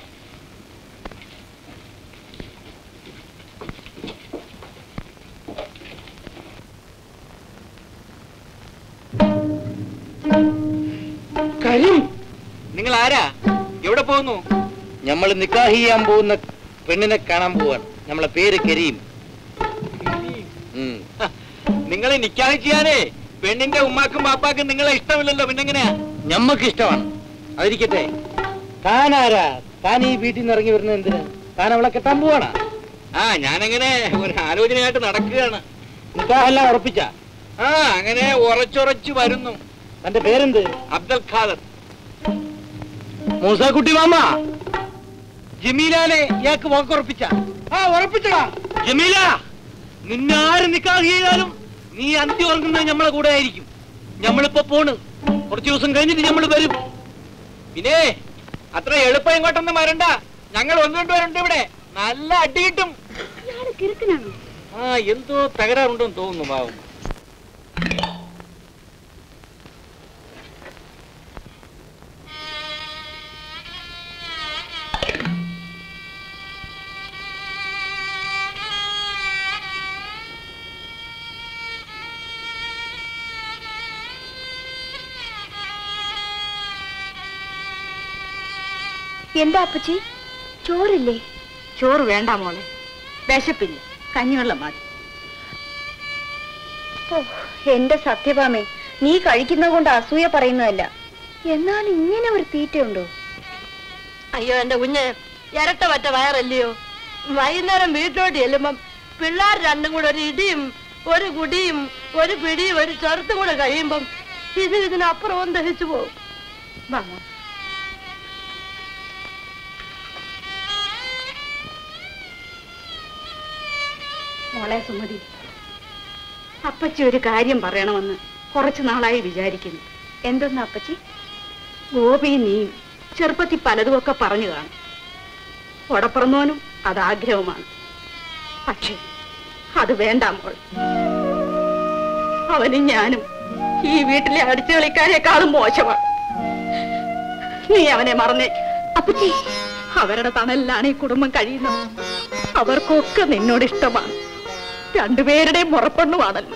[SPEAKER 5] കരീം
[SPEAKER 2] നിങ്ങൾ ആരാ എവിടെ പോകുന്നു
[SPEAKER 6] നമ്മൾ നിക്കാഹ് ചെയ്യാൻ പോകുന്ന പെണ്ണിനെ കാണാൻ പോവാണ് നമ്മളെ പേര് കരീം ഉം.
[SPEAKER 2] നിങ്ങൾ നിക്കാഹ് ചെയ്യാനേ പെണ്ണിന്റെ ഉമ്മാക്കും ബാപ്പാക്കും നിങ്ങളെ ഇഷ്ടമില്ലല്ലോ പിന്നെങ്ങനെയാ
[SPEAKER 6] ഞമ്മക്ക് ഇഷ്ടമാണ് അതിരിക്കട്ടെ താനാരാ താൻ ഈ വീട്ടിൽ നിന്ന് ഇറങ്ങി വരുന്നത് എന്തിനാ താൻ അവളെ കെട്ടാൻ പോവാണാ
[SPEAKER 2] ആ ഞാനങ്ങനെ ഒരു ആലോചനയായിട്ട് നടക്കുകയാണ്
[SPEAKER 6] നിക്കാഹെല്ലാം ഉറപ്പിച്ച
[SPEAKER 2] ആ അങ്ങനെ ഉറച്ചുറച്ചു വരുന്നു
[SPEAKER 6] തന്റെ പേരെന്ത്
[SPEAKER 2] അബ്ദുൽ ഖാദർ
[SPEAKER 6] മൂസാക്കുട്ടി മാമ
[SPEAKER 2] ജമീലാനെ ഇയാൾക്ക് വാക്കുറപ്പിച്ച
[SPEAKER 5] ആ ഉറപ്പിച്ചടാ
[SPEAKER 2] ജമീല നിന്നെ ആര് നിക്കാഹ് ചെയ്താലും നീ അന്തി ഉറങ്ങുന്നത് നമ്മളെ കൂടെ ആയിരിക്കും നമ്മളിപ്പോ പോണ് കുറച്ചു ദിവസം കഴിഞ്ഞിട്ട് നമ്മൾ വരും പിന്നെ അത്ര എളുപ്പം ഇങ്ങോട്ടൊന്നും വരണ്ട ഞങ്ങൾ ഒന്നുകൊണ്ട് വരണ്ട ഇവിടെ നല്ല അടി കിട്ടും
[SPEAKER 4] ഇയാള് കിറുക്കനാണോ
[SPEAKER 2] ആ എന്തോ തകരാറുണ്ടെന്ന് തോന്നുന്നു പാവം
[SPEAKER 4] എന്താ അപ്പച്ചി ചോറില്ലേ ചോറ് വേണ്ട മോളെ വിശപ്പില്ല കഞ്ഞിവെള്ളം മതി ഓ എന്റെ സത്യഭാമേ നീ കഴിക്കുന്നത് കൊണ്ട് അസൂയ പറയുന്നതല്ല എന്നാൽ ഇങ്ങനെ ഒരു തീറ്റയുണ്ടോ
[SPEAKER 8] അയ്യോ എന്റെ കുഞ്ഞ് ഇരട്ട പറ്റ വയറല്ലയോ വൈകുന്നേരം വീട്ടിലോട്ട് ചെല്ലുമ്പം പിള്ളേർ രണ്ടും കൂടെ ഒരു ഇടിയും ഒരു കുടിയും ഒരു പിടിയും ഒരു ചെറുത്തും കൂടെ കഴിയുമ്പം ഇത് ഇതിനപ്പുറവും ദഹിച്ചു പോകും വാ മോൾ.
[SPEAKER 4] മോളെ സുമതി അപ്പച്ചി ഒരു കാര്യം പറയണമെന്ന് കുറച്ചു നാളായി വിചാരിക്കുന്നു എന്തെന്ന് അപ്പച്ചി ഗോപി നീയും ചെറുപ്പത്തിൽ പലതുമൊക്കെ പറഞ്ഞു കാണും ഉടപ്പിറന്നോനും അത് ആഗ്രഹമാണ് പക്ഷേ അത് വേണ്ട മോൾ അവനും ഞാനും ഈ വീട്ടിലെ അടിച്ചു കളിക്കാനേക്കാളും മോശമാണ് നീ അവനെ മറന്നേ അപ്പച്ചി അവരുടെ തണലിലാണ് ഈ കുടുംബം കഴിയുന്നത് അവർക്കൊക്കെ നിന്നോട് ഇഷ്ടമാണ് രണ്ടുപേരുടെയും മുറപ്പെണ്ണുമാണല്ലോ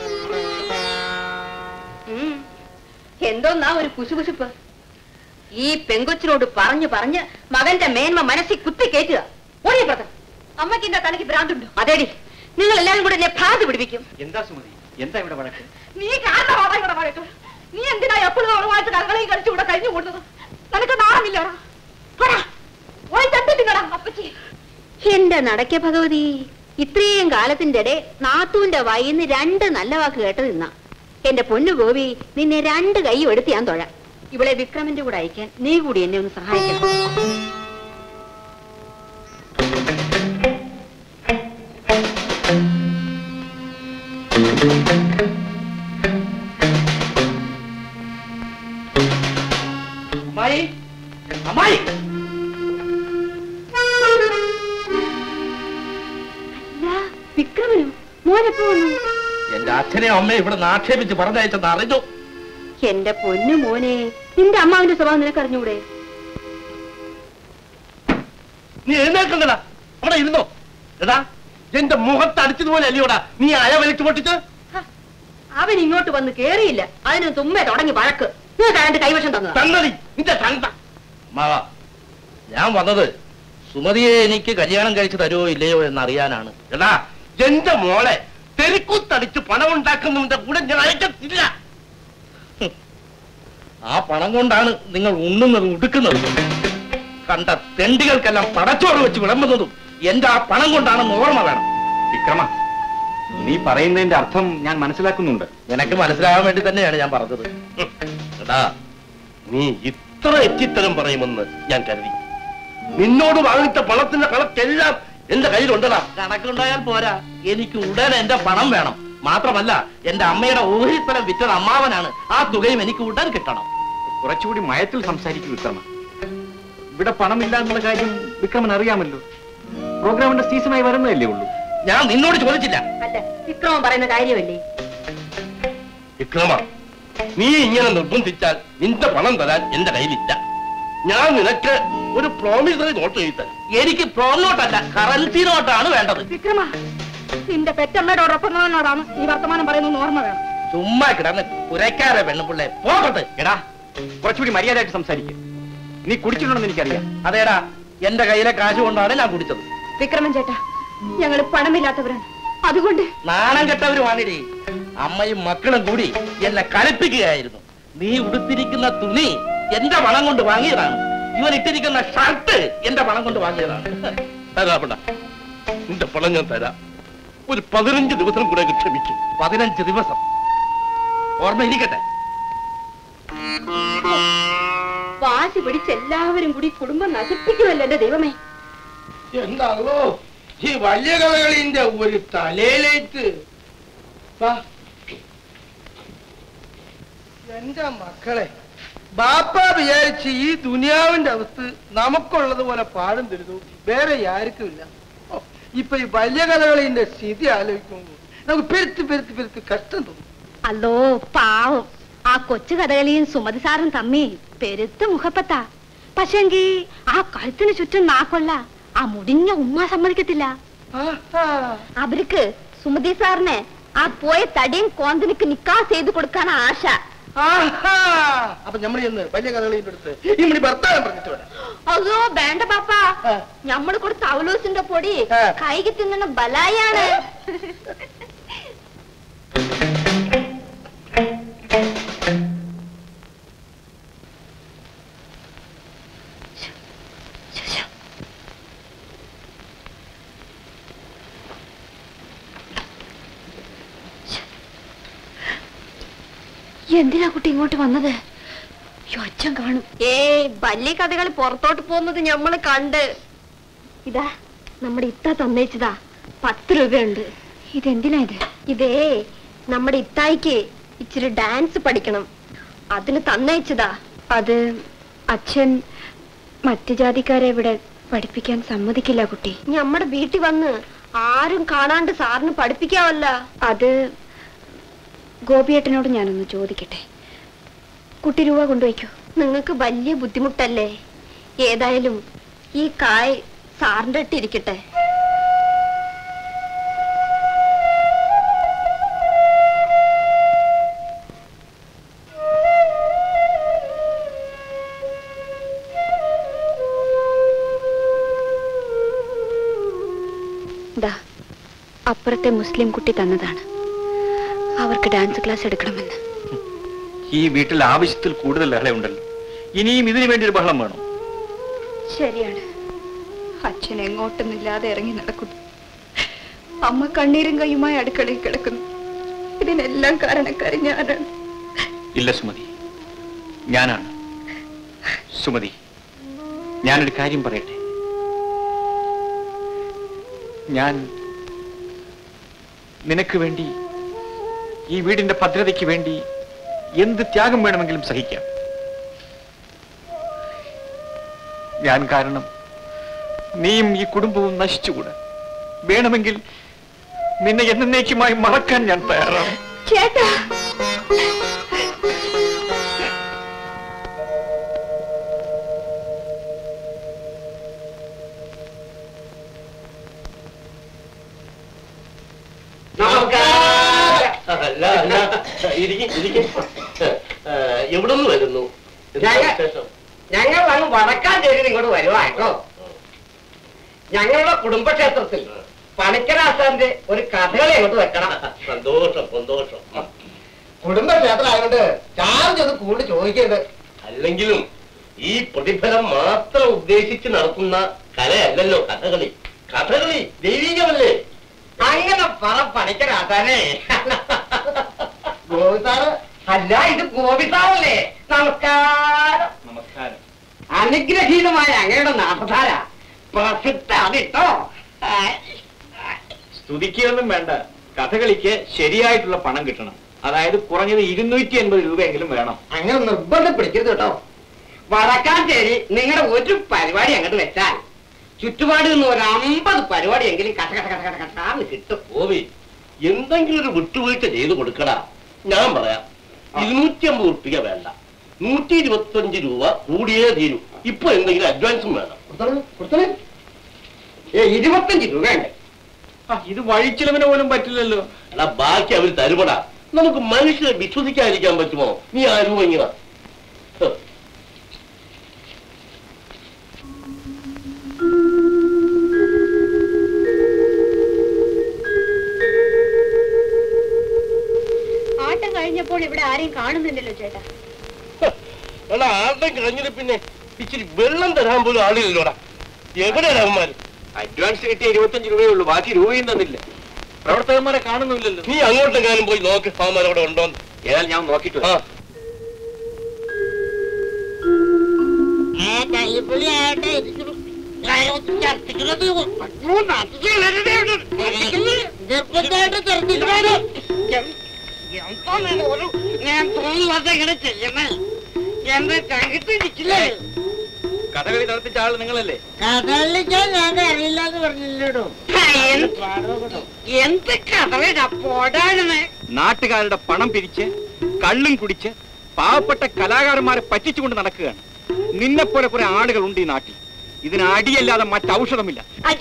[SPEAKER 8] എന്തോന്നാ ഒരു കുശുകുശുപ്പ് ഈ പെങ്കൊച്ചിനോട് പറഞ്ഞു പറഞ്ഞ് മകന്റെ മേന്മ മനസ്സിൽ കുത്തി കയറ്റുക ഓടിയ ബ്രദർ അമ്മയ്ക്ക് എന്റെ തലയ്ക്ക് ഭ്രാന്തുണ്ടോ അതേടി നിങ്ങൾ എല്ലാവരും കൂടെ എന്നെ ഭ്രാന്ത് പിടിപ്പിക്കും
[SPEAKER 2] എന്താ സുമതി എന്താ ഇവിടെ വഴക്ക്
[SPEAKER 8] നീ കാരണമാണ് ഇവിടെ വഴക്ക് നീ എന്തിനാ എപ്പോഴും അവളുമായിട്ട് കലകളെയും കളിച്ചു ഇവിടെ കഴിഞ്ഞു കൂടുന്നത്
[SPEAKER 4] നാണമില്ലടാ പോടാ. പോയി തട്ടി തിന്നടാ അപ്പച്ചി
[SPEAKER 3] എന്റെ നടക്ക ഭഗവതി ഇത്രയും കാലത്തിന്റെ ഇടെ നാത്തൂന്റെ വായിന്ന് രണ്ട് നല്ല വാക്ക് കേട്ട് നിന്ന എന്റെ പൊന്നു ഗോപി നിന്നെ രണ്ട് കൈ എടുത്ത് ഞാൻ തൊഴ ഇവളെ വിക്രമിന്റെ കൂടെ അയക്കാൻ നീ കൂടി എന്നെ ഒന്ന് സഹായിക്കണം
[SPEAKER 6] അമ്മായി അമ്മായി
[SPEAKER 3] അല്ല, വിക്രമനോ മോനെപ്പോ വന്നു
[SPEAKER 6] എന്റെ അച്ഛനെയും അമ്മയും ഇവിടെ ആക്ഷേപിച്ച് പറഞ്ഞയച്ചെന്ന് അറിഞ്ഞു
[SPEAKER 3] എന്റെ പൊന്നു മോനെ നിന്റെ അമ്മാവിന്റെ സ്വഭാവം നിനക്ക് അറിഞ്ഞൂടെ
[SPEAKER 6] നീ എഴുന്നേക്കണ്ടടാ അവിടെ ഇരുന്നോ എടാ എന്റെ മുഖത്ത് അടിച്ചതുപോലെ അല്ലയോടാ നീ അയ വലിച്ചു പൊട്ടിച്ച്
[SPEAKER 3] അവൻ ഇങ്ങോട്ട് വന്ന് കേറിയില്ല അതിന് തുമ്മേ തുടങ്ങി വഴക്ക് നിങ്ങൾക്ക് അവന്റെ കൈവശം തന്നതാ
[SPEAKER 6] തന്നതി നിന്റെ തണ്ട മാവാ ഞാൻ വന്നത് സുമതിയെ എനിക്ക് കല്യാണം കഴിച്ചു തരുമോ ഇല്ലയോ എന്നറിയാനാണ് എടാ എന്റെ മോളെ തെരുക്കുത്തടിച്ച് പണം ഉണ്ടാക്കുന്നതിന്റെ കൂടെ ഞാൻ അയക്കത്തില്ല ഹും. ആ പണം കൊണ്ടാണ് നിങ്ങൾ ഉണ്ണുന്നതും ഉടുക്കുന്നതും കണ്ട തെണ്ടികൾക്കെല്ലാം പടച്ചോറ് വെച്ച് വിളമ്പുന്നതും എന്റെ ആ പണം കൊണ്ടാണെന്ന് ഓർമ്മ വേണം
[SPEAKER 10] വിക്രമ നീ പറയുന്നതിന്റെ അർത്ഥം ഞാൻ മനസ്സിലാക്കുന്നുണ്ട്
[SPEAKER 6] നിനക്ക് മനസ്സിലാകാൻ വേണ്ടി തന്നെയാണ് ഞാൻ പറഞ്ഞത് ഹും. എടാ നീ ഇത്ര എത്തിത്തരം പറയുമെന്ന് ഞാൻ കരുതി നിന്നോട് വാങ്ങിച്ച പണത്തിന്റെ കണക്കെല്ലാം എന്റെ കയ്യിലുണ്ടടാ കണക്കുണ്ടായാൽ പോരാ എനിക്ക് ഉടനെ എന്റെ പണം വേണം മാത്രമല്ല എന്റെ അമ്മയുടെ ഊഹിത്തലം വിറ്റത് അമ്മാവനാണ് ആ തുകയും എനിക്ക് ഉടൻ കിട്ടണം
[SPEAKER 10] കുറച്ചുകൂടി മയത്തിൽ സംസാരിക്കും വിക്രമ ഇവിടെ പണമില്ല എന്നുള്ള കാര്യം വിക്രമൻ അറിയാമല്ലോ പ്രോഗ്രാമിന്റെ സീസണായി വരുന്നതല്ലേ ഉള്ളൂ
[SPEAKER 6] ഞാൻ നിന്നോട് ചോദിച്ചില്ല
[SPEAKER 3] അല്ല വിക്രമൻ പറയുന്ന കാര്യമല്ലേ
[SPEAKER 6] വിക്രമ നീ ഇങ്ങനെ നിർബന്ധിച്ചാൽ നിന്റെ പണം തരാൻ എന്റെ കയ്യിലില്ല ഞാൻ നിനക്ക് ഒരു പ്രോമിസറി നോട്ട് എഴുതി തരാം എനിക്ക് പ്രോം നോട്ടല്ല കറൻസി നോട്ടാണ് വേണ്ടത്
[SPEAKER 4] വിക്രമ നിന്റെ പെറ്റമ്മയോടൊപ്പം നോടാണ് ഈ വർത്തമാനം പറയുന്നത് ഓർമ്മ വേണം
[SPEAKER 6] ചുമ്മാ കിടന്ന് കുരയ്ക്കാരെ പെണ്ണുപിള്ളെ പോകട്ടെ
[SPEAKER 10] എടാ കുറച്ചുകൂടി മര്യാദയായിട്ട് സംസാരിക്കും നീ കുടിച്ചിട്ടുണ്ടെന്ന് എനിക്കറിയാം
[SPEAKER 6] അതേടാ എന്റെ കയ്യിലെ കാശ് കൊണ്ടാണ് ഞാൻ കുടിച്ചത്
[SPEAKER 4] വിക്രമൻ ചേട്ടാ ഞങ്ങൾ പണമില്ലാത്തവരാണ് അതുകൊണ്ട്
[SPEAKER 6] നാണം കെട്ടവരുമാണിടി അമ്മയും മക്കളും കൂടി എന്നെ കളിപ്പിക്കുകയായിരുന്നു നീ ഉടുത്തിരിക്കുന്ന തുണി എന്റെ പണം കൊണ്ട് വാങ്ങിയതാണ് ഇവൻ ഇട്ടിരിക്കുന്ന ഷർട്ട് എന്റെ പണം കൊണ്ട് വാങ്ങിയതാണ് തരാപ്പണ്ട നിന്റെ പണം ഞാൻ തരാം ഒരു പതിനഞ്ച് ദിവസം കൂടെ ക്ഷമിക്കും പതിനഞ്ച് ദിവസം ഓർമ്മയിരിക്കട്ടെ
[SPEAKER 3] വാശി പിടിച്ച് എല്ലാവരും കൂടി കുടുംബം നശിപ്പിക്കുമല്ലോ എന്റെ ദൈവമേ
[SPEAKER 5] എന്താണല്ലോ ഈ വലിയ കഥകളിന്റെ ഒരു തലയിലേക്ക് വാ. എന്റെ മക്കളെ ബാപ്പ വിചാരിച്ച് ഈ ദുനിയാവിന്റെ അകത്ത് നമുക്കുള്ളത് പോലെ പാടും തരുന്നു വേറെ ആർക്കുമില്ല ഓ, ഇപ്പൊ ഈ വലിയ കഥകളിന്റെ സ്ഥിതി ആലോചിക്കുമ്പോൾ നമുക്ക് പെരുത്ത് പെരുത്ത് പെരുത്ത് കഷ്ടം തോന്നും
[SPEAKER 3] അല്ലോ പാവം ആ കൊച്ചു കഥകളിയും സുമതി സാറും തമ്മി പെരുത്ത് മുഖപ്പത്താ പക്ഷെങ്കി ആ കഴുത്തിന് ചുറ്റും നാക്കൊള്ള ആ മുടിഞ്ഞ ഉമ്മ സമ്മതിക്കത്തില്ല
[SPEAKER 5] ആഹാ.
[SPEAKER 3] അവർക്ക് സുമതി സാറിനെ ആ പോയ തടിയും കോന്തനിക്ക് നിക്കാ ചെയ്തു കൊടുക്കാൻ ആശ
[SPEAKER 5] ആഹാ. അപ്പൊ നമ്മൾ ചെന്ന് വലിയ കഥകളിന്റെ അടുത്ത് ഈ മണി ഭർത്താവ് പറഞ്ഞിട്ട് വരാം
[SPEAKER 3] അതോ വേണ്ട പാപ്പ
[SPEAKER 5] ആ.
[SPEAKER 3] ഞമ്മള് കൊടുത്ത അവലോസിന്റെ പൊടി
[SPEAKER 5] ആ.
[SPEAKER 3] കൈക്ക് തിന്നണ ബലായാണ് എന്തിനാ കുട്ടി ഇങ്ങോട്ട് വന്നത് അയ്യോ, അച്ഛൻ കാണും ഏ വലിയ കഥകൾ പുറത്തോട്ട് പോകുന്നത് ഞമ്മള് കണ്ട് ഇതാ നമ്മുടെ ഇത്ത തന്നേച്ചതാ പത്ത് രൂപയുണ്ട് ഇതെന്തിനാ ഇത് ഇതേ നമ്മുടെ ഇത്തായിക്ക് ഇച്ചിരി ഡാൻസ് പഠിക്കണം അതിന് തന്നേച്ചതാ അത് അച്ഛൻ മറ്റു ജാതിക്കാരെ ഇവിടെ പഠിപ്പിക്കാൻ സമ്മതിക്കില്ല കുട്ടി നമ്മുടെ വീട്ടിൽ വന്ന് ആരും കാണാണ്ട് സാറിന് പഠിപ്പിക്കാവല്ല അത് ഗോപിയേട്ടനോട് ഞാനൊന്ന് ചോദിക്കട്ടെ കുട്ടി രൂപ കൊണ്ടുവയ്ക്കോ നിങ്ങൾക്ക് വലിയ ബുദ്ധിമുട്ടല്ലേ ഏതായാലും ഈ കായ് സാറിന്റെ ഇട്ടിരിക്കട്ടെ ദാ അപ്പുറത്തെ മുസ്ലിം കുട്ടി തന്നതാണ് അവർക്ക് ഡാൻസ് ക്ലാസ് എടുക്കണമെന്ന്
[SPEAKER 10] ഈ വീട്ടിൽ ആവശ്യത്തിൽ കൂടുതൽ ലഹളയുണ്ടല്ലോ ഇനിയും ഇതിനു വേണ്ടി ഒരു ബഹളം വേണം
[SPEAKER 4] ശരിയാണ് അച്ഛൻ എങ്ങോട്ടൊന്നില്ലാതെ ഇറങ്ങി നടക്കുന്നു അമ്മ കണ്ണീരും കൈയുമായി അടുക്കളയിൽ കിടക്കുന്നു ഇതിനെല്ലാം കാരണക്കാരി ഞാനാണ്
[SPEAKER 10] ഇല്ല സുമതി ഞാനാണ് സുമതി ഞാനൊരു കാര്യം പറയട്ടെ ഞാൻ നിനക്ക് വേണ്ടി ഈ വീടിന്റെ ഭദ്രതയ്ക്ക് വേണ്ടി എന്ത് ത്യാഗം വേണമെങ്കിലും സഹിക്കാം ഞാൻ കാരണം നീയും ഈ കുടുംബവും നശിച്ചുകൂടാ വേണമെങ്കിൽ നിന്നെ എന്നേക്കുമായി മറക്കാൻ ഞാൻ തയ്യാറാണ്
[SPEAKER 4] ചേട്ടാ
[SPEAKER 6] അല്ല അല്ല ഇരിക്കും ഇരിക്കും എവിടെ നിന്ന് വരുന്നു എന്താ
[SPEAKER 5] ഞങ്ങ-
[SPEAKER 6] വിശേഷം?
[SPEAKER 5] ഞങ്ങൾ അങ്ങ് വടക്കാഞ്ചേരി ഇങ്ങോട്ട് വരുവാ കേട്ടോ ഞങ്ങളുടെ കുടുംബക്ഷേത്രത്തിൽ പണിക്കരാസാന്റെ ഒരു കഥകളി ഇങ്ങോട്ട് വെക്കണം
[SPEAKER 6] സന്തോഷം സന്തോഷം
[SPEAKER 5] കുടുംബക്ഷേത്രം ആയതുകൊണ്ട് ചാർജ് ഒന്ന് കൂടുതൽ ചോദിക്കരുത്
[SPEAKER 6] അല്ലെങ്കിലും ഈ പ്രതിഫലം മാത്രം ഉദ്ദേശിച്ച് നടത്തുന്ന കലയല്ലല്ലോ കഥകളി കഥകളി ദൈവികമല്ലേ
[SPEAKER 5] അങ്ങനെ പറ പണിക്കരാസാനേ ഗോപി സാറ് അല്ല ഇത് ഗോപി സാറല്ലേ നമസ്കാരം
[SPEAKER 10] നമസ്കാരം
[SPEAKER 5] അനുഗ്രഹീതമായ അങ്ങയുടെ നാമധാര പ്രസിദ്ധ അതിട്ടോ
[SPEAKER 10] സ്തുതിക്കുകയൊന്നും വേണ്ട കഥകളിക്ക് ശരിയായിട്ടുള്ള പണം കിട്ടണം അതായത് കുറഞ്ഞത് ഇരുന്നൂറ്റി എൺപത് രൂപയെങ്കിലും വേണം
[SPEAKER 5] അങ്ങനെ നിർബന്ധം പിടിക്കരുത് കേട്ടോ വടക്കാഞ്ചേരി നിങ്ങളുടെ ഒരു പരിപാടി അങ്ങോട്ട് വെച്ചാൽ ചുറ്റുപാട് നിന്ന് ഒരു അമ്പത് പരിപാടിയെങ്കിലും കഥ കഥ കഥ കഥ കഥാന്ന് കിട്ടും
[SPEAKER 6] ഗോപി എന്തെങ്കിലും ഒരു വിട്ടുവീഴ്ച ചെയ്തു കൊടുക്കടാ ഞാൻ പറയാം ഇരുന്നൂറ്റി അമ്പത് ഉറുപ്പിക വേണ്ട നൂറ്റി ഇരുപത്തഞ്ച് രൂപ കൂടിയേ തീരൂ ഇപ്പൊ എന്തെങ്കിലും അഡ്വാൻസും വേണം
[SPEAKER 5] കൊടുത്തോളൂ, കൊടുത്തോളൂ. ഏ ഇരുപത്തഞ്ച് രൂപയുണ്ട്
[SPEAKER 10] ആ, ഇത് വഴിച്ചിലവിന് പോലും പറ്റില്ലല്ലോ
[SPEAKER 6] എടാ ബാക്കി അവർ തരുമടാ നമുക്ക് മനുഷ്യരെ വിശ്വസിക്കാതിരിക്കാൻ പറ്റുമോ നീ ആ രൂപ ഇങ്ങനെ ഹ്.
[SPEAKER 4] ആട്ടം കഴിഞ്ഞപ്പോൾ ഇവിടെ ആരെയും കാണുന്നില്ലല്ലോ ചേട്ടാ
[SPEAKER 6] എടാ ആരുടെ കഴിഞ്ഞത് പിന്നെ ഇച്ചിരി വെള്ളം തരാൻ പോലും ആളില്ലല്ലോടാ എവിടെയാണ് അവന്മാര്
[SPEAKER 10] അഡ്വാൻസ് കിട്ടിയ ഇരുപത്തഞ്ച് രൂപയേ ഉള്ളൂ ബാക്കി രൂപയും തന്നില്ല പ്രവർത്തകന്മാരെ കാണുന്നില്ലല്ലോ
[SPEAKER 6] നീ അങ്ങോട്ടെങ്ങാനും പോയി നോക്ക് അവന്മാർ അവിടെ ഉണ്ടോന്ന്
[SPEAKER 10] ഏതായാലും ഞാൻ നോക്കിയിട്ട്
[SPEAKER 6] ആ
[SPEAKER 10] വരാം.
[SPEAKER 5] ഞാൻ തോന്നുന്നത് ഇങ്ങനെ ചെയ്യണേ എന്റെ ചങ്കിട്ടിരിക്കില്ലേ
[SPEAKER 10] കഥകളി നടത്തിച്ച ആള് നിങ്ങളല്ലേ
[SPEAKER 5] കഥകളിക്കാൻ ഞാൻ അറിയില്ല എന്ന് പറഞ്ഞില്ലടോ എന്ത് കഥളിടാ പോടാണെന്ന്
[SPEAKER 10] നാട്ടുകാരുടെ പണം പിരിച്ച് കള്ളും കുടിച്ച് പാവപ്പെട്ട കലാകാരന്മാരെ പറ്റിച്ചുകൊണ്ട് നടക്കുകയാണ് നിന്നെപ്പോലെ കുറെ ആളുകളുണ്ട് ഈ നാട്ടിൽ ഇതിന് അടിയല്ലാതെ മറ്റ് ഔഷധമില്ല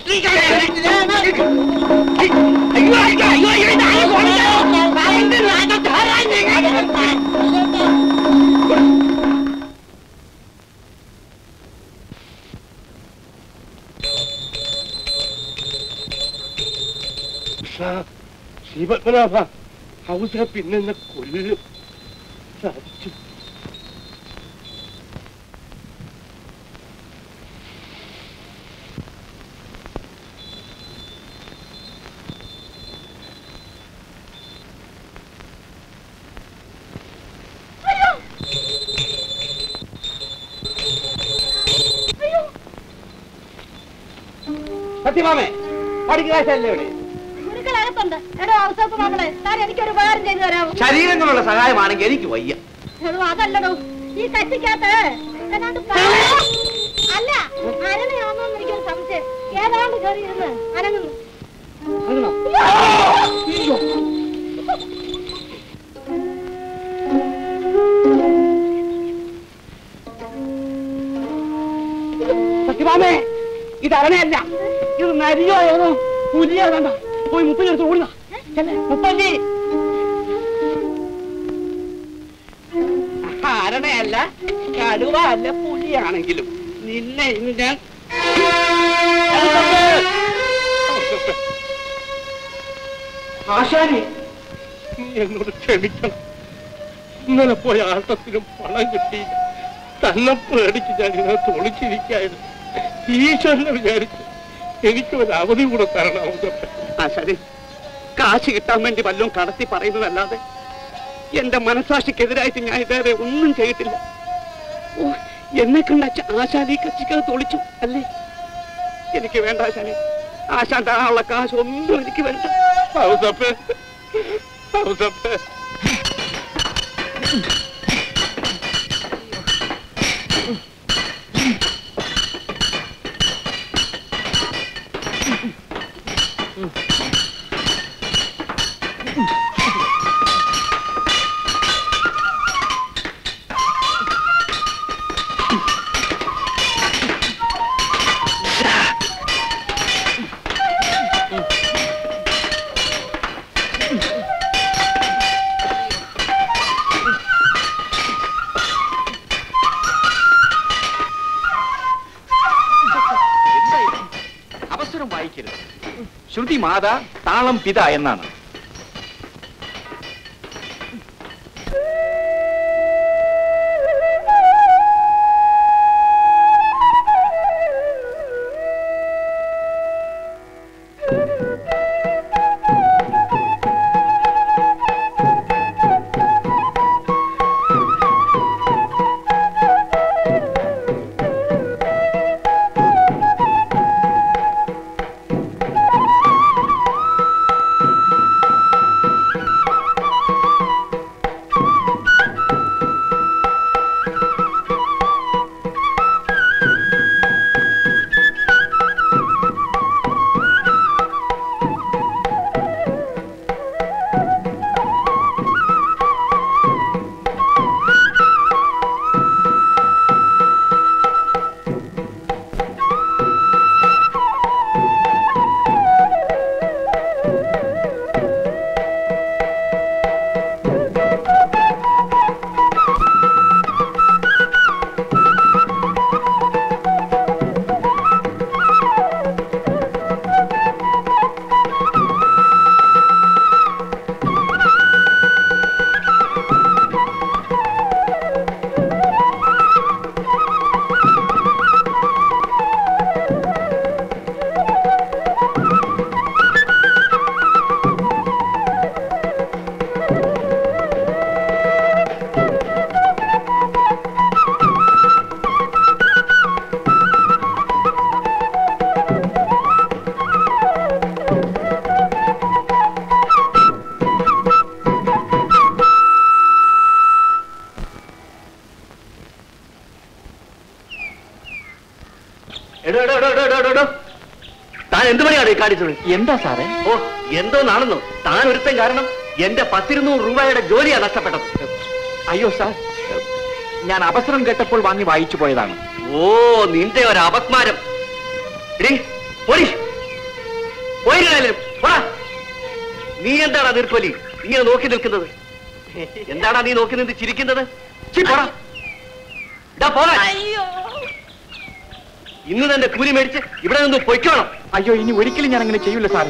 [SPEAKER 6] ശ്രീപത്മനാഭ ഹൗസ പിന്നെ എന്നെ കൊല്ലും സാധിച്ചു
[SPEAKER 5] സത്യമാമേ പഠിക്കാശല്ലേ ഇവിടെ
[SPEAKER 4] ഗുരുക്കളകത്തുണ്ട് എടോ അവസരത്ത് മകളെ താൻ എനിക്കൊരു ഉപകാരം ചെയ്തു തരാമോ
[SPEAKER 6] ശരീരങ്ങളുള്ള സഹായമാണെങ്കിൽ എനിക്ക് വയ്യ
[SPEAKER 4] എടോ അതല്ലടോ ഈ കത്തിക്കകത്ത് ഏതാണ്ട് പ- അല്ല അരണയാണെന്ന് എനിക്കൊരു സംശയം ഏതാണ്ട് കയറി ഇരുന്ന് അനങ്ങുന്നു
[SPEAKER 5] സത്യമാമേ ഇത് അരണയല്ല ഇത് നരിയോ ഏതോ പുലിയോ കണ്ട പോയി മുപ്പതി എടുത്ത് ഓടുക മുപ്പതി അരണയല്ല കടുവ അല്ല പുലിയാണെങ്കിലും നിന്നെ ഇന്ന് ഞാൻ
[SPEAKER 6] ആശാനെ നീ എന്നോട് ക്ഷമിക്കണം ഇന്നലെ പോയ ആട്ടത്തിനും പണം കിട്ടിയില്ല തന്നെ പേടിച്ച് ഞാൻ ഇതിനകത്ത് ഒളിച്ചിരിക്കായിരുന്നു
[SPEAKER 10] ഈശ്വരനെ വിചാരിച്ച് എനിക്ക് ഒരു അവധി കൂടെ തരണം ഔസപ്പ
[SPEAKER 11] ആ ശരി കാശ് കിട്ടാൻ വേണ്ടി വല്ലതും കടത്തി പറയുന്നതല്ലാതെ എന്റെ മനസാക്ഷിക്കെതിരായിട്ട് ഞാൻ ഇതേറെ ഒന്നും ചെയ്തിട്ടില്ല ഓ എന്നെ കണ്ട ആശാൻ ഈ കച്ചിക്കകത്ത് ഒളിച്ചു അല്ലേ എനിക്ക് വേണ്ട ആശാനെ ആശാൻ തരാനുള്ള കാശ് ഒന്നും എനിക്ക് വേണ്ട
[SPEAKER 10] ഔസപ്പ ഔസപ്പ അവസരം വായിക്കരുത് ശ്രുതി മാത താളം പിത എന്നാണ്
[SPEAKER 6] എടോ എടോ എടോ എടോ എടോ, എടോ താൻ എന്ത് പണിയാണ് ഈ കാണിച്ചത്
[SPEAKER 1] എന്താ സാറേ
[SPEAKER 6] ഓ എന്തോന്നാണെന്നോ താൻ ഒരുത്തൻ കാരണം എന്റെ പത്തിരുന്നൂറ് രൂപയുടെ ജോലിയാ നഷ്ടപ്പെട്ടത്
[SPEAKER 10] അയ്യോ സാർ ഞാൻ അവസരം കേട്ടപ്പോൾ വാങ്ങി വായിച്ചു പോയതാണ്
[SPEAKER 6] ഓ നിന്റെ ഒരു അപസ്മാരം എടീ, പോടി പോയിരുന്നാലും പോടാ നീ എന്താടാ നീർക്കോലി ഇങ്ങനെ നോക്കി നിൽക്കുന്നത് എന്താടാ നീ നോക്കി നിന്ന് ചിരിക്കുന്നത് ചി, പോടാ ഇതാ പോടാ ഇന്ന് തന്നെ കൂലി മേടിച്ച് ഇവിടെ നിന്ന് പൊയ്ക്കോണം
[SPEAKER 10] അയ്യോ ഇനി ഒരിക്കലും ഞാൻ അങ്ങനെ ചെയ്യൂല സാറേ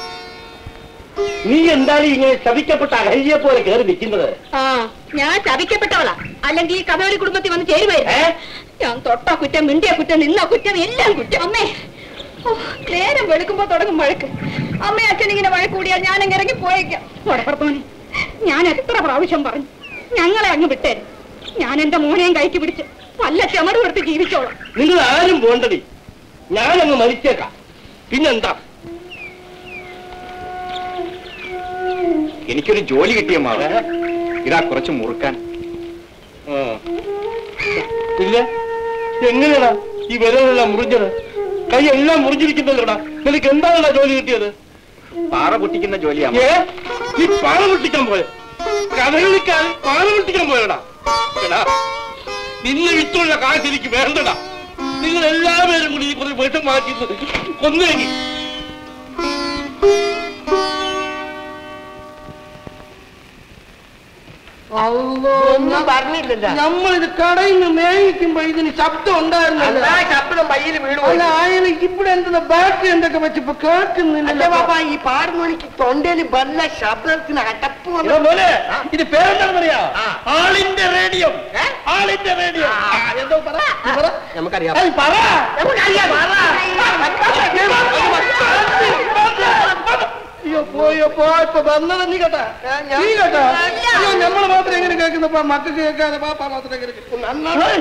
[SPEAKER 6] നീ എന്താണ് ഇങ്ങനെ ശവിക്കപ്പെട്ട അഹല്യെ പോലെ കയറി നിൽക്കുന്നത്
[SPEAKER 4] ആ ഞാൻ ചതിക്കപ്പെട്ടവളാ അല്ലെങ്കിൽ ഈ കഥകളി കുടുംബത്തിൽ വന്ന് ചേരുമായിരുന്നു ഞാൻ തൊട്ട കുറ്റം മിണ്ടിയ കുറ്റം നിന്ന കുറ്റം എല്ലാം കുറ്റം അമ്മേ ഓ, നേരം വെളുക്കുമ്പോ തുടങ്ങും വഴക്ക് അമ്മ അച്ഛൻ ഇങ്ങനെ വഴക്ക് കൂടിയാൽ ഞാൻ അങ്ങ് ഇറങ്ങി പോയേക്കാം ഉടപ്പറത്തോനെ ഞാൻ എത്ര പ്രാവശ്യം പറഞ്ഞു ഞങ്ങളെ അങ്ങ് വിട്ടേരും ഞാൻ എന്റെ മോനെയും കൈക്ക് പിടിച്ച് വല്ല ചെമട് കൊടുത്ത് ജീവിച്ചോളാം
[SPEAKER 6] നിങ്ങൾ ആരും പോണ്ടടി ഞാനങ്ങ് മരിച്ചേക്കാം പിന്നെന്താ
[SPEAKER 10] എനിക്കൊരു ജോലി കിട്ടിയ മാവ് ഇതാ കുറച്ച് മുറുക്കാൻ
[SPEAKER 6] ഇല്ല എങ്ങനെയാടാ ഈ വിരലെല്ലാം മുറിഞ്ഞത് കൈ എല്ലാം മുറിഞ്ഞിരിക്കുന്നല്ലോടാ നിനക്ക് എന്താണടാ ജോലി കിട്ടിയത്
[SPEAKER 10] പാറ പൊട്ടിക്കുന്ന ജോലിയാ
[SPEAKER 6] ഏ ഈ പാറ പൊട്ടിക്കാൻ പോയ കഥകളിക്കാൻ പാറ പൊട്ടിക്കാൻ പോയടാ എടാ നിന്നെ വിറ്റുള്ള കാശ് എനിക്ക് വേണ്ടടാ നിങ്ങൾ എല്ലാവരും കൂടി ഈ കുറച്ച് വിഷം മാറ്റി കൊന്നേക്ക്
[SPEAKER 5] ഒന്നും പറഞ്ഞില്ലല്ലോ നമ്മളിത് കടയിൽ നിന്ന് മേടിക്കുമ്പോ ഇതിന് ശബ്ദം ഉണ്ടായിരുന്നല്ലോ ശബ്ദം പയ്യിൽ വീണു അല്ല അയാൾ ഇവിടെ എന്താ ബാറ്ററി എന്തൊക്കെ വെച്ചപ്പോ കേൾക്കുന്നില്ല ബാബാ ഈ പാടുമണിക്ക് തൊണ്ടയിൽ വല്ല ശബ്ദത്തിന് അടപ്പ്
[SPEAKER 6] മോനെ ഇത് പേരെന്താണെന്നറിയാ ആളിന്റെ റേഡിയോ ആളിന്റെ റേഡിയോ എന്തോ പറ നീ പറ
[SPEAKER 5] നമുക്കറിയാം
[SPEAKER 7] ഏയ് പറ നമുക്കറിയാം
[SPEAKER 5] അയ്യോ പോയോ പോയപ്പോ വന്നത് നീ കേട്ടാ നീ കേട്ടാ അയ്യോ നമ്മള് മാത്രം എങ്ങനെ കേൾക്കുന്നപ്പോ മക്കൾക്ക് കേൾക്കാതെ പാപ്പ മാത്രം എങ്ങനെ കേൾക്കും? നന്നായി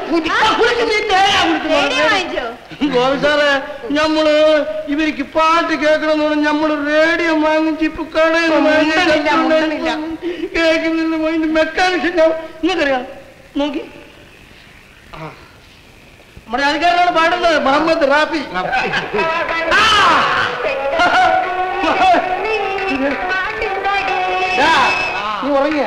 [SPEAKER 5] ഗോപി സാറേ ഞമ്മള് ഇവർക്ക് പാട്ട് കേൾക്കണമെന്ന് പറഞ്ഞ് ഞമ്മള് റേഡിയോ വാങ്ങിച്ച് ഇപ്പൊ കടയിൽ കേൾക്കുന്നില്ല മെക്കാനിക്സ് നിങ്ങൾക്കറിയാം നോക്കി ആ. നമ്മുടെ അധികാരനാണ് പാടുന്നത് മുഹമ്മദ് റാഫി ആ! ദാ, നീ ഉറങ്ങിയ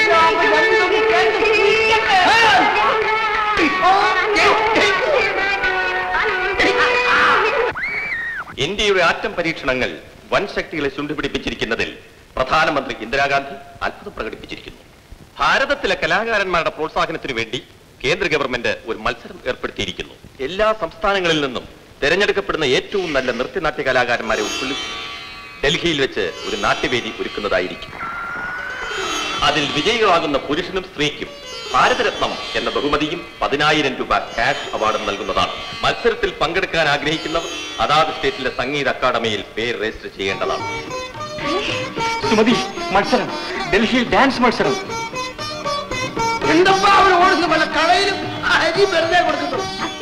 [SPEAKER 12] ഇന്ത്യയുടെ ആറ്റം പരീക്ഷണങ്ങൾ വൻ ശക്തികളെ ചുണ്ടുപിടിപ്പിച്ചിരിക്കുന്നതിൽ പ്രധാനമന്ത്രി ഇന്ദിരാഗാന്ധി അത്ഭുതം പ്രകടിപ്പിച്ചിരിക്കുന്നു ഭാരതത്തിലെ കലാകാരന്മാരുടെ പ്രോത്സാഹനത്തിനു വേണ്ടി കേന്ദ്ര ഗവൺമെന്റ് ഒരു മത്സരം ഏർപ്പെടുത്തിയിരിക്കുന്നു എല്ലാ സംസ്ഥാനങ്ങളിൽ നിന്നും തിരഞ്ഞെടുക്കപ്പെടുന്ന ഏറ്റവും നല്ല നൃത്യനാട്യ കലാകാരന്മാരെ ഉൾക്കൊള്ളിച്ച് ഡൽഹിയിൽ വെച്ച് ഒരു നാട്യവേദി ഒരുക്കുന്നതായിരിക്കും അതിൽ വിജയികളാകുന്ന പുരുഷനും സ്ത്രീക്കും ഭാരതരത്നം എന്ന ബഹുമതിയും പതിനായിരം രൂപ ക്യാഷ് അവാർഡും നൽകുന്നതാണ് മത്സരത്തിൽ പങ്കെടുക്കാൻ ആഗ്രഹിക്കുന്നവർ അതാത് സ്റ്റേറ്റിലെ സംഗീത അക്കാദമിയിൽ പേര് രജിസ്റ്റർ ചെയ്യേണ്ടതാണ്
[SPEAKER 10] സുമതി മത്സരം ഡൽഹിയിൽ ഡാൻസ് മത്സരം
[SPEAKER 5] എന്തപ്പാ അവർ ഓടുന്ന പല കടയിലും അരി വെറുതെ കൊടുക്കുന്നു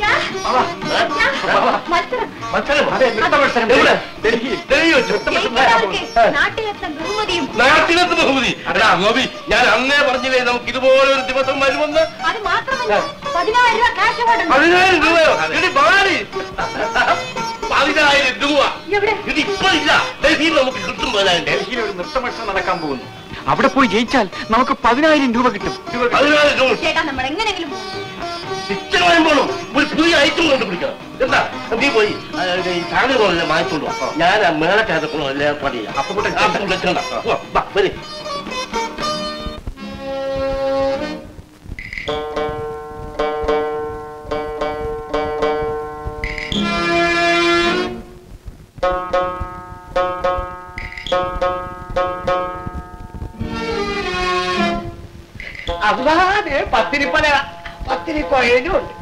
[SPEAKER 10] മത്സരം അതെ നൃത്ത മത്സരം എവിടെ? ഡൽഹിയിൽ ഡൽഹി വെച്ച് നൃത്ത മത്സരം
[SPEAKER 3] നാട്ടിലെത്താൻ ബഹുമതിയും
[SPEAKER 6] നാട്ടിലെത്ത് ബഹുമതി അടാ ഗോപി ഞാൻ അന്നേ പറഞ്ഞില്ലേ നമുക്ക് ഇതുപോലെ ഒരു ദിവസം വരുമെന്ന്
[SPEAKER 3] അത് മാത്രമല്ല പതിനായിരം രൂപ ക്യാഷ് അവാർഡ്
[SPEAKER 6] പതിനായിരം രൂപയോ ഇടി ബാലി പതിനായിരം രൂപ
[SPEAKER 3] എവിടെ
[SPEAKER 6] ഇത് ഇപ്പൊ ഇല്ല ഡൽഹിയിൽ നമുക്ക് കിട്ടും പതിനായിരം
[SPEAKER 10] ഡൽഹിയിൽ ഒരു നൃത്ത മത്സരം നടക്കാൻ പോകുന്നു അവിടെ പോയി ജയിച്ചാൽ നമുക്ക് പതിനായിരം രൂപ കിട്ടും
[SPEAKER 6] പതിനായിരം രൂപ
[SPEAKER 3] ചേട്ടാ നമ്മൾ എങ്ങനെങ്കിലും
[SPEAKER 6] പിക്ചർ വരുമ്പോഴും ഒരു പുതിയ ഐറ്റം കണ്ടുപിടിക്കണം എന്താ നീ പോയി ആ, ഈ സാധനങ്ങളെല്ലാം വാങ്ങിച്ചോണ്ട് വാ. ഞാൻ ആ മേളക്കകത്ത് എല്ലാം ഏർപ്പാട് ചെയ്യാം അപ്പൊ കൂടെ ചെണ്ട വരും
[SPEAKER 5] അല്ലാതെ പത്തിരിപ്പല പത്തിരിക്കൊഴലും ഉണ്ട്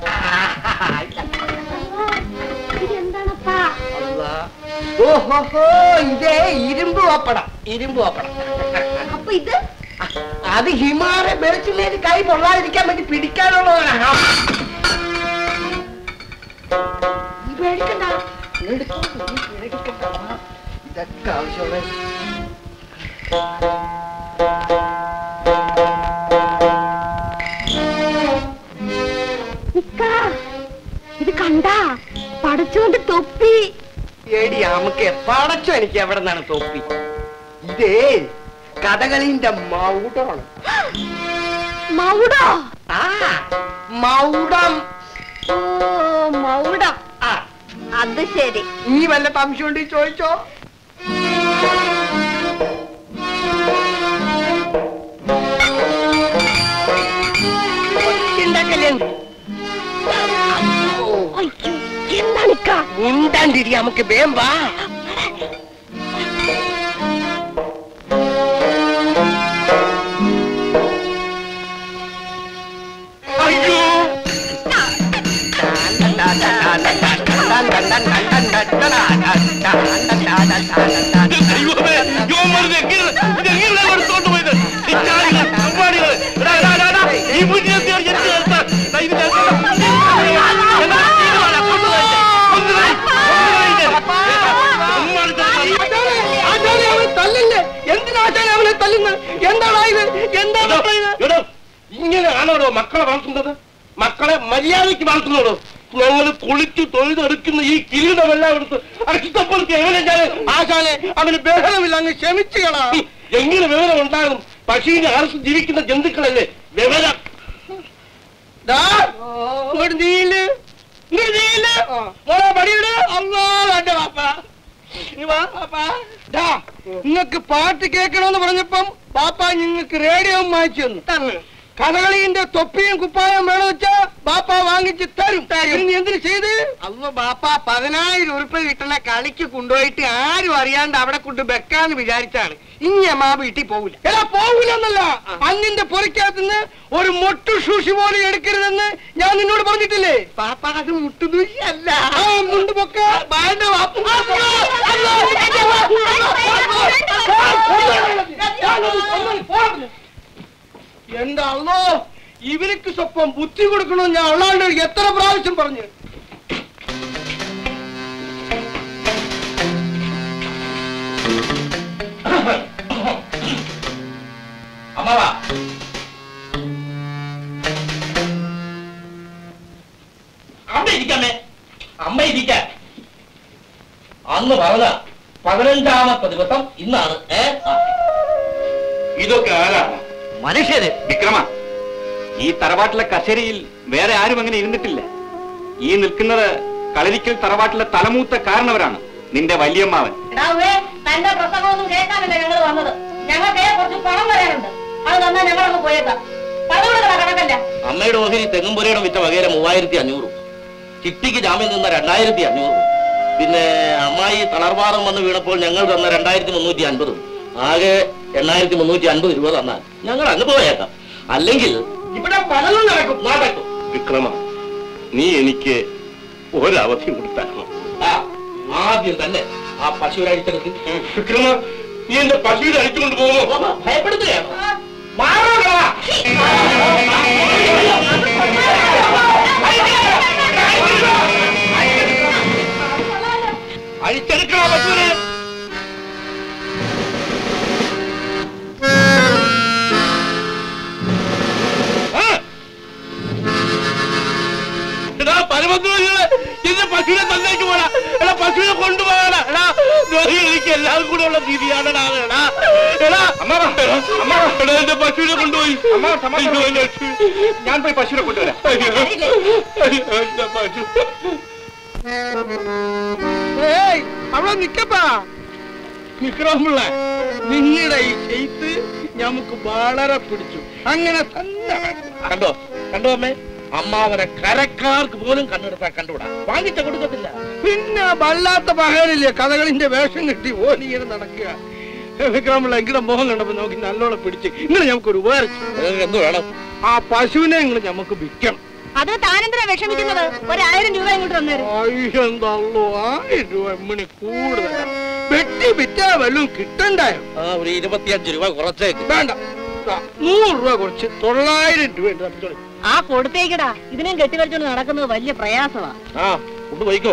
[SPEAKER 3] ഇതെന്താണപ്പാ
[SPEAKER 5] ഓഹോഹോ ഇതേ ഇരുമ്പ് പപ്പടം ഇരുമ്പ് പപ്പടം
[SPEAKER 3] അപ്പൊ ഇത്
[SPEAKER 5] അത് ഹിമാലയ വെളിച്ചില്ലേത് കൈ പൊള്ളാതിരിക്കാൻ വേണ്ടി പിടിക്കാനുള്ളതാണ് നീ പേടിക്കണ്ട എടുത്തോ, നീ പേടിക്കണ്ട ഇതൊക്കെ ആവശ്യമുള്ള
[SPEAKER 3] നിക്കാ ഇത് കണ്ടാ പടച്ചോണ്ട് തൊപ്പി
[SPEAKER 5] ഏടി നമുക്ക് പടച്ചോ എനിക്ക് എവിടെ നിന്നാണ് തൊപ്പി ഇതേ കഥകളിന്റെ മൗഡമാണ്
[SPEAKER 3] മൗടോ
[SPEAKER 5] ആ മൗഡം
[SPEAKER 3] ഓ മൗടം
[SPEAKER 5] ആ
[SPEAKER 3] അത് ശരി
[SPEAKER 5] നീ വല്ല സംശയം ഉണ്ടെങ്കിൽ ചോദിച്ചോ ഉണ്ടാക്കല്ലേ
[SPEAKER 3] അയ്യോ എന്താണിക്കാ
[SPEAKER 5] ഉണ്ടാണ്ടിരി നമുക്ക് വേം വാ അയ്യോ
[SPEAKER 6] ദൈവമേ, യുവന്മാരിത് എങ്ങനെ- ഇത് എങ്ങനെയാണ് എടുത്തോണ്ട് പോയത്? ഈ ചാടികള്, അമ്മാടികള്, എടാ, എടാ, എടാ, എടാ, ഈ വീട്ടിലെത്തി ഒരു ജനിച്ച് നിർത്താൻ. ദാ ഇത് ഞാൻ കണ്ടോ? എന്താ? ഇത് വേണം, കൊണ്ടുപോയി. കൊണ്ടുപോയി. കൊണ്ടുപോയി. ഉമ്മാടി തന്നെ.
[SPEAKER 5] ആചാര്യ അവനെ തല്ലില്ലേ എന്തിനാ ആചാര്യ അവനെ തല്ലുന്നത് എന്താണോ ഇത് എന്താണ് ഇത്
[SPEAKER 6] എടോ, ഇങ്ങനെ ആണോടോ മക്കളെ വളർത്തുന്നത് മക്കളെ മര്യാദയ്ക്ക് വളർത്തുന്നോടോ ഞങ്ങൾ കുളിച്ചു തൊഴുതെടുക്കുന്ന ഈ കിരീടമെല്ലാം എടുത്ത് അടിച്ചപ്പെടുത്തി എങ്ങനെ ഞാൻ
[SPEAKER 5] ആശാനെ അവന് ബഹളമില്ല അങ്ങ് ക്ഷമിച്ചു കളാ
[SPEAKER 6] ഹും, എങ്ങനെ വിവരം ഉണ്ടാകും പശുവിനെ അറസ്റ്റ് ജീവിക്കുന്ന ജന്തുക്കളല്ലേ വിവരം
[SPEAKER 5] ദാ, ഇങ്ങോട്ട് നീല് ഇങ്ങോട്ട് നീല് മോളെ പടിയിട് അല്ലാ എന്റെ പാപ്പ ഇങ്ങ് വാ, പാപ്പാ. ദാ, നിങ്ങക്ക് പാട്ട് കേൾക്കണമെന്ന് പറഞ്ഞപ്പം പാപ്പ നിങ്ങൾക്ക് റേഡിയോ വാങ്ങിച്ചു തന്നു തന്നു കഥകളിന്റെ തൊപ്പിയും കുപ്പായം വേണമെന്ന് വെച്ചാ ബാപ്പ വാങ്ങിച്ച് തരും തരും നീ എന്തിനു ചെയ്ത് അന്ന് ബാപ്പ പതിനായിരം ഉറുപ്പ കിട്ടണ കളിക്ക് കൊണ്ടുപോയിട്ട് ആരും അറിയാണ്ട് അവിടെ കൊണ്ട് വെക്കാന്ന് വിചാരിച്ചാണ് ഇനി അമ്മാ വീട്ടിൽ പോവില്ല എടാ പോവില്ലെന്നല്ല അന്നിന്റെ പൊറിക്കകത്തുനിന്ന് ഒരു മൊട്ടു ഷൂഷി പോലും എടുക്കരുതെന്ന് ഞാൻ നിന്നോട് പറഞ്ഞിട്ടില്ലേ പാപ്പ അത് മുട്ടുദൂശിയല്ല ആ, മുണ്ട് പൊക്ക വേണ്ട ബാപ്പു. അയ്യോ, അയ്യോ, എന്റെ അള്ളോ ഇവർക്ക് സ്വപ്പം ബുദ്ധി കൊടുക്കണമെന്ന് ഞാൻ അള്ളാണ്ട് എത്ര പ്രാവശ്യം പറഞ്ഞു
[SPEAKER 6] അമ്മാവാ അവിടെ ഇരിക്കാമേ അമ്മ ഇരിക്കാൻ അന്ന് പറഞ്ഞ പതിനഞ്ചാമത്തെ ദിവസം ഇന്നാണ് ഏ ആ.
[SPEAKER 10] ഇതൊക്കെ ആരാണ്
[SPEAKER 6] മനുഷ്യര്
[SPEAKER 10] വിക്രമ ഈ തറവാട്ടിലെ കസേരയിൽ വേറെ ആരും അങ്ങനെ ഇരുന്നിട്ടില്ല ഈ നിൽക്കുന്നത് കളരിക്കൽ തറവാട്ടിലെ തലമൂത്ത കാരണവരാണ് നിന്റെ വലിയമ്മാവൻ
[SPEAKER 8] എടാവേ തന്റെ പ്രസംഗമൊന്നും കേൾക്കാനല്ല ഞങ്ങൾ വന്നത് ഞങ്ങൾക്ക് കുറച്ച് പണം വരാനുണ്ട് അത് തന്നാ ഞങ്ങളങ്ങ് പോയേക്കാം പണമുള്ള കണക്കല്ല
[SPEAKER 6] അമ്മയുടെ ഓഹരി തെങ്ങുംപുരയുടെ വിറ്റ വകയില മൂവായിരത്തി അഞ്ഞൂറും ചിട്ടിക്ക് ജാമ്യം നിന്ന രണ്ടായിരത്തി അഞ്ഞൂറും പിന്നെ അമ്മായി തളർവാദം വന്ന് വീണപ്പോൾ ഞങ്ങൾ തന്ന രണ്ടായിരത്തി മുന്നൂറ്റി അൻപതും ആകെ എണ്ണായിരത്തി മുന്നൂറ്റി അൻപത് രൂപ തന്നാൽ ഞങ്ങൾ അങ്ങ് പോയേക്കാം അല്ലെങ്കിൽ
[SPEAKER 5] ഇവിടെ പലതും നടക്കും
[SPEAKER 6] നടക്കും
[SPEAKER 10] വിക്രമ നീ എനിക്ക് ഒരവധി കൊടുത്തായിരുന്നു
[SPEAKER 6] ആ ആദ്യം തന്നെ ആ പശുവിനെ അടിച്ചെടുത്ത്
[SPEAKER 10] വിക്രമ നീ എന്റെ പശുവിനെ അഴിച്ചുകൊണ്ട് പോകുമോ
[SPEAKER 6] ഭയപ്പെടുത്തുകയാണ് മാറോടാ
[SPEAKER 10] അഴിച്ചെടുക്കണോ പശുവിനെ ആ. എടാ പരമദ്രോഹികളെ എന്റെ പശുവിനെ തന്നേക്ക് പോടാ എടാ പശുവിനെ കൊണ്ടുപോകടാ എടാ ദ്രോഹി എനിക്ക് എല്ലാം കൂടെ ഉള്ള തിരിയാണടാ എടാ എടാ അമ്മാവ അമ്മാവ എടാ എന്റെ പശുവിനെ കൊണ്ടുപോയി അയ്യോ, എന്റെ പശു. ഞാൻ പോയി പശുവിനെ കൊണ്ടുവരാം അയ്യോ, അയ്യോ, എന്റെ പശു
[SPEAKER 5] ഏയ് അവിടെ നിക്കപ്പാ വിക്രമുള്ള നിങ്ങളുടെ ഈ ചെയ്ത്ത് നമുക്ക് വളരെ പിടിച്ചു അങ്ങനെ തന്നെ വേണം.
[SPEAKER 6] കണ്ടോ കണ്ടോ അമ്മേ അമ്മാവനെ കരക്കാർക്ക് പോലും കണ്ടെടുത്താൽ കണ്ടുവിടാ വാങ്ങിച്ച കൊടുക്കത്തില്ല
[SPEAKER 5] പിന്നെ വല്ലാത്ത പകലില്ലേ കഥകളിന്റെ വേഷം കെട്ടി ഓലിങ്ങനെ നടക്കുക വിക്രമുള്ള എങ്കിലും മോഹം കണ്ടപ്പോ നമുക്ക് നല്ലോണം പിടിച്ച് ഇങ്ങനെ നമുക്കൊരു ഉപകരിച്ചു
[SPEAKER 6] നിങ്ങൾക്ക് എന്ത് വേണം
[SPEAKER 5] ആ പശുവിനെ ഇങ്ങനെ നമുക്ക് വിൽക്കണം
[SPEAKER 4] അത് താനെന്തിനാ വിഷമിക്കുന്നത് ഒരായിരം രൂപ ഇങ്ങോട്ട് തന്നേരും
[SPEAKER 5] അയ്യോ ആയിരം രൂപ എമ്മണി കൂടുതലാ വെട്ടി വിറ്റാ വല്ലതും കിട്ടണ്ടായോ
[SPEAKER 6] ആ ഒരു ഇരുപത്തിയഞ്ച് രൂപ കുറച്ചേക്ക്
[SPEAKER 5] വേണ്ട ദാ, നൂറ് രൂപ കുറച്ച് തൊള്ളായിരം രൂപ ഉണ്ട് തപ്പിച്ചോളി.
[SPEAKER 4] ആ കൊടുത്തേക്കടാ ഇതിനെയും കെട്ടിവലിച്ചോണ്ട് നടക്കുന്നത് വലിയ പ്രയാസമാ
[SPEAKER 6] ആ കൊണ്ട് പോയിക്കോ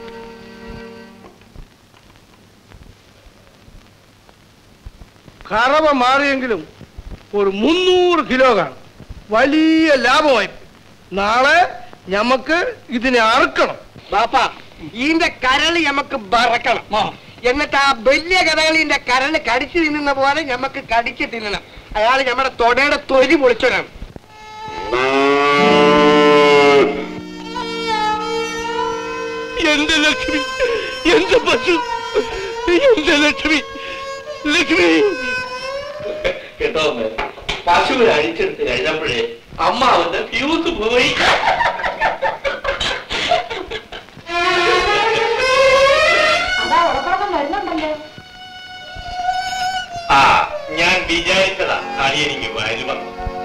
[SPEAKER 5] കറവ മാറിയെങ്കിലും ഒരു മുന്നൂറ് കിലോ കാണും വലിയ ലാഭമായി നാളെ ഞമ്മക്ക് ഇതിനെ അറുക്കണം ബാപ്പ ഇതിന്റെ കരള് ഞമ്മക്ക് ബറക്കണം എന്നിട്ട് ആ വലിയ കഥകളിന്റെ കരള് കടിച്ചു തിന്നുന്ന പോലെ ഞമ്മക്ക് കടിച്ചു തിന്നണം അയാൾ നമ്മുടെ തൊടയുടെ തൊലി പൊളിച്ചവനാണ്
[SPEAKER 10] എന്റെ ലക്ഷ്മി എന്റെ പശു എന്റെ ലക്ഷ്മി ലക്ഷ്മി
[SPEAKER 6] കേട്ടോ അമ്മേ പശുവിനെ അഴിച്ചെടുത്ത് കഴിഞ്ഞപ്പോഴേ അമ്മാവന്റെ ഫ്യൂസ് പോയി
[SPEAKER 8] അതാ ഉറപ്പാക്കം വരുന്നുണ്ടല്ലോ
[SPEAKER 12] ആ ഞാൻ വിചാരിച്ചതാ അടിയനിക്ക് വരുമെന്ന്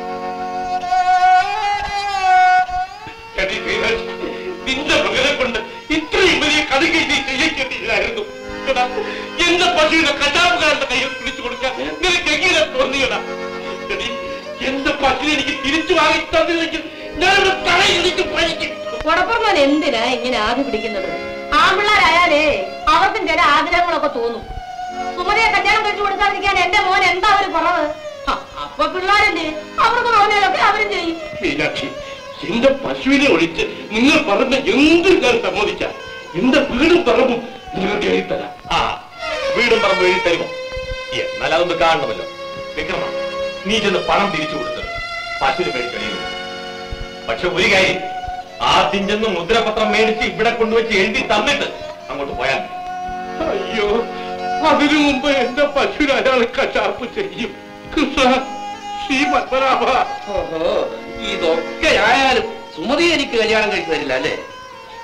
[SPEAKER 12] എടി ശ്രീധരൻ, നിന്റെ മകനെ കൊണ്ട് ഇത്രയും വലിയ കടുകை നീ ചെയ്യിക്കേണ്ടിയില്ലായിരുന്നു എടാ, എന്റെ പശുവിനെ കശാപ്പുകാരന്റെ കയ്യിൽ പിടിച്ചു കൊടുക്കാൻ നിനക്ക് എങ്ങനെ തോന്നിയടാ എടി, എന്റെ പശുവിനെ എനിക്ക് തിരിച്ചു വാങ്ങി തന്നില്ലെങ്കിൽ ഞാനിവിടെ തലയിൽ എനിക്ക് പഴിക്കും
[SPEAKER 8] കുഴപ്പമോൻ എന്തിനാ ഇങ്ങനെ ആദ്യ പിടിക്കുന്നത് ആമ്പിള്ളാരായാലേ അവർക്കും ചില ആഗ്രഹങ്ങളൊക്കെ തോന്നും സുമതിയെ കല്യാണം കഴിച്ചു കൊടുക്കാതിരിക്കാൻ എന്റെ മോൻ എന്താ ഒരു കുറവ് ഹ, അപ്പൊ പിള്ളേരല്ലേ അവർക്ക് തോന്നിയാലൊക്കെ അവരും ചെയ്യും
[SPEAKER 12] മീനാക്ഷി എന്റെ പശുവിനെ ഒഴിച്ച് നിങ്ങൾ പറഞ്ഞ എന്ത് ഞാൻ സമ്മതിച്ച എന്റെ വീടും പറമ്പും നിങ്ങൾക്ക് എഴുതിത്തരാം ആ വീടും പറമ്പും എഴുതി തരുമോ എന്നാൽ അതൊന്ന് കാണണമല്ലോ വിക്രമ നീ ചെന്ന് പണം തിരിച്ചു കൊടുത്തത് പശുവിന് മേടിച്ചു പക്ഷെ ഒരു കാര്യം ആദ്യം ചെന്ന് മുദ്രപത്രം മേടിച്ച് ഇവിടെ കൊണ്ടുവച്ച് എഴുതി തന്നിട്ട് അങ്ങോട്ട് പോയാൽ മതി.
[SPEAKER 10] അയ്യോ അതിനു മുമ്പ് എന്റെ പശുവിനെ അയാൾ കശാപ്പ് ചെയ്യും കൃഷ്ണ ശ്രീ പത്മനാഭ
[SPEAKER 6] ഓഹോ ഇതൊക്കെ ആയാലും സുമതി എനിക്ക് കല്യാണം കഴിച്ചു തരില്ല അല്ലേ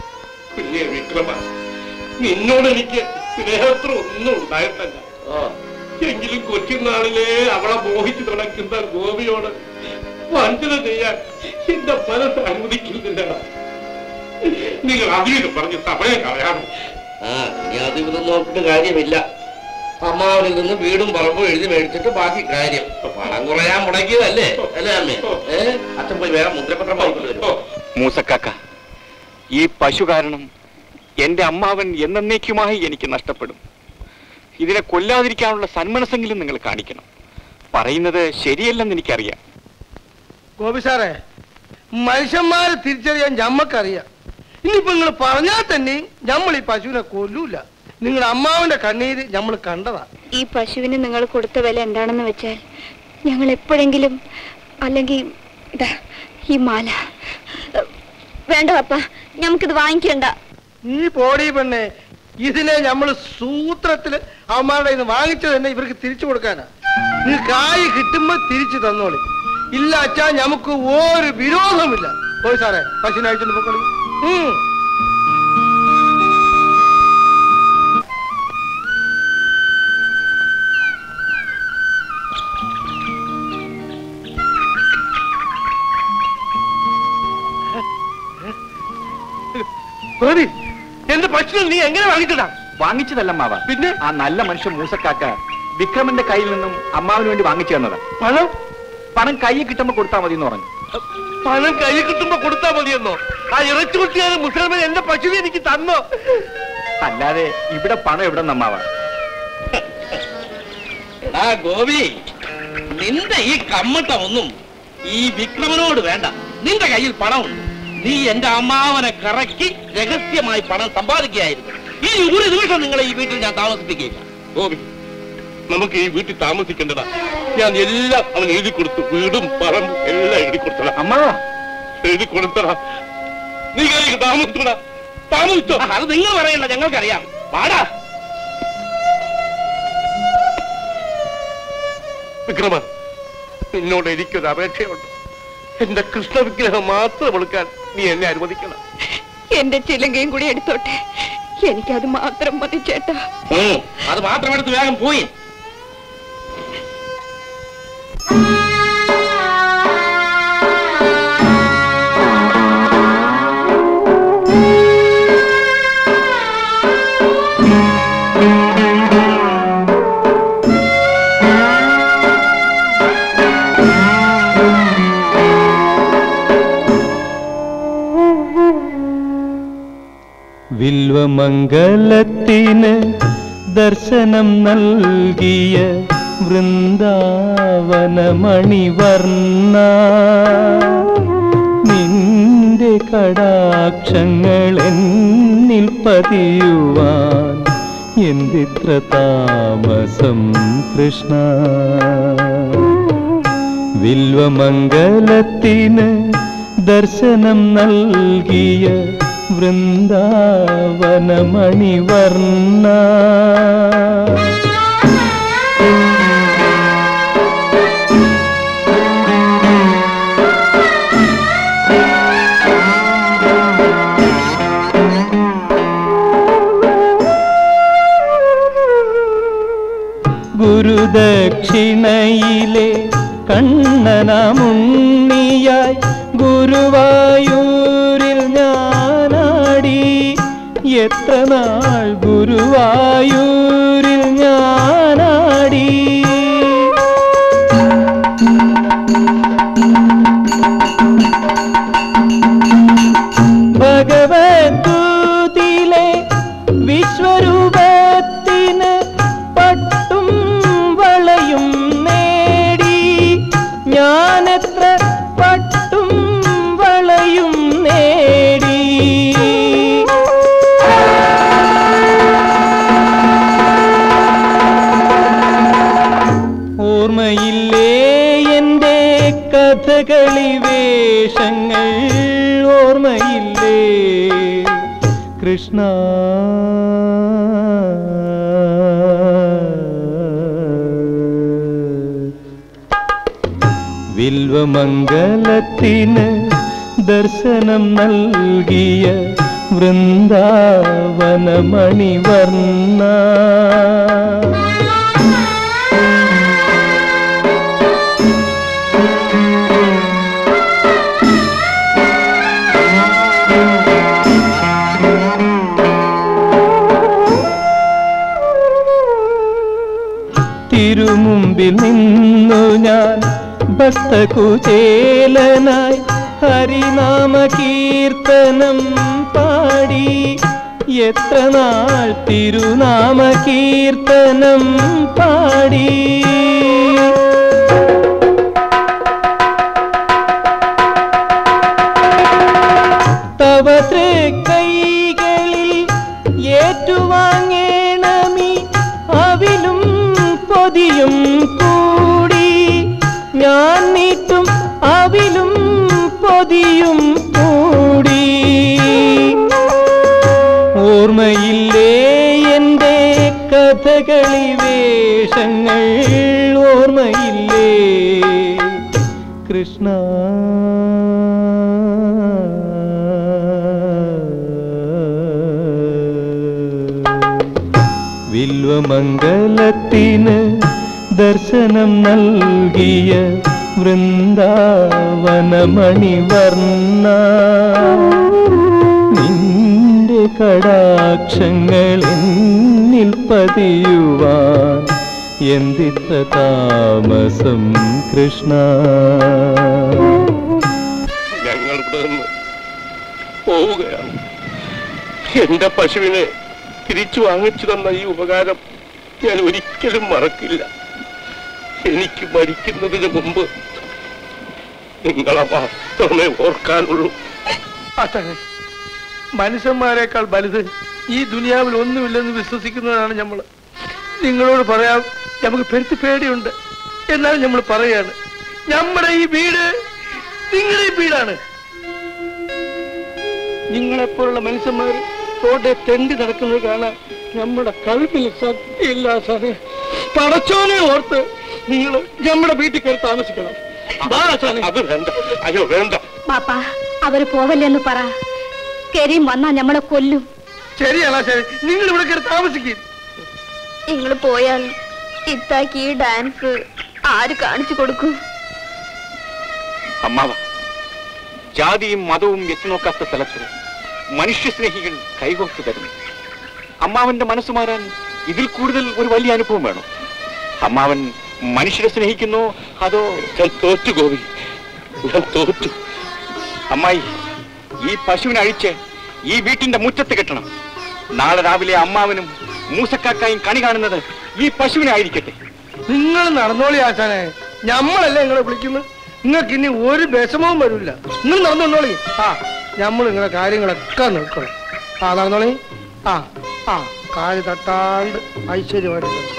[SPEAKER 10] കുഞ്ഞെ വിക്രമ നിന്നോട് എനിക്ക് സ്നേഹത്തിൽ ഒന്നും ഉണ്ടായിട്ടല്ല എങ്കിലും കൊച്ചുനാളിലെ അവളെ മോഹിച്ചു നടക്കുന്ന ഗോപിയോട് വഞ്ചന ചെയ്യാൻ എന്റെ മനസ്സ് അനുവദിക്കുന്നില്ല നിങ്ങൾ അതിന് പറഞ്ഞ് സമയം കളയാമോ
[SPEAKER 6] ആ നീ അത് ഇതൊന്നും നോക്കിയിട്ട് കാര്യമില്ല അമ്മാവനിൽ നിന്ന് വീടും പറമ്പും എഴുതി മേടിച്ചിട്ട് ബാക്കി കാര്യം പണം കുറയാൻ മുടക്കിയതല്ലേ അല്ലേ അമ്മേ ഏ അച്ഛൻ പോയി വേറെ മുദ്രപത്രം വാങ്ങിക്കൊണ്ട് വരും
[SPEAKER 11] മൂസക്കാക്ക ഈ പശു കാരണം എന്റെ അമ്മാവൻ എന്നേക്കുമായി എനിക്ക് നഷ്ടപ്പെടും ഇതിനെ കൊല്ലാതിരിക്കാനുള്ള സന്മനസ്സെങ്കിലും നിങ്ങൾ കാണിക്കണം പറയുന്നത് ശരിയല്ലെന്ന് എനിക്കറിയാം
[SPEAKER 5] ഗോപി സാറേ മനുഷ്യന്മാരെ തിരിച്ചറിയാൻ ഞമ്മക്കറിയാം ഇനിയിപ്പോ നിങ്ങൾ പറഞ്ഞാൽ തന്നെ നമ്മൾ ഈ പശുവിനെ കൊല്ലൂല നിങ്ങളുടെ അമ്മാവിന്റെ കണ്ണീര് നമ്മൾ കണ്ടതാ
[SPEAKER 4] ഈ പശുവിന് നിങ്ങൾ കൊടുത്ത വില എന്താണെന്ന് വെച്ചാൽ ഞങ്ങൾ എപ്പോഴെങ്കിലും അല്ലെങ്കിൽ ഇതാ ഈ മാല വേണ്ട പപ്പ നമുക്കിത് വാങ്ങിക്കണ്ട
[SPEAKER 5] ഈ പോടി പെണ്ണെ ഇതിനെ നമ്മൾ സൂത്രത്തില് അവന്മാരുടെ കയ്യിൽ നിന്ന് വാങ്ങിച്ചത് തന്നെ ഇവർക്ക് തിരിച്ചു കൊടുക്കാനാ നീ കായ് കിട്ടുമ്പോ തിരിച്ചു തന്നോളി ഇല്ല അച്ഛാ നമുക്ക് ഒരു വിരോധമില്ല പോയി സാറേ പശുവിനെ അഴിച്ചോണ്ട് പോക്കോളി ഉം
[SPEAKER 10] ഗോപി എന്റെ പശുവിനെ നീ എങ്ങനെ വാങ്ങിച്ചതാ
[SPEAKER 11] വാങ്ങിച്ചതല്ല അമ്മാവ പിന്നെ ആ നല്ല മനുഷ്യൻ മൂസക്കാക്ക വിക്രമന്റെ കയ്യിൽ നിന്നും അമ്മാവിന് വേണ്ടി വാങ്ങിച്ചു തന്നതാ
[SPEAKER 10] പണം
[SPEAKER 11] പണം കയ്യിൽ കിട്ടുമ്പോ കൊടുത്താൽ മതി എന്ന് പറഞ്ഞു
[SPEAKER 10] പണം കൈ കിട്ടുമ്പോ കൊടുത്താ മതിയെന്നോ ആ ഇറച്ചു കുട്ടിയാണ് മുസൽമാൻ എന്റെ പശുവിനെ എനിക്ക് തന്നോ
[SPEAKER 11] അല്ലാതെ ഇവിടെ പണം എവിടെ അമ്മാവ
[SPEAKER 6] ആ ഗോപി നിന്റെ ഈ കമ്മട്ട ഒന്നും ഈ വിക്രമനോട് വേണ്ട നിന്റെ കയ്യിൽ പണമുണ്ട് നീ എന്റെ അമ്മാവനെ കറക്കി രഹസ്യമായി പണം സമ്പാദിക്കുകയായിരുന്നു ഈ ഒരു നിമിഷം നിങ്ങളെ ഈ വീട്ടിൽ ഞാൻ താമസിപ്പിക്കുകയില്ല
[SPEAKER 10] ഗോപി നമുക്ക് ഈ വീട്ടിൽ താമസിക്കണ്ടടാ ഞാൻ എല്ലാം അവൻ എഴുതി കൊടുത്തു വീടും പറമ്പും എല്ലാം എഴുതി കൊടുത്തടാ
[SPEAKER 11] അമ്മാവ
[SPEAKER 10] എഴുതി കൊടുത്തടാ നീ കയറി താമസിക്കടാ താമസിച്ചോ
[SPEAKER 6] ആ, അത് നിങ്ങൾ പറയണ്ട ഞങ്ങൾക്കറിയാം പാടാ
[SPEAKER 10] വിക്രമ നിന്നോട് എനിക്കൊരു അപേക്ഷയുണ്ട് എന്റെ കൃഷ്ണവിഗ്രഹം മാത്രം എടുക്കാൻ നീ എന്നെ അനുവദിക്കണം
[SPEAKER 4] എന്റെ ചിലങ്കയും കൂടി എടുത്തോട്ടെ എനിക്കത് മാത്രം മതി ചേട്ടാ
[SPEAKER 6] ഉം, അത് മാത്രം എടുത്ത് വേഗം പോയി
[SPEAKER 1] വിൽവമംഗലത്തിന് ദർശനം നൽകിയ വൃന്ദാവനമണിവർണ്ണ നിന്റെ കടാക്ഷങ്ങൾ എന്നിൽ പതിയുവാൻ എന്തിത്ര താമസം കൃഷ്ണ വിൽവമംഗലത്തിന് ദർശനം നൽകിയ വൃന്ദാവനമണിവർണ്ണ ഗുരുദക്ഷിണയിലെ കണ്ണനമുണ്ണിയായി ഗുരുവായൂരിൽ ഞാനാടി എത്ര നാൾ ഗുരുവായൂരിൽ ഞാനാടി ഭഗവത്കൂതിലെ വിശ്വരൂപത്തിന് പട്ടും വളയും നേടി ഞാനെത്ര പട്ടും വളയും നേടി ഓർമ്മയില്ലേ എൻ്റെ കഥകളി വേഷങ്ങൾ ഓർമ്മയില്ലേ കൃഷ്ണ വിൽവമംഗലത്തിന് ദർശനം നൽകിയ വൃന്ദാവനമണിവർണ്ണ തിരുമുമ്പിൽ നിന്നു ഞാൻ ഭക്തകുചേലനായി ഹരിനാമ കീർത്തനം പാടി എത്ര നാൾ തിരുനാമ കീർത്തനം പാടി തവ തൃക്കൈകളിൽ ഏറ്റുവാങ്ങേണമി അവിലും പൊതിയും കൂടി ഞാൻ നീട്ടും അവിലും പൊതിയും കൂടി ഓർമ്മയില്ലേ എൻ്റെ കഥകളി വേഷങ്ങൾ ഓർമ്മയില്ലേ കൃഷ്ണ വില്വമംഗലത്തിന് ദർശനം നൽകിയ വൃന്ദാവനമണിവർണ്ണ നിന്റെ കടാക്ഷങ്ങൾ എന്നിൽ പതിയുവാൻ എന്തിത്ര താമസം കൃഷ്ണ
[SPEAKER 10] ഞങ്ങൾ ഇവിടെ നിന്ന് പോവുകയാണ് എന്റെ പശുവിനെ തിരിച്ചു വാങ്ങിച്ചു തന്ന ഈ ഉപകാരം ഞാൻ ഒരിക്കലും മറക്കില്ല എനിക്ക് മരിക്കുന്നതിന് മുമ്പ് നിങ്ങളെ മാത്രമേ ഓർക്കാനുള്ളൂ
[SPEAKER 5] അതെ മനുഷ്യന്മാരെക്കാൾ വലുത് ഈ ദുനിയാവിൽ ഒന്നുമില്ലെന്ന് വിശ്വസിക്കുന്നതാണ് നമ്മൾ നിങ്ങളോട് പറയാം നമുക്ക് പെരുത്തി പേടിയുണ്ട് എന്നാലും നമ്മൾ പറയാണ് നമ്മുടെ ഈ വീട് നിങ്ങളുടെ ഈ വീടാണ് നിങ്ങളെപ്പോലുള്ള മനുഷ്യന്മാർ റോഡെ തെണ്ടി നടക്കുന്നത് കാണാൻ നമ്മുടെ കൽപ്പിൽ സത്യമില്ല സാറേ പടച്ചോനെ ഓർത്ത് നിങ്ങൾ നമ്മുടെ വീട്ടിൽ കയറി താമസിക്കണം വാ ആശാനെ.
[SPEAKER 10] അത് വേണ്ട അയ്യോ വേണ്ട
[SPEAKER 4] പാപ്പാ അവര് പോവല്ലെന്ന് പറ കരീം വന്നാ ഞമ്മളെ കൊല്ലും
[SPEAKER 5] ശരിയല്ല ശരി നിങ്ങൾ ഇവിടെ കയറി താമസിക്കും
[SPEAKER 4] നിങ്ങൾ പോയാൽ ഇത്താക്ക് ഈ ഡാൻസ് ആര് കാണിച്ചു കൊടുക്കും
[SPEAKER 11] അമ്മാവ ജാതിയും മതവും എത്തിനോക്കാത്ത സ്ഥലത്ത് മനുഷ്യസ്നേഹികൾ കൈകോർത്ത് തരുന്നു അമ്മാവന്റെ മനസ്സ് മാറാൻ ഇതിൽ കൂടുതൽ ഒരു വലിയ അനുഭവം വേണം അമ്മാവൻ മനുഷ്യരെ സ്നേഹിക്കുന്നോ അതോ
[SPEAKER 10] ഞാൻ തോറ്റു ഗോപി ഞാൻ തോറ്റു
[SPEAKER 11] അമ്മായി ഈ പശുവിനെ അഴിച്ച് ഈ വീട്ടിന്റെ മുറ്റത്ത് കെട്ടണം നാളെ രാവിലെ അമ്മാവനും മൂസക്കാക്കായും കണി കാണുന്നത് ഈ പശുവിനെ ആയിരിക്കട്ടെ
[SPEAKER 5] നിങ്ങൾ നടന്നോളി ആശാനെ ഞമ്മളല്ലേ നിങ്ങളെ വിളിക്കുന്നത് നിങ്ങൾക്ക് ഇനി ഒരു വിഷമവും വരില്ല നിങ്ങൾ നടന്നോളി ആ നമ്മൾ നിങ്ങളെ കാര്യങ്ങളൊക്കെ നോക്കണം ആ നടന്നോളി ആ ആ കാല് തട്ടാണ്ട് ഐശ്വര്യമായിട്ട് നടന്നോ.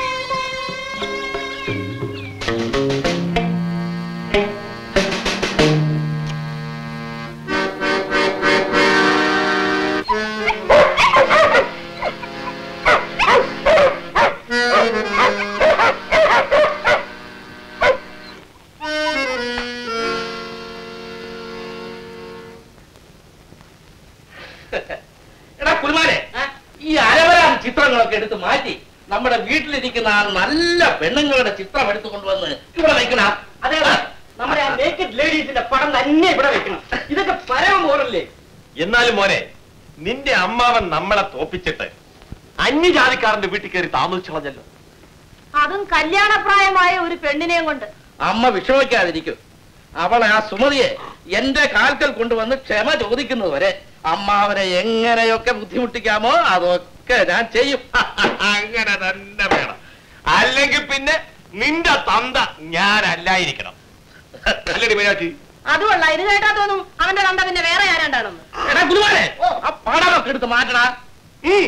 [SPEAKER 6] എടാ കുൽമാനെ ഈ അരവരാൻ ചിത്രങ്ങളൊക്കെ എടുത്ത് മാറ്റി നമ്മുടെ വീട്ടിലിരിക്കുന്ന ആ നല്ല പെണ്ണുങ്ങളുടെ ചിത്രം എടുത്തു കൊണ്ടുവന്ന് ഇവിടെ വെക്കണ
[SPEAKER 2] അതെ നമ്മുടെ ആ നേക്കഡ് ലേഡീസിന്റെ പടം തന്നെ ഇവിടെ വെക്കണം ഇതൊക്കെ പരമ മോറല്ലേ
[SPEAKER 12] എന്നാലും മോനെ നിന്റെ അമ്മാവൻ നമ്മളെ തോപ്പിച്ചിട്ട് അന്യജാതിക്കാരന്റെ വീട്ടിൽ കയറി താമസിച്ചു കളഞ്ഞല്ലോ
[SPEAKER 8] അതും കല്യാണപ്രായമായ ഒരു പെണ്ണിനെയും കൊണ്ട്
[SPEAKER 6] അമ്മ വിഷമിക്കാതിരിക്കും അവളെ ആ സുമതിയെ എന്റെ കാൽക്കൽ കൊണ്ടുവന്ന് ക്ഷമ ചോദിക്കുന്നത് വരെ അമ്മാവനെ എങ്ങനെയൊക്കെ ബുദ്ധിമുട്ടിക്കാമോ അതൊക്കെ ഞാൻ ചെയ്യും
[SPEAKER 12] അങ്ങനെ തന്നെ വേണം അല്ലെങ്കിൽ പിന്നെ നിന്റെ തന്ത ഞാനല്ലായിരിക്കണം അല്ലടി മീനാക്ഷി
[SPEAKER 8] അതുമല്ല ഇത് കേട്ടാ തോന്നും അവന്റെ കണ്ട പിന്നെ വേറെ ആരാണ്ടാണെന്ന്
[SPEAKER 6] എടാ ഗുരുവാനെ ആ പടമൊക്കെ എടുത്ത് മാറ്റടാ
[SPEAKER 12] ഉം.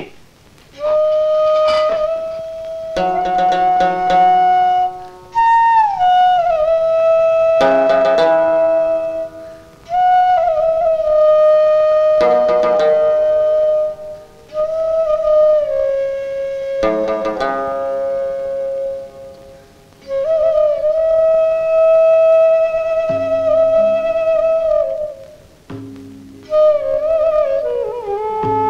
[SPEAKER 9] ആ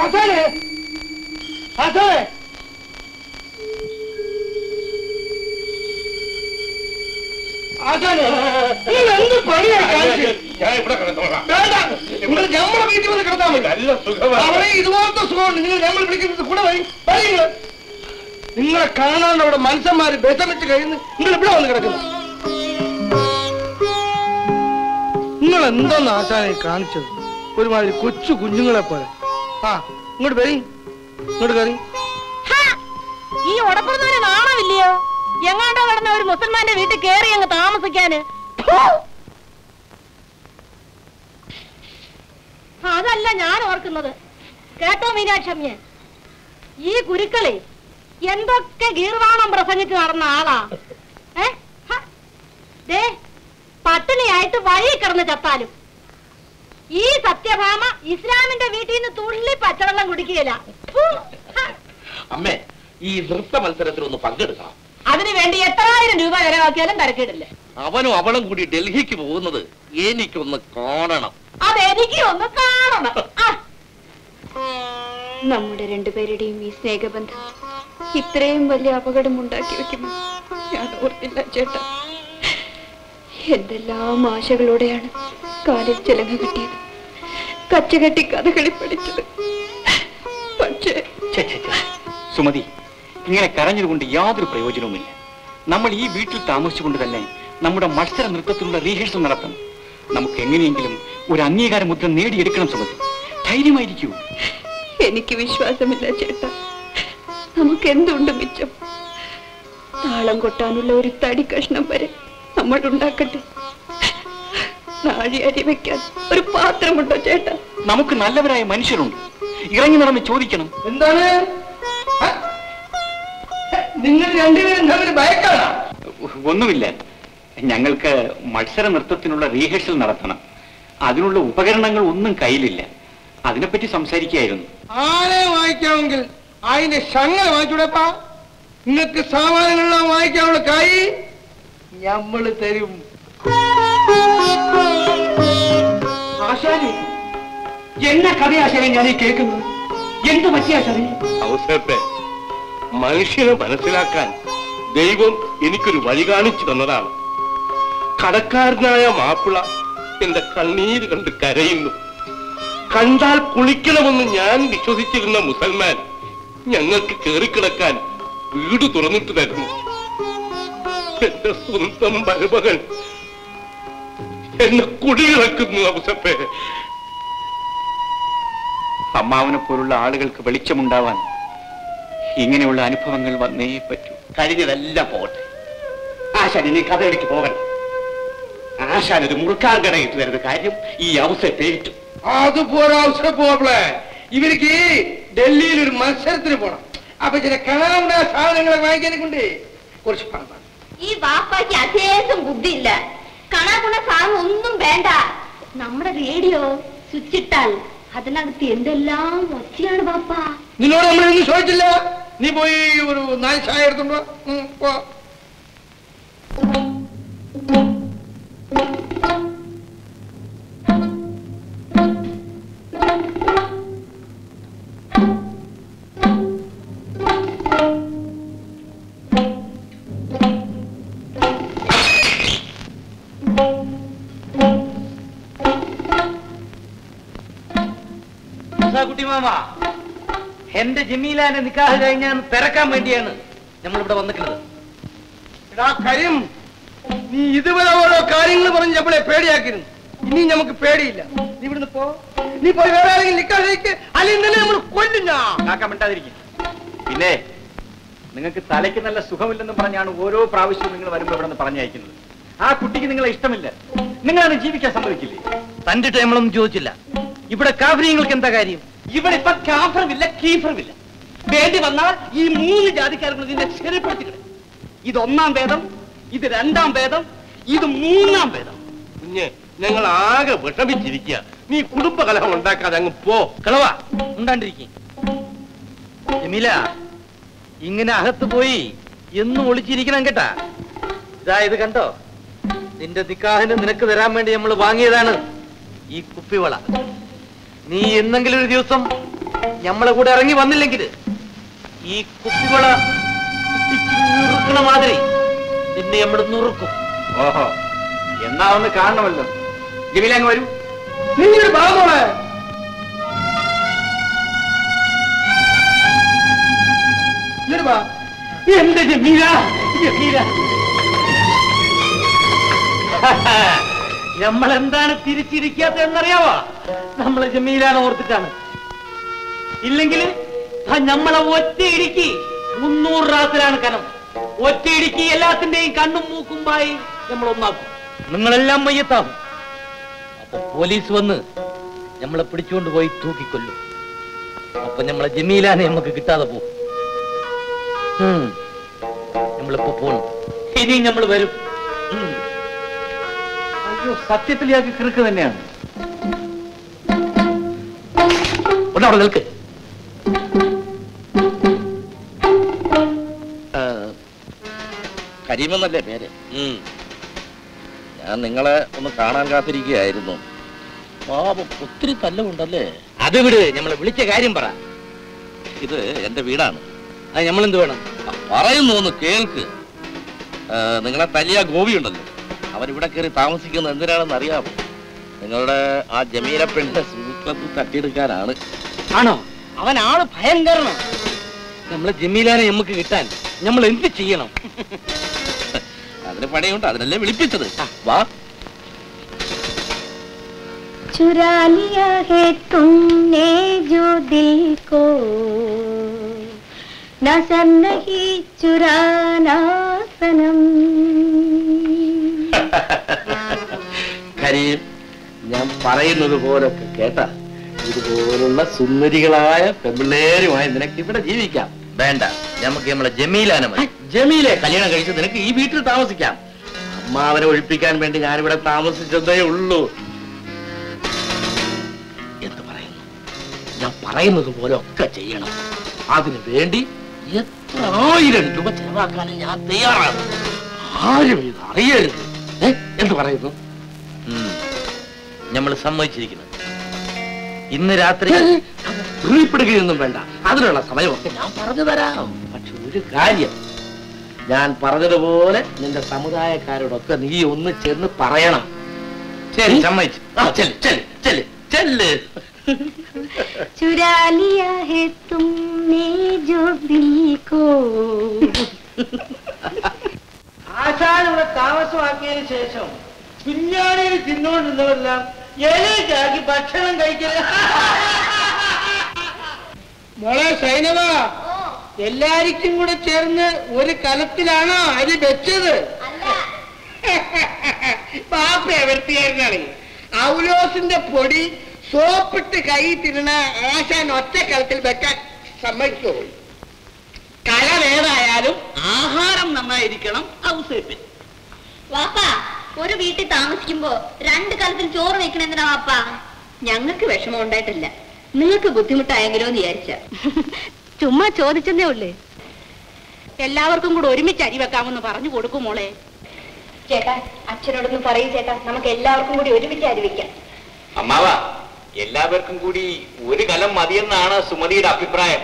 [SPEAKER 5] ആശാനെ ആശാനെ ആശാനെ നിങ്ങൾ എന്ത് പണിയാ കാണിച്ചത്?
[SPEAKER 10] ഞാൻ ഇവിടെ കിടന്നോളാം
[SPEAKER 5] വേണ്ട നിങ്ങൾ ഞമ്മളെ വീട്ടിൽ വന്ന് കിടത്താൻ മതി
[SPEAKER 10] നല്ല സുഖമാണ്
[SPEAKER 5] അവിടെ ഇതുപോലത്തെ സുഖമുണ്ട് നിങ്ങൾ നമ്മൾ വിളിക്കുന്നത് കൂടെ വഴി നിങ്ങൾ നിങ്ങളെ കാണാൻ അവിടെ മനുഷ്യന്മാര് വിഷമിച്ച് കഴിയുന്നു നിങ്ങൾ ഇവിടെ വന്ന് കിടക്കുന്നു നിങ്ങൾ എന്തോന്ന് ആശാനെ കാണിച്ചത് ഒരുമാതിരി കൊച്ചു കുഞ്ഞുങ്ങളെ പോലെ ആ ഇങ്ങോട്ട് വരി ഇങ്ങോട്ട് കയറി
[SPEAKER 8] ഈ ഉടപ്പുറന്നവര് നാണമില്ലയോ എങ്ങാണ്ടോ കിടന്ന ഒരു മുസൽമാന്റെ വീട്ടിൽ കേറി അങ്ങ് താമസിക്കാന് ഫു! അതല്ല ഞാൻ ഓർക്കുന്നത് കേട്ടോ മീനാക്ഷമ്യ ഈ കുരുക്കളെ എന്തൊക്കെ ഗീർവാണം പ്രസംഗിച്ച് നടന്ന ആളാ ഏ ഹ! ദേ പട്ടിണിയായിട്ട് വഴി കിടന്ന് ചത്താലും ഈ സത്യഭാമ ഇസ്ലാമിന്റെ വീട്ടിൽ നിന്ന് തുള്ളി പച്ചവെള്ളം കുടിക്കുകയില്ല ഫു! ഹ!
[SPEAKER 6] അമ്മേ ഈ നൃത്ത മത്സരത്തിൽ ഒന്ന് പങ്കെടുക്കണം
[SPEAKER 8] അതിനു വേണ്ടി എത്രായിരം രൂപ ചെലവാക്കിയാലും തരക്കേടില്ല
[SPEAKER 6] അവനും അവളും കൂടി ഡൽഹിക്ക് പോകുന്നത് എനിക്കൊന്ന് കാണണം
[SPEAKER 8] അതെനിക്ക് ഒന്ന് കാണണം ആ
[SPEAKER 4] നമ്മുടെ രണ്ടുപേരുടെയും ഈ സ്നേഹബന്ധം ഇത്രയും വലിയ അപകടം ഉണ്ടാക്കി വെക്കുമെന്ന് ഞാൻ ഓർത്തില്ല ചേട്ടാ എന്തെല്ലാം ആശകളോടെയാണ് കാലിൽ ചിലങ്ങ കിട്ടിയത് കച്ചകെട്ടി കഥകളി പഠിച്ചത് പക്ഷേ
[SPEAKER 11] ഛെ, ഛെ, ഛെ. സുമതി ഇങ്ങനെ കരഞ്ഞതുകൊണ്ട് യാതൊരു പ്രയോജനവുമില്ല നമ്മൾ ഈ വീട്ടിൽ താമസിച്ചുകൊണ്ട് തന്നെ നമ്മുടെ മത്സര നൃത്തത്തിലുള്ള റീഹേഴ്സൽ നടത്തണം നമുക്ക് എങ്ങനെയെങ്കിലും ഒരു അംഗീകാര മുദ്ര നേടിയെടുക്കണം സുമതി ധൈര്യമായിരിക്കൂ
[SPEAKER 4] എനിക്ക് വിശ്വാസമില്ല ചേട്ടാ നമുക്ക് എന്തുണ്ട് മിച്ചം താളം കൊട്ടാനുള്ള ഒരു തടി കഷ്ണം വരെ നമ്മൾ ഉണ്ടാക്കട്ടെ നാഴി അരി വെക്കാൻ ഒരു പാത്രമുണ്ടോ ചേട്ടാ
[SPEAKER 11] നമുക്ക് നല്ലവരായ മനുഷ്യരുണ്ട് ഇറങ്ങി നടന്ന് ചോദിക്കണം
[SPEAKER 5] എന്താണ് ആ? നിങ്ങൾ രണ്ടുപേരും തമ്മിൽ ഭയക്കാണോ
[SPEAKER 11] ഒന്നുമില്ല ഞങ്ങൾക്ക് മത്സര നൃത്തത്തിനുള്ള റീഹേഴ്സൽ നടത്തണം അതിനുള്ള ഉപകരണങ്ങൾ ഒന്നും കയ്യിലില്ല അതിനെപ്പറ്റി സംസാരിക്കുകയായിരുന്നു
[SPEAKER 5] ആരെ വായിക്കാമെങ്കിൽ അതിന്റെ ശങ്ങല വാങ്ങിച്ചൂടെപ്പാ നിങ്ങൾക്ക് സാമാനങ്ങളെല്ലാം വാങ്ങിക്കാനുള്ള കൈ ഞമ്മള് തരും
[SPEAKER 11] ആശാനെ എന്നെ കഥയാശാനെ ഞാൻ ഈ കേൾക്കുന്നത് എന്ത് പറ്റിയാശാനെ
[SPEAKER 10] ഔസേപ്പെ മനുഷ്യനെ മനസ്സിലാക്കാൻ ദൈവം എനിക്കൊരു വഴി കാണിച്ചു തന്നതാണ് കടക്കാരനായ മാപ്പിള എന്റെ കണ്ണീര് കണ്ട് കരയുന്നു കണ്ടാൽ കുളിക്കണമെന്ന് ഞാൻ വിശ്വസിച്ചിരുന്ന മുസൽമാൻ ഞങ്ങൾക്ക് കേറിക്കിടക്കാൻ വീട് തുറന്നിട്ട് തരുന്നു എന്റെ സ്വന്തം മരുമകൻ എന്നെ കുടിയിറക്കുന്നു ഔസപ്പേ
[SPEAKER 11] അമ്മാവനെ പോലുള്ള ആളുകൾക്ക് വെളിച്ചമുണ്ടാവാൻ ഇങ്ങനെയുള്ള അനുഭവങ്ങൾ വന്നേ പറ്റൂ
[SPEAKER 6] കഴിഞ്ഞതെല്ലാം പോട്ടെ ആശാൻ ഇനി കഥകളിക്ക് പോകണം ആശാൻ ഒരു മുറുക്കാൻ കടയിട്ട് തരുന്ന കാര്യം ഈ അവസരത്തെ ഏറ്റു
[SPEAKER 5] അത് പോരാ അവസരം പോവളെ ഇവർക്ക് ഡൽഹിയിൽ ഒരു മത്സരത്തിന് പോണം അപ്പൊ ചില കാണാവുന്ന സാധനങ്ങളെ വാങ്ങിക്കാനെ കൊണ്ട് കുറച്ച് പണം വേണം.
[SPEAKER 3] ഈ വാപ്പാക്ക് അശേഷം ബുദ്ധിയില്ല കാണാക്കുന്ന സാധനം ഒന്നും വേണ്ട നമ്മുടെ റേഡിയോ സ്വിച്ച് ഇട്ടാൽ അതിനകത്ത് എന്തെല്ലാം ഒച്ചയാണ് ബാപ്പ
[SPEAKER 5] നിന്നോട് നമ്മൾ ഒന്നും ചോദിച്ചില്ല നീ പോയി ഒരു നാല് ചായ എടുത്തുണ്ടോ ഉം, പോ.
[SPEAKER 6] കുട്ടി മാമ എന്റെ ജമീലാന്റെ നിക്കാഹ് കഴിഞ്ഞാൽ തിരക്കാൻ വേണ്ടിയാണ് നമ്മൾ ഇവിടെ വന്നിട്ടുള്ളത്
[SPEAKER 5] എടാ കരീം നീ ഇതുവരെ ഓരോ കാര്യങ്ങൾ പറഞ്ഞ് നമ്മളെ പേടിയാക്കിയിരുന്നു ഇനി നമുക്ക് പേടിയില്ല നീ ഇവിടുന്ന് പോ നീ പോയി വേറെ ആരെങ്കിലും നിൽക്കാതിരിക്ക് അല്ലെങ്കിൽ തന്നെ നമ്മൾ കൊല്ലും ഞാൻ
[SPEAKER 11] കാക്കാൻ മിണ്ടാതിരിക്കും പിന്നെ നിങ്ങൾക്ക് തലയ്ക്ക് നല്ല സുഖമില്ലെന്ന് പറഞ്ഞാണ് ഓരോ പ്രാവശ്യവും നിങ്ങൾ വരുമ്പോൾ ഇവിടെ നിന്ന് പറഞ്ഞയക്കുന്നത് ആ കുട്ടിക്ക് നിങ്ങളെ ഇഷ്ടമില്ല നിങ്ങളത് ജീവിക്കാൻ സമ്മതിക്കില്ലേ
[SPEAKER 6] തണ്ടിട്ട് നമ്മളൊന്നും ചോദിച്ചില്ല ഇവിടെ കാഫര്യങ്ങൾക്ക് എന്താ കാര്യം
[SPEAKER 2] ഇവിടെ ഇപ്പൊ കാഫറുമില്ല കീഫറുമില്ല വേണ്ടി വന്നാൽ ഈ മൂന്ന് ജാതിക്കാരും കൂടി ഇതിനെ ശരിപ്പെടുത്തിക്കളെ ഇത് ഒന്നാം വേദം ഇത് രണ്ടാം വേദം ഇത് മൂന്നാം വേദം
[SPEAKER 10] കുഞ്ഞ് ഞങ്ങൾ ആകെ വിഷമിച്ചിരിക്കുക നീ കുടുംബകലഹം ഉണ്ടാക്കാതെ അങ്ങ് പോ
[SPEAKER 6] കളവാ ഉണ്ടാണ്ടിരിക്കും ജമീല ഇങ്ങനെ അകത്ത് പോയി എന്നും ഒളിച്ചിരിക്കണം കേട്ടാ ഇതാ ഇത് കണ്ടോ നിന്റെ നിക്കാഹിന് നിനക്ക് തരാൻ വേണ്ടി നമ്മൾ വാങ്ങിയതാണ് ഈ കുപ്പിവള നീ എന്നെങ്കിലും ഒരു ദിവസം
[SPEAKER 2] നമ്മളെ കൂടെ ഇറങ്ങി വന്നില്ലെങ്കിൽ ഈ കുപ്പികള നുറുക്കണ മാതിരി നിന്നെ നമ്മൾ നുറുക്കും
[SPEAKER 10] ഓഹോ എന്നാ ഒന്ന് കാണണമല്ലോ ജമീല അങ്ങ് വരൂ
[SPEAKER 5] നിങ്ങളുടെ ഭാഗമോളെ ഇങ്ങോട്ട് വാ
[SPEAKER 2] എന്റെ ജമീല ജമീല നമ്മൾ എന്താണ് തിരിച്ചിരിക്കാത്ത എന്നറിയാവോ നമ്മളെ ജമീലാനെ ഓർത്തിട്ടാണ് ഇല്ലെങ്കിൽ നമ്മളെ ഒറ്റ ഇടിക്ക് മുന്നൂറ് റാത്തിലാണ് കനം ഒറ്റ ഇടിക്ക് എല്ലാത്തിന്റെയും കണ്ണും മൂക്കുമ്പായി നമ്മൾ ഒന്നാക്കും നിങ്ങളെല്ലാം മയ്യത്താവും അപ്പൊ പോലീസ് വന്ന് നമ്മളെ പിടിച്ചുകൊണ്ട് പോയി തൂക്കിക്കൊല്ലും അപ്പൊ നമ്മളെ ജമീലാനെ നമുക്ക് കിട്ടാതെ പോകും ഉം. നമ്മളിപ്പോ പോണം ഇനിയും നമ്മൾ വരും ഉം.
[SPEAKER 10] അയ്യോ സത്യത്തിൽ ഇയാൾക്ക് കിറുക്ക് തന്നെയാണ്
[SPEAKER 6] ഒന്ന് അവിടെ നിൽക്ക് ആ, കരീമെന്നല്ലേ പേര് ഉം. ഞാൻ നിങ്ങളെ ഒന്ന് കാണാൻ കാത്തിരിക്കുകയായിരുന്നു പാപം ഒത്തിരി തല്ലുണ്ടല്ലേ
[SPEAKER 2] അത് വിട് നമ്മളെ വിളിച്ച കാര്യം പറ
[SPEAKER 6] ഇത് എന്റെ വീടാണ്
[SPEAKER 2] അത് നമ്മളെന്ത് വേണം
[SPEAKER 6] ആ, പറയുന്നു ഒന്ന് കേൾക്ക് ആ, നിങ്ങളെ തല്ലിയ ഗോപി ഉണ്ടല്ലോ അവരിവിടെ കയറി താമസിക്കുന്നത് എന്തിനാണെന്ന് അറിയാമോ നിങ്ങളുടെ ആ ജമീല പെണ്ണിന്റെ സുഹൃത്തു തട്ടിയെടുക്കാനാണ്
[SPEAKER 2] ആണോ അവൻ ആള് ഭയങ്കരനാണ് നമ്മളെ ജമീലാനെ നമുക്ക് കിട്ടാൻ നമ്മൾ എന്ത് ചെയ്യണം
[SPEAKER 6] അതിന് പണിയുണ്ട് അതിനല്ലേ വിളിപ്പിച്ചത് വാ
[SPEAKER 9] चुरा लिया है तुमने जो दिल को नजर नहीं चुराना सनम
[SPEAKER 6] കരീം ഞാൻ പറയുന്നത് പോലൊക്കെ കേട്ട ഇതുപോലുള്ള സുന്ദരികളായ പെമ്പിള്ളേരുമായി നിനക്ക് ഇവിടെ ജീവിക്കാം
[SPEAKER 2] വേണ്ട നമുക്ക് നമ്മളെ ജമീലാനെ മതി
[SPEAKER 6] ജമീലെ കല്യാണം കഴിച്ച് നിനക്ക് ഈ വീട്ടിൽ താമസിക്കാം അമ്മാവനെ ഒഴിപ്പിക്കാൻ വേണ്ടി ഞാനിവിടെ താമസിച്ചതേ ഉള്ളൂ എന്ത് പറയുന്നു ഞാൻ പറയുന്നത് പോലെ ഒക്കെ ചെയ്യണം അതിനു വേണ്ടി എത്ര ആയിരം രൂപ ചെലവാക്കാൻ ഞാൻ തയ്യാറാണ് ആരും ഇത് അറിയരുത് ഏ? എന്ത് പറയുന്നു
[SPEAKER 2] നമ്മൾ സമ്മതിച്ചിരിക്കുന്നു ഇന്ന് രാത്രി
[SPEAKER 6] ധൃതിപ്പെടുകയൊന്നും വേണ്ട അതിനുള്ള സമയമൊക്കെ ഞാൻ പറഞ്ഞു തരാം പക്ഷെ ഒരു കാര്യം ഞാൻ പറഞ്ഞതുപോലെ നിന്റെ സമുദായക്കാരോടൊക്കെ നീ ഒന്ന് ചെന്ന് പറയണം
[SPEAKER 2] ശരി സമ്മതിച്ചു
[SPEAKER 6] ആ ചെല്ല് ചെല്ല് ചെല്ല് ചെല്ല്
[SPEAKER 9] चुरा लिया है तुमने जो दिल को
[SPEAKER 5] ആശാൻ ഇവിടെ താമസമാക്കിയതിനു ശേഷം കുഞ്ഞാണിയിൽ തിന്നുകൊണ്ടിരുന്നവരെല്ലാം ഇലയിലാക്കി ഭക്ഷണം കഴിക്കല് മോളെ സൈനവ എല്ലാരിക്കും കൂടെ ചേർന്ന് ഒരു കലത്തിലാണോ അരി വെച്ചത് പാപ്പ വൃത്തിയായിരുന്നാണ് ഔലോസിന്റെ പൊടി സോപ്പിട്ട് കൈ തിരുണ ആശാൻ ഒറ്റ കലത്തിൽ വെക്കാൻ സമ്മതിക്കോ കലം ഏതായാലും ആഹാരം നന്നായിരിക്കണം ഔസേപ്പിൻ
[SPEAKER 3] വാപ്പ ഒരു വീട്ടിൽ താമസിക്കുമ്പോ രണ്ട് കാലത്തിൽ ചോറ് വെക്കണ എന്തിനാ വാപ്പ ഞങ്ങൾക്ക് വിഷമം ഉണ്ടായിട്ടില്ല നിങ്ങൾക്ക് ബുദ്ധിമുട്ടായെങ്കിലോ എന്ന് വിചാരിച്ച
[SPEAKER 4] ചുമ്മാ ചോദിച്ചെന്നേ ഉള്ളേ എല്ലാവർക്കും കൂടെ ഒരുമിച്ച് അരി വെക്കാമെന്ന് പറഞ്ഞു കൊടുക്കും മോളെ
[SPEAKER 3] ചേട്ടാ അച്ഛനോടൊന്ന് പറയൂ ചേട്ടാ നമുക്ക് എല്ലാവർക്കും കൂടി ഒരുമിച്ച് അരി വെക്കാം
[SPEAKER 10] അമ്മാവ എല്ലാവർക്കും കൂടി ഒരു കലം മതിയെന്നാണ് സുമതിയുടെ അഭിപ്രായം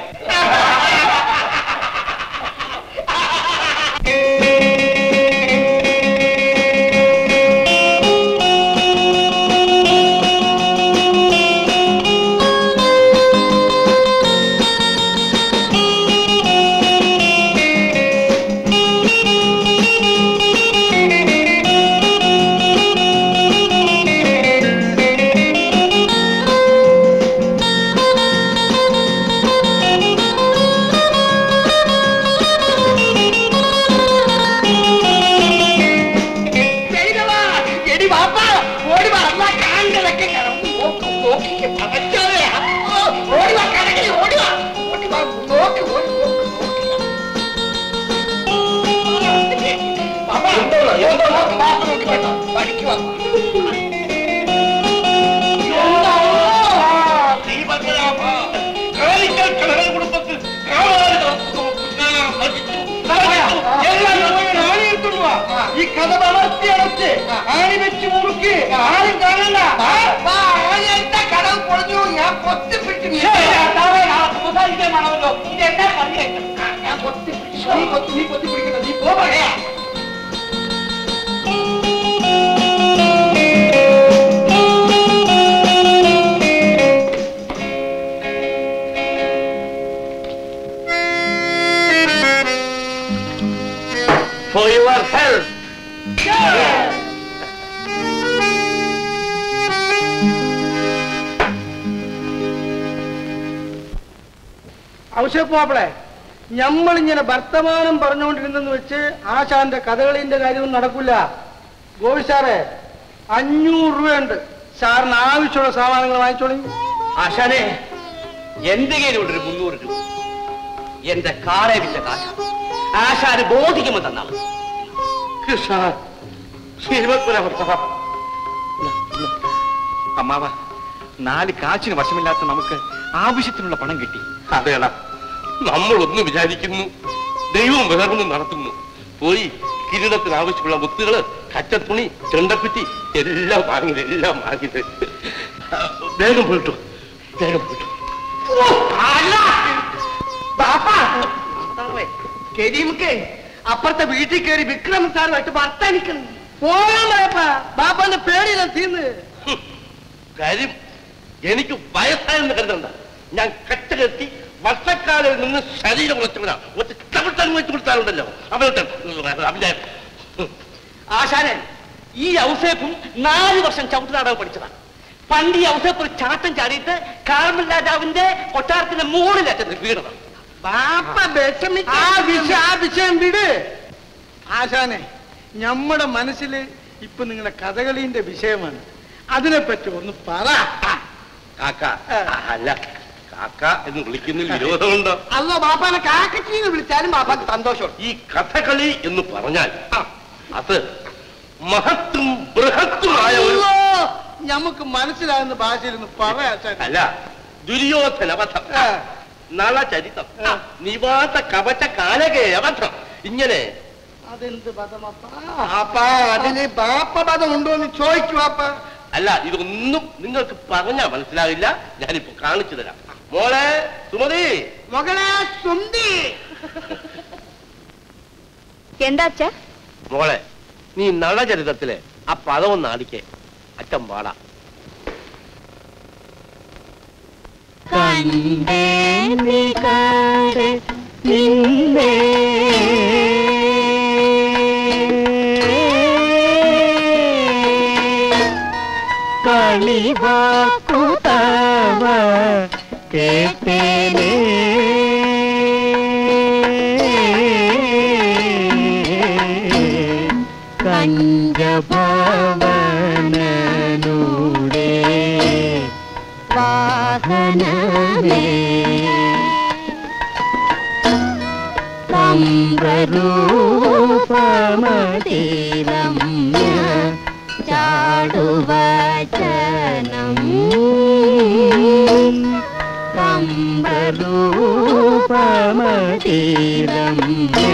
[SPEAKER 5] സൈനവാ, എടി വാപ്പ, ഓടി വാ, അമ്മ കാണ്ടതൊക്കെ കാണും. നോക്ക്, നോക്കിക്ക്, പടച്ചോനെ. ഓ, ഓടി വാ, കടകിൽ ഓടി വാ. ഓടി വാ, നോക്ക്, ഓടി, നോക്ക്, നോക്ക്. വാപ്പ, നോക്ക്, വാപ്പ നോക്ക് കേട്ടോ. പണിക്ക് വാ. എന്താ?
[SPEAKER 10] ദീപകലാഭ, കാലിക്കൽ കടൽ കുടുംബത്തിൽ കാവലാളി നടത്തുന്നു. ഞാൻ ഭജിച്ചു.
[SPEAKER 5] എല്ലാം പോയി ആണി എടുത്തോണ്ട് വാ. ഈ കഥ വളർത്തി അടച്ച് ആണി വെച്ച് മുറുക്കി ആരും കാണണ്ട കടവ് പൊളിഞ്ഞു ഞാൻ പൊത്തിപ്പിಟ್ಟು
[SPEAKER 2] സമ്പാദിക്കാൻ വേണമല്ലോ ഇതെല്ലാം പറഞ്ഞു ഞാൻ കൊത്തി പിടിച്ചു. നീ കൊത്തി നീ കൊത്തി പിടിക്കണ്ട നീ പോ പറയാ
[SPEAKER 6] For your health.
[SPEAKER 5] ഔഷധപ്പാപ്പളെ ഞമ്മളിങ്ങനെ വർത്തമാനം പറഞ്ഞുകൊണ്ടിരുന്നെന്ന് വെച്ച് ആശാന്റെ കഥകളിന്റെ കാര്യമൊന്നും നടക്കില്ല ഗോപി സാറേ അഞ്ഞൂറ് രൂപയുണ്ട് സാറിന് ആവശ്യമുള്ള സാധനങ്ങൾ വാങ്ങിച്ചോളി
[SPEAKER 2] ആശാനെ എന്റെ കയ്യിലുണ്ട് ഒരു മുന്നൂറ് രൂപ എന്റെ കാറേ വിറ്റ കാശ ആശാന് ബോധിക്കുമ്പോ തന്നാ മതി
[SPEAKER 6] കൃഷ്ണ ശ്രീമത്പുരവർത്തക
[SPEAKER 10] അമ്മാവ നാല് കാശിന് വശമില്ലാത്ത നമുക്ക് ആവശ്യത്തിനുള്ള പണം കിട്ടി
[SPEAKER 6] അതേടാ നമ്മളൊന്ന് വിചാരിക്കുന്നു ദൈവം വേറൊന്നും നടത്തുന്നു പോയി കിരീടത്തിന് ആവശ്യമുള്ള മുത്തുകള് കച്ചത്തുണി ചെണ്ടക്കുറ്റി എല്ലാം വാങ്ങിയത് എല്ലാം വാങ്ങിയത് വേഗം പോയിട്ടു വേഗം പോയിട്ടു
[SPEAKER 5] കരീമുക്ക് അപ്പുറത്തെ വീട്ടിൽ കയറി വിക്രം സാറുമായിട്ട് വർത്താനിക്കുന്നു പോകാൻ പറയപ്പാ ബാപ്പാന്റെ പേടിയില്ല തീർന്ന്
[SPEAKER 6] കാര്യം എനിക്ക് വയസ്സായെന്ന് കരുതണ്ട ഞാൻ കച്ച കെട്ടി വർഷക്കാലിൽ നിന്ന് ശരീരം ഉറച്ചവനാ ഒറ്റ ചവിട്ടാൻ വെച്ച് കൊടുത്താലുണ്ടല്ലോ അവരുടെ അവന്റെ
[SPEAKER 2] ആശാനെ ഈ ഔസേപ്പും നാല് വർഷം ചവിട്ട് നാടകം പഠിച്ചതാണ് പണ്ട് ഈ ഔസേപ്പ് ഒരു ചാട്ടം ചാടിയിട്ട് കാർമൽ രാജാവിന്റെ കൊട്ടാരത്തിന്റെ മുകളിലേറ്റത് വീണതാണ്
[SPEAKER 5] ബാപ്പ വിഷമിക്ക ആ വിഷയം ആ വിഷയം വിട് ആശാനെ നമ്മുടെ മനസ്സിൽ ഇപ്പൊ നിങ്ങളുടെ കഥകളീന്റെ വിഷയമാണ് അതിനെപ്പറ്റി ഒന്ന് പറ
[SPEAKER 6] കാക്ക അല്ല കാക്ക എന്ന് വിളിക്കുന്നതിൽ വിരോധമുണ്ടോ
[SPEAKER 5] അല്ല ബാപ്പാനെ കാക്കച്ചീന്ന് വിളിച്ചാലും ബാപ്പാക്ക് സന്തോഷം
[SPEAKER 6] ഈ കഥകളി എന്ന് പറഞ്ഞാൽ അത് മഹത്തും ബൃഹത്തുമായ ഒരു
[SPEAKER 5] നമുക്ക് മനസ്സിലാകുന്ന ഭാഷയിൽ ഒന്ന് പറ ആശാനെ
[SPEAKER 6] അല്ല ദുര്യോധന വധം നളചരിതം നിവാത കവച കാലകേയ വധം ഇങ്ങനെ
[SPEAKER 5] അതെന്ത് പദമപ്പാ ബാപ്പാ അതിന് ബാപ്പ പദം ഉണ്ടോ എന്ന് ചോദിക്കു ബാപ്പ
[SPEAKER 6] അല്ല ഇതൊന്നും നിങ്ങൾക്ക് പറഞ്ഞാൽ മനസ്സിലാകില്ല ഞാനിപ്പോ കാണിച്ചു തരാം മോളെ സുമതി
[SPEAKER 5] മകളെ സുന്ദി
[SPEAKER 4] എന്താ അച്ഛാ
[SPEAKER 6] മോളെ നീ നളചരിതത്തിലെ ആ പദം ഒന്ന് ആടിക്കേ അച്ഛൻ പാടാ
[SPEAKER 1] കളിവാക്കുതവ കേട്ടേനേ കഞ്ചഭവനൂടെ വാഹനമേ കമ്പരൂപമതിരമ്യ ചാടുവചനം കമ്പരൂപമതിരമ്യ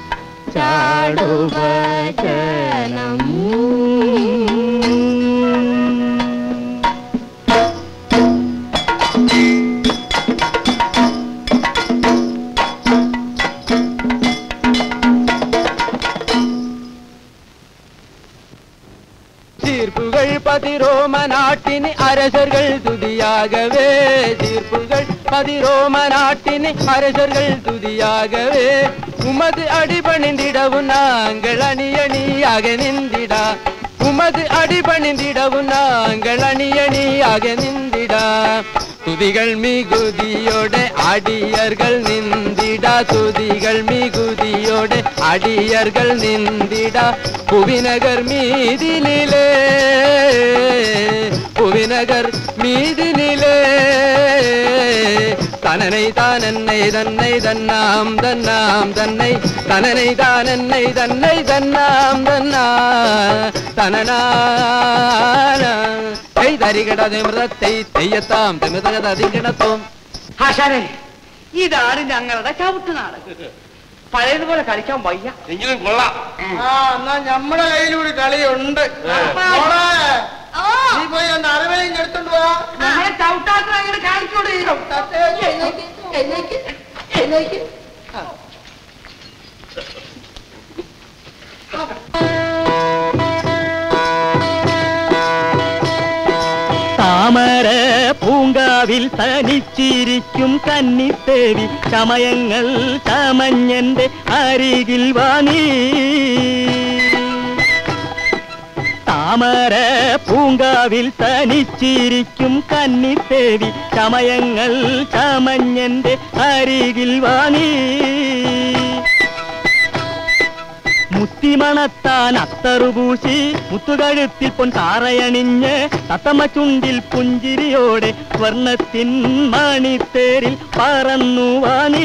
[SPEAKER 1] ചാടുവചനം தீர்ப்புகள் பதிரோம நாட்டின் அரசர்கள் துதியாகவே தீர்ப்புகள் பதிரோம நாட்டின் அரசர்கள் துதியாகவே உமது அடிபணிந்திடவும் நாங்கள் அணி அணியாக நிந்திடா உமது அடிபணிந்திடவும் நாங்கள் அணி அணியாக நிந்திடா துதிகள் மிகுதியோടെ അടിയர்கள் നിന്ദിട തുതികൾ മികുതിയോടെ അടിയர்கள் നിന്ദിട പുവിനഗർ മീതിനിലേ புவிநகர் மீதினிலே தனனை தானன்னை தன்னை தன்னாம் தன்னாம் தன்னை தனனை தானன்னை தன்னை தன்னாம் தன்னா തനനാന കൈ തരികട നിമൃതത്തെ തെയ്യത്താം തിമിതകത അതിങ്കണത്തോം
[SPEAKER 2] ആശാനെ ഇതാണ് ഞങ്ങളുടെ ചവിട്ടുനാട് പഴയതുപോലെ കളിക്കാൻ വയ്യ
[SPEAKER 6] എങ്കിലും കൊള്ളാം
[SPEAKER 5] ആ എന്നാ നമ്മുടെ കയ്യിലൂടെ കളിയുണ്ട് മോളെ, നീ പോയി ഒന്ന് അരവയും എടുത്തോണ്ട് പോവാ നമ്മളെ ചവിട്ടാത്ത അങ്ങനെ കാണിച്ചോളൂ എഴുന്നേക്ക് എഴുന്നേക്ക് എഴുന്നേക്ക് ആ.
[SPEAKER 13] താമര പൂങ്കാവിൽ തനിച്ചിരിക്കും കന്നിത്തേവി ചമയങ്ങൾ ചമഞ്ഞന്റെ അരികിൽ വാണീ താമര പൂങ്കാവിൽ തനിച്ചിരിക്കും കന്നിത്തേവി ചമയങ്ങൾ ചമഞ്ഞന്റെ അരികിൽ വാണീ മുത്തിമണത്താൻ അത്തറുപൂശി മുത്തുകഴുത്തിൽ പൊൻ താറയണിഞ്ഞ് തത്തമ്മ ചുണ്ടിൽ പുഞ്ചിരിയോടെ സ്വർണത്തിൻ മണിത്തേരിൽ പറന്നു വാണീ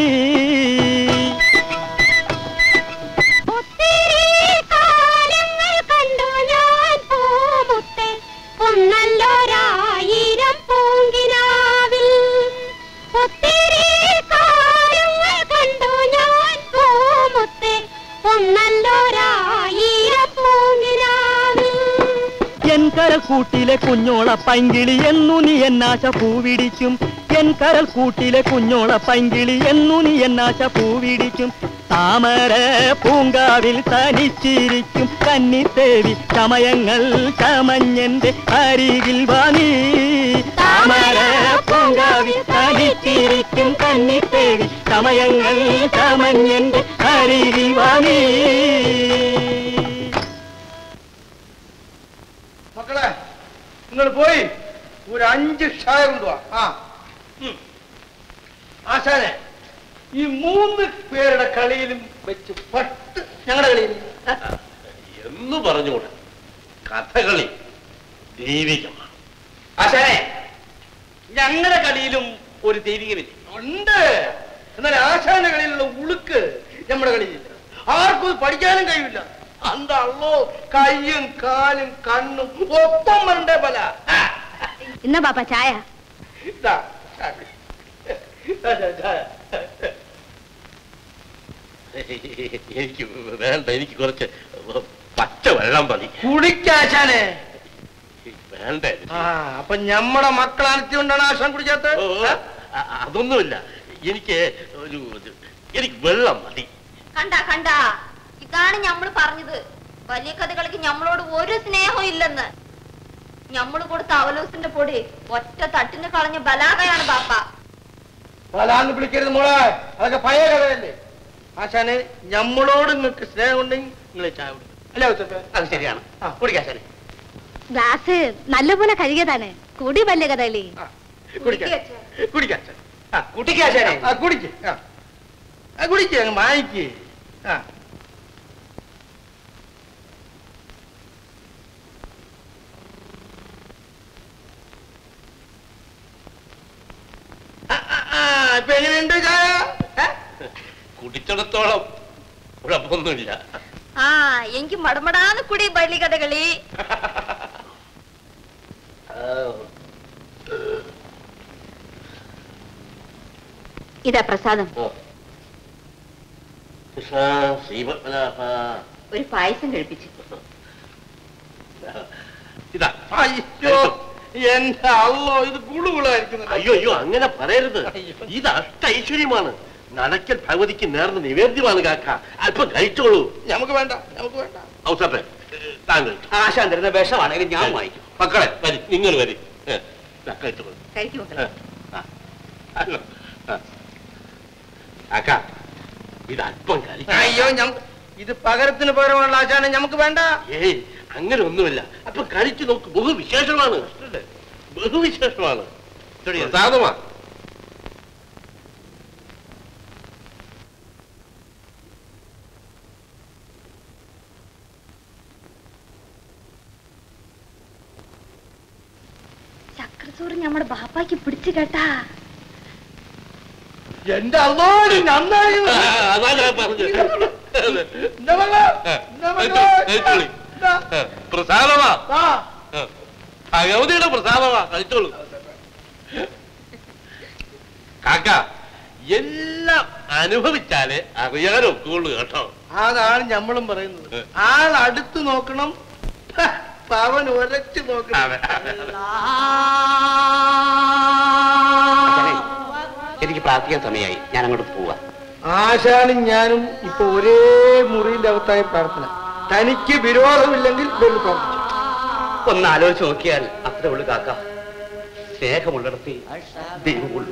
[SPEAKER 9] ഒന്നല്ലോരായിരം പൂങ്കിനാവിൽ ഒത്തിരി കാലങ്ങൾ കണ്ടു ഞാൻ പൂമുത്തെ ഒന്നല്ലോരായിരം പൂങ്കിനാവിൽ
[SPEAKER 13] എൻ കരൽ കൂട്ടിലെ കുഞ്ഞോള പൈങ്കിളി എന്നു നീ എന്നാശ പൂവിടിക്കും എൻ കരൽ കൂട്ടിലെ കുഞ്ഞോള പൈങ്കിളി എന്നു നീ എന്നാശ പൂവിടിക്കും താമര പൂങ്കാവിൽ തനിച്ചിരിക്കും കന്നിത്തേവി ചമയങ്ങൾ ചമഞ്ഞന്റെ അരികിൽ വാണീ താമര പൂങ്കാവിൽ തനിച്ചിരിക്കും കന്നിത്തേവി ചമയങ്ങൾ ചമഞ്ഞന്റെ അരികിൽ വാണീ
[SPEAKER 5] മക്കളെ നിങ്ങൾ പോയി ഒരു അഞ്ച് ഷായ കൊണ്ടുവാ ആ ഉം. ആശാനെ ഈ മൂന്ന് പേരുടെ കളിയിലും വെച്ച് പട്ട് ഞങ്ങളുടെ കളിയിൽ
[SPEAKER 6] എന്ന് പറഞ്ഞുകൂടെ കഥകളി ദൈവികമാണ്
[SPEAKER 5] ആശാനെ
[SPEAKER 6] ഞങ്ങളുടെ കളിയിലും ഒരു ദൈവികമില്ല
[SPEAKER 5] ഉണ്ട് എന്നാൽ ആശാന്റെ കളിയിലുള്ള ഉളുക്ക് നമ്മുടെ കളിയില്ല ആർക്കും ഇത് പഠിക്കാനും കഴിയില്ല അന്തള്ളോ കയ്യും കാലും കണ്ണും ഒപ്പം വരണ്ടേ പല
[SPEAKER 3] ഇന്ന പാപ്പ ചായ
[SPEAKER 5] ഇതാ ചായ. ഇതാ ചായ, ചായ.
[SPEAKER 6] എനിക്ക് വേണ്ട എനിക്ക് കുറച്ച് പച്ച വെള്ളം മതി
[SPEAKER 5] കുടിക്കാശാനെ
[SPEAKER 6] വേണ്ട എനിക്ക്.
[SPEAKER 5] ആ അപ്പൊ ഞമ്മടെ മക്കൾ അനത്തിക്കൊണ്ടാണ് ആശാൻ കുടിക്കാത്ത
[SPEAKER 6] ഓ, അ- അതൊന്നുമില്ല എനിക്ക് ഒരു ഇത്, എനിക്ക് വെള്ളം മതി
[SPEAKER 3] കണ്ട കണ്ട ഇതാണ് ഞമ്മള് പറഞ്ഞത് വലിയ കഥകളിക്ക് ഞമ്മളോട് ഒരു സ്നേഹവും ഇല്ലെന്ന് ഞമ്മള് കൊടുത്ത അവലോസിന്റെ പൊടി ഒറ്റ തട്ടിന് കളഞ്ഞ ബലാകയാണ് ബാപ്പ
[SPEAKER 5] പലാന്ന് വിളിക്കരുത് മോളെ അതൊക്കെ പഴയ കഥയല്ലേ ആശാനെ ഞമ്മളോട് നിങ്ങൾക്ക് സ്നേഹം ഉണ്ടെങ്കിൽ നിങ്ങൾ ചായ കുടിക്കും അല്ലേ ഉച്ചപ്പേ?
[SPEAKER 6] അത് ശരിയാണ്
[SPEAKER 5] ആ കുടിക്കാശാനെ
[SPEAKER 3] ഗ്ലാസ് നല്ലപോലെ കഴുകിയതാണ് കൂടി വലിയ കഥകളി
[SPEAKER 5] കുടിക്കാം കുടിക്കാശാൻ ആ കുടിക്കാശാനെ ആ കുടിക്ക് ആ ആ കുടിക്ക് അങ്ങ് വാങ്ങിക്ക് ആ ആ, ആ, ആ, ഇപ്പൊ എങ്ങനെയുണ്ട് ചായ ഏ?
[SPEAKER 6] കുടിച്ചിടത്തോളം കുഴപ്പമൊന്നുമില്ല
[SPEAKER 3] ആ എനിക്ക് മടമടാന്ന് കൂടി വലിയ കഥകളി ഇതാ പ്രസാദം
[SPEAKER 6] കൃഷ്ണ ശ്രീപത്മനാഭ
[SPEAKER 3] ഒരു പായസം കഴിപ്പിച്ചു
[SPEAKER 6] ഇതാ
[SPEAKER 5] അയ്യോ എന്റെ അല്ലോ ഇത് ഗുളുകുളായിരിക്കുന്നു
[SPEAKER 6] അയ്യോ അയ്യോ അങ്ങനെ പറയരുത് ഇത് അഷ്ടൈശ്വര്യമാണ് നടക്കൽ ഭഗവതിക്ക് നേർന്ന നിവേദ്യമാണ് കാക്ക അല്പം കഴിച്ചോളൂ
[SPEAKER 5] നമുക്ക് വേണ്ട നമുക്ക് വേണ്ട
[SPEAKER 6] ഔസപ്പേ താങ്കൾ
[SPEAKER 11] ആശാൻ തരുന്ന വിഷമാണെങ്കിൽ ഞാൻ വായിക്കും
[SPEAKER 6] മക്കളെ വരി നിങ്ങൾ വരി ഏ, ദാ, കഴിച്ചോളൂ
[SPEAKER 3] കഴിക്കും
[SPEAKER 6] ഏ, ആ, അല്ലോ, ആ. കാക്ക ഇത് അല്പം കഴിക്കാം
[SPEAKER 5] അയ്യോ ഞം- ഇത് പകരത്തിന് പകരമുള്ള ആശാനെ നമുക്ക് വേണ്ട
[SPEAKER 6] ഏയ് അങ്ങനെ ഒന്നുമില്ല അപ്പൊ കഴിച്ചു നോക്ക് ബഹുവിശേഷമാണ് ബഹുവിശേഷമാണ് പ്രസാദമാ
[SPEAKER 3] ചക്രസൂറ് നമ്മുടെ ബാപ്പാക്ക് പിടിച്ചു കേട്ടാ
[SPEAKER 5] എന്റെ അള്ളോടി നന്നായി
[SPEAKER 6] ആ, അതാ ഞാൻ പറഞ്ഞത്
[SPEAKER 5] ഇന്ന മകളെ, ഇന്ന മകളെ.
[SPEAKER 6] കഴിച്ചോളി.
[SPEAKER 5] ഇതാ.
[SPEAKER 6] ആ, പ്രസാദമാ
[SPEAKER 5] ആ,
[SPEAKER 6] ആ, ഭഗവതിയുടെ പ്രസാദമാ കഴിച്ചോളൂ കാക്ക എല്ലാം അനുഭവിച്ചാലേ അറിയാനൊക്കുള്ളൂ കേട്ടോ
[SPEAKER 5] അതാണ് ഞമ്മളും പറയുന്നത് ആൾ അടുത്ത് നോക്കണം ഹ, പവൻ ഒരച്ചു നോക്കണം
[SPEAKER 7] എനിക്ക് പ്രാർത്ഥിക്കാൻ സമയമായി ഞാൻ അങ്ങോട്ട് പോവാ
[SPEAKER 5] ആശാനും ഞാനും ഇപ്പൊ ഒരേ മുറിയിന്റെ അകത്തായി പ്രാർത്ഥന തനിക്ക് വിരോധമില്ലെങ്കിൽ വെള്ളി പ്രവർത്തിച്ചു
[SPEAKER 7] ഒന്ന് ആലോചിച്ച് നോക്കിയാൽ അത്രേ ഉള്ളു കാക്ക സ്നേഹമുള്ളിടത്ത് ദൈവമുള്ളൂ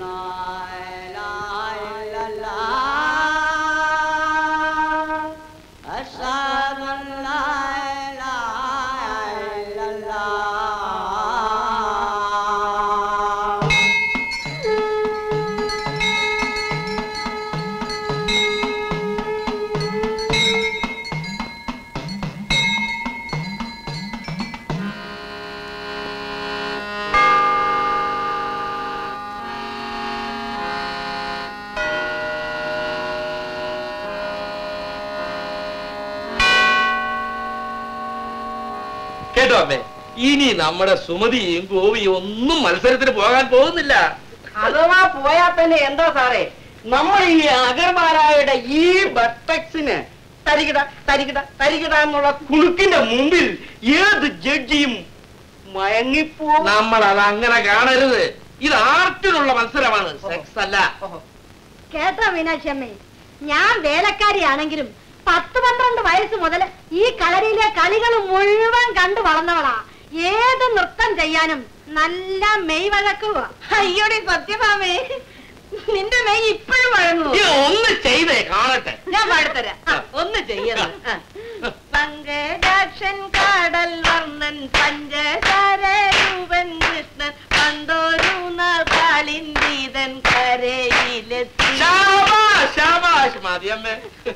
[SPEAKER 6] കേട്ടോ അമ്മേ ഇനി നമ്മുടെ സുമതിയും ഗോപിയും ഒന്നും മത്സരത്തിന് പോകാൻ പോകുന്നില്ല
[SPEAKER 5] അഥവാ പോയാ തന്നെ എന്താ സാറേ നമ്മൾ ഈ അഗർവാലായുടെ ഈ ബട്ടക്സിന് തരികിട തരികിട തരികിട എന്നുള്ള കുണുക്കിന്റെ മുമ്പിൽ ഏത് ജഡ്ജിയും മയങ്ങിപ്പോ
[SPEAKER 6] നമ്മൾ അത് അങ്ങനെ കാണരുത് ഇത് ആർട്ടിനുള്ള മത്സരമാണ് സെക്സ് അല്ല
[SPEAKER 3] കേട്ടോ മീനാക്ഷി അമ്മേ ഞാൻ വേലക്കാരിയാണെങ്കിലും പത്ത് പന്ത്രണ്ട് വയസ്സ് മുതൽ ഈ കളരിയിലെ കളികൾ മുഴുവൻ കണ്ടു വളർന്നവളാ ഏത് നൃത്തം ചെയ്യാനും നല്ല മെയ് വഴക്കുക അയ്യോടി സത്യഭാമേ നിന്റെ മെയ് ഇപ്പോഴും വഴങ്ങുമോ
[SPEAKER 6] ഇത് ഒന്ന് ചെയ്തേ കാണട്ടെ
[SPEAKER 3] ഞാൻ പാടിത്തരാം ആ, ഒന്ന് ചെയ്യണം ആ. പങ്കജാക്ഷൻ കാടൽ വർണ്ണൻ പഞ്ചസാര രൂപൻ കൃഷ്ണൻ പണ്ടൊരു നാൾ കാളിന്തീതൻ കരയിലെത്തി
[SPEAKER 6] ശാബാഷ്, ശാബാഷ്, മതി അമ്മേ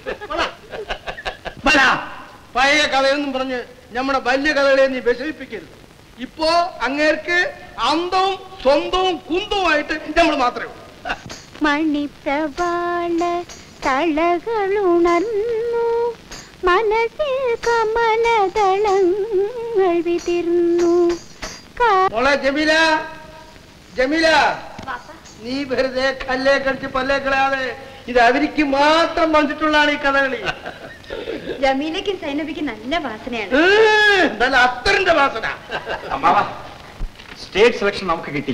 [SPEAKER 5] ബല, പഴയ കഥയെന്നും പറഞ്ഞ് നമ്മുടെ വലിയ കഥകളെ നീ വിഷമിപ്പിക്കരുത് ഇപ്പോ അങ്ങേർക്ക് അന്തവും സ്വന്തവും കുന്തവുമായിട്ട് നമ്മൾ മാത്രമേ ഉള്ളൂ
[SPEAKER 9] മണിപ്രവാള തളകളുണർന്നു മനസ്സിൽ കമലദളങ്ങൾ വിതിർന്നു
[SPEAKER 5] മോളെ ജമീല ജമീല നീ വെറുതെ കല്ലേ കടിച്ച് പല്ലേ കളയാതെ ഇത് അവർക്ക് മാത്രം വന്നിട്ടുള്ളതാണ് ഈ കഥകളി
[SPEAKER 3] ജമീലയ്ക്കും സൈനബിക്കും നല്ല വാസനയാണ്
[SPEAKER 5] ഏ, നല്ല അത്തറിന്റെ വാസന
[SPEAKER 10] അമ്മാവ സ്റ്റേറ്റ് സെലക്ഷൻ നമുക്ക് കിട്ടി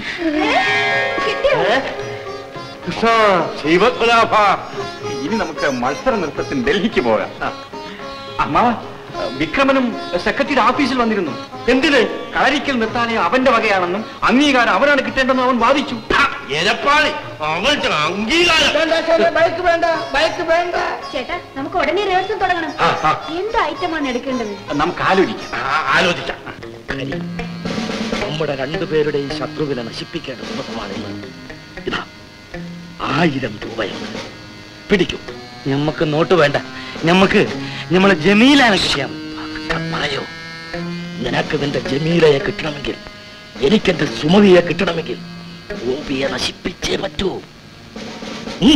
[SPEAKER 10] കൃഷ്ണ ശിവതുലാഭ ഇനി നമുക്ക് മത്സര നൃത്തത്തിന് ഡൽഹിക്ക് പോകാം അമ്മാവ വിക്രമനും സെക്രട്ടറിയുടെ ഓഫീസിൽ വന്നിരുന്നു എന്തിന് കളരിക്കൽ നിർത്താനേ അവന്റെ വകയാണെന്നും അംഗീകാരം അവനാണ് കിട്ടേണ്ടെന്നും അവൻ വാദിച്ചു
[SPEAKER 6] എരപ്പാളി അവൾക്ക് അംഗീകാരം
[SPEAKER 5] വേണ്ട ശരി, ബൈക്ക് വേണ്ട ബൈക്ക് വേണ്ട
[SPEAKER 3] ചേട്ടാ നമുക്ക് ഉടനെ റിഹേഴ്സൽ തുടങ്ങണം
[SPEAKER 10] ആ, ആ.
[SPEAKER 3] എന്ത് ഐറ്റമാണ് എടുക്കേണ്ടത്
[SPEAKER 10] നമുക്ക് ആലോചിക്കാം
[SPEAKER 6] ആലോചിക്കാം
[SPEAKER 7] നമ്മുടെ രണ്ടുപേരുടെയും ശത്രുവിനെ നശിപ്പിക്കേണ്ട ദിവസമാണ് ഇന്ന് ഇതാ ആയിരം രൂപയുണ്ട് പിടിക്കൂ ഞമ്മക്ക് നോട്ട് വേണ്ട ഞമ്മക്ക് നമ്മളെ ജമീലാനെ കിട്ടിയാൽ മതി. പറയോ നിനക്ക് നിന്റെ ജമീലയെ കിട്ടണമെങ്കിൽ എനിക്കെന്റെ സുമതിയെ കിട്ടണമെങ്കിൽ ഗോപിയെ നശിപ്പിച്ചേ പറ്റൂ ഉം.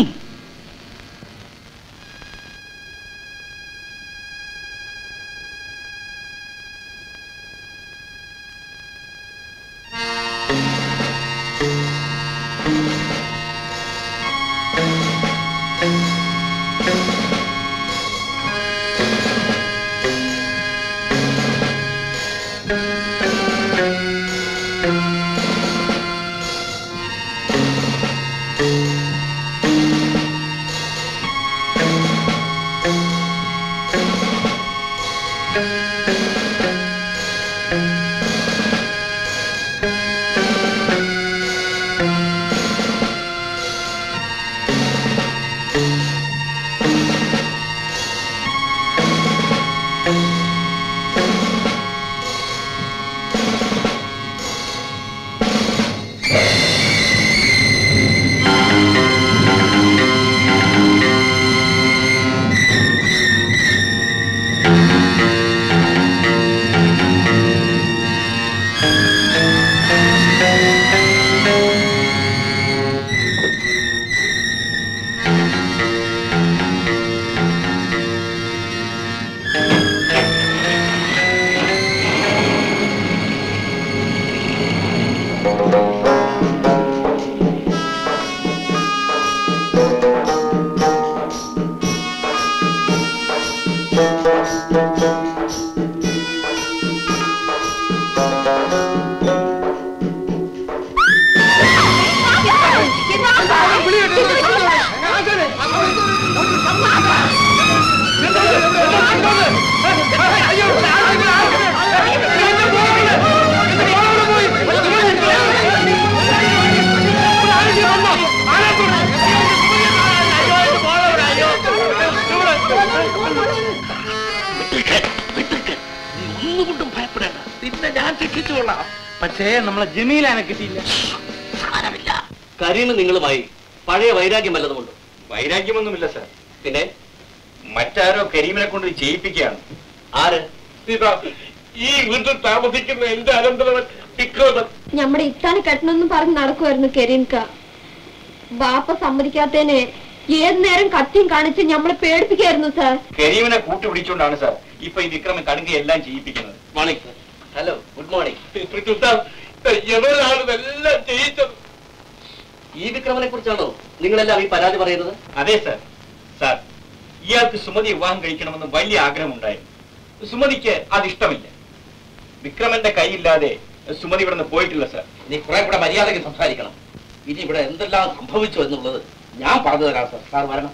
[SPEAKER 6] ഒന്നുകൊണ്ടും ഭയപ്പെടേണ്ട നിന്നെ ഞാൻ ശിക്ഷിച്ചുകൊള്ളാം
[SPEAKER 7] പക്ഷേ നമ്മളെ ജമീലാനെ കിട്ടിയില്ല
[SPEAKER 6] കരീണ് നിങ്ങളുമായി പഴയ വൈരാഗ്യം വല്ലതുമുണ്ട്
[SPEAKER 12] വൈരാഗ്യമൊന്നുമില്ല സാർ
[SPEAKER 6] പിന്നെ
[SPEAKER 12] മറ്റാരോ കരീമിനെ കൊണ്ട് ഇത് ചെയ്യിപ്പിക്കുകയാണ്
[SPEAKER 6] ആര്
[SPEAKER 10] ഇതാ ഈ വീട്ടിൽ താമസിക്കുന്ന എന്റെ അനന്തരവൻ വിക്രമൻ
[SPEAKER 4] നമ്മുടെ ഇത്താനെ കെട്ടണമെന്ന് പറഞ്ഞ് നടക്കുമായിരുന്നു കരീംക ബാപ്പ സമ്മതിക്കാത്തേനെ ഏത് നേരം കത്തിയും കാണിച്ച് നമ്മളെ പേടിപ്പിക്കായിരുന്നു സാർ
[SPEAKER 12] കരീമിനെ കൂട്ടുപിടിച്ചുകൊണ്ടാണ് സാർ ഇപ്പൊ ഈ വിക്രമൻ കടുങ്ക എല്ലാം ചെയ്യിപ്പിക്കുന്നത്
[SPEAKER 6] മോർണിംഗ് ഹലോ ഗുഡ് മോർണിംഗ്
[SPEAKER 10] എവരാണ് ഇതെല്ലാം ചെയ്യിച്ചത്
[SPEAKER 6] ഈ വിക്രമനെ കുറിച്ചാണോ നിങ്ങളെല്ലാം ഈ പരാതി പറയുന്നത്
[SPEAKER 12] അതെ സാർ സാർ ഇയാൾക്ക് സുമതി വിവാഹം കഴിക്കണമെന്ന് വലിയ ആഗ്രഹമുണ്ടായിരുന്നു സുമതിക്ക് അത് ഇഷ്ടമില്ല വിക്രമന്റെ കൈയില്ലാതെ സുമതി ഇവിടെ നിന്ന് പോയിട്ടില്ല സാർ
[SPEAKER 6] നീ കുറെ കൂടെ മര്യാദയ്ക്ക് സംസാരിക്കണം ഇനി ഇവിടെ എന്തെല്ലാം സംഭവിച്ചു എന്നുള്ളത് ഞാൻ പറഞ്ഞു തരാം സാർ സാർ വരണം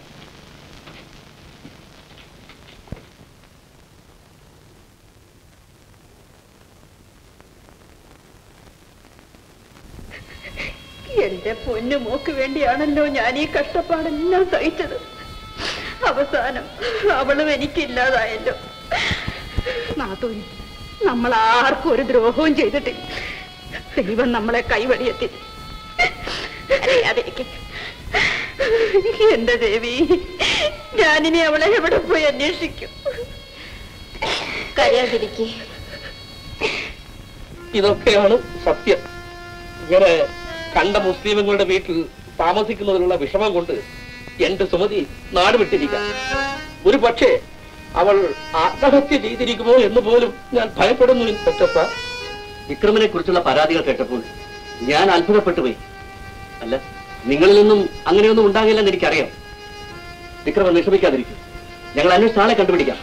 [SPEAKER 4] എന്റെ പൊന്നു മോക്ക് വേണ്ടിയാണല്ലോ ഞാൻ ഈ കഷ്ടപ്പാടെല്ലാം സഹിച്ചത് അവസാനം അവളും എനിക്കില്ലാതായല്ലോ നാത്തൂന് നമ്മൾ ആർക്കും ഒരു ദ്രോഹവും ചെയ്തിട്ടില്ല ദൈവം നമ്മളെ കൈവടിയെത്തി അറിയാതിരിക്കെ എന്റെ ദേവി ഞാനിനി അവളെ എവിടെ പോയി അന്വേഷിക്കും കരയാതിരിക്കേ
[SPEAKER 6] ഇതൊക്കെയാണ് സത്യം ഇങ്ങനെ കണ്ട മുസ്ലിമുകളുടെ വീട്ടിൽ താമസിക്കുന്നതിനുള്ള വിഷമം കൊണ്ട് എന്റെ സുമതി നാട് വിട്ടിരിക്കാം ഒരു പക്ഷേ അവൾ ആത്മഹത്യ ചെയ്തിരിക്കുമോ എന്ന് പോലും ഞാൻ ഭയപ്പെടുന്നു ഇൻസ്പെക്ടർ സാർ വിക്രമിനെ കുറിച്ചുള്ള പരാതികൾ കേട്ടപ്പോൾ ഞാൻ അത്ഭുതപ്പെട്ടു പോയി അല്ല നിങ്ങളിൽ നിന്നും അങ്ങനെയൊന്നും ഉണ്ടാകില്ലെന്ന് എനിക്കറിയാം വിക്രമൻ വിഷമിക്കാതിരിക്കും ഞങ്ങൾ അന്വേഷിച്ച ആളെ കണ്ടുപിടിക്കാം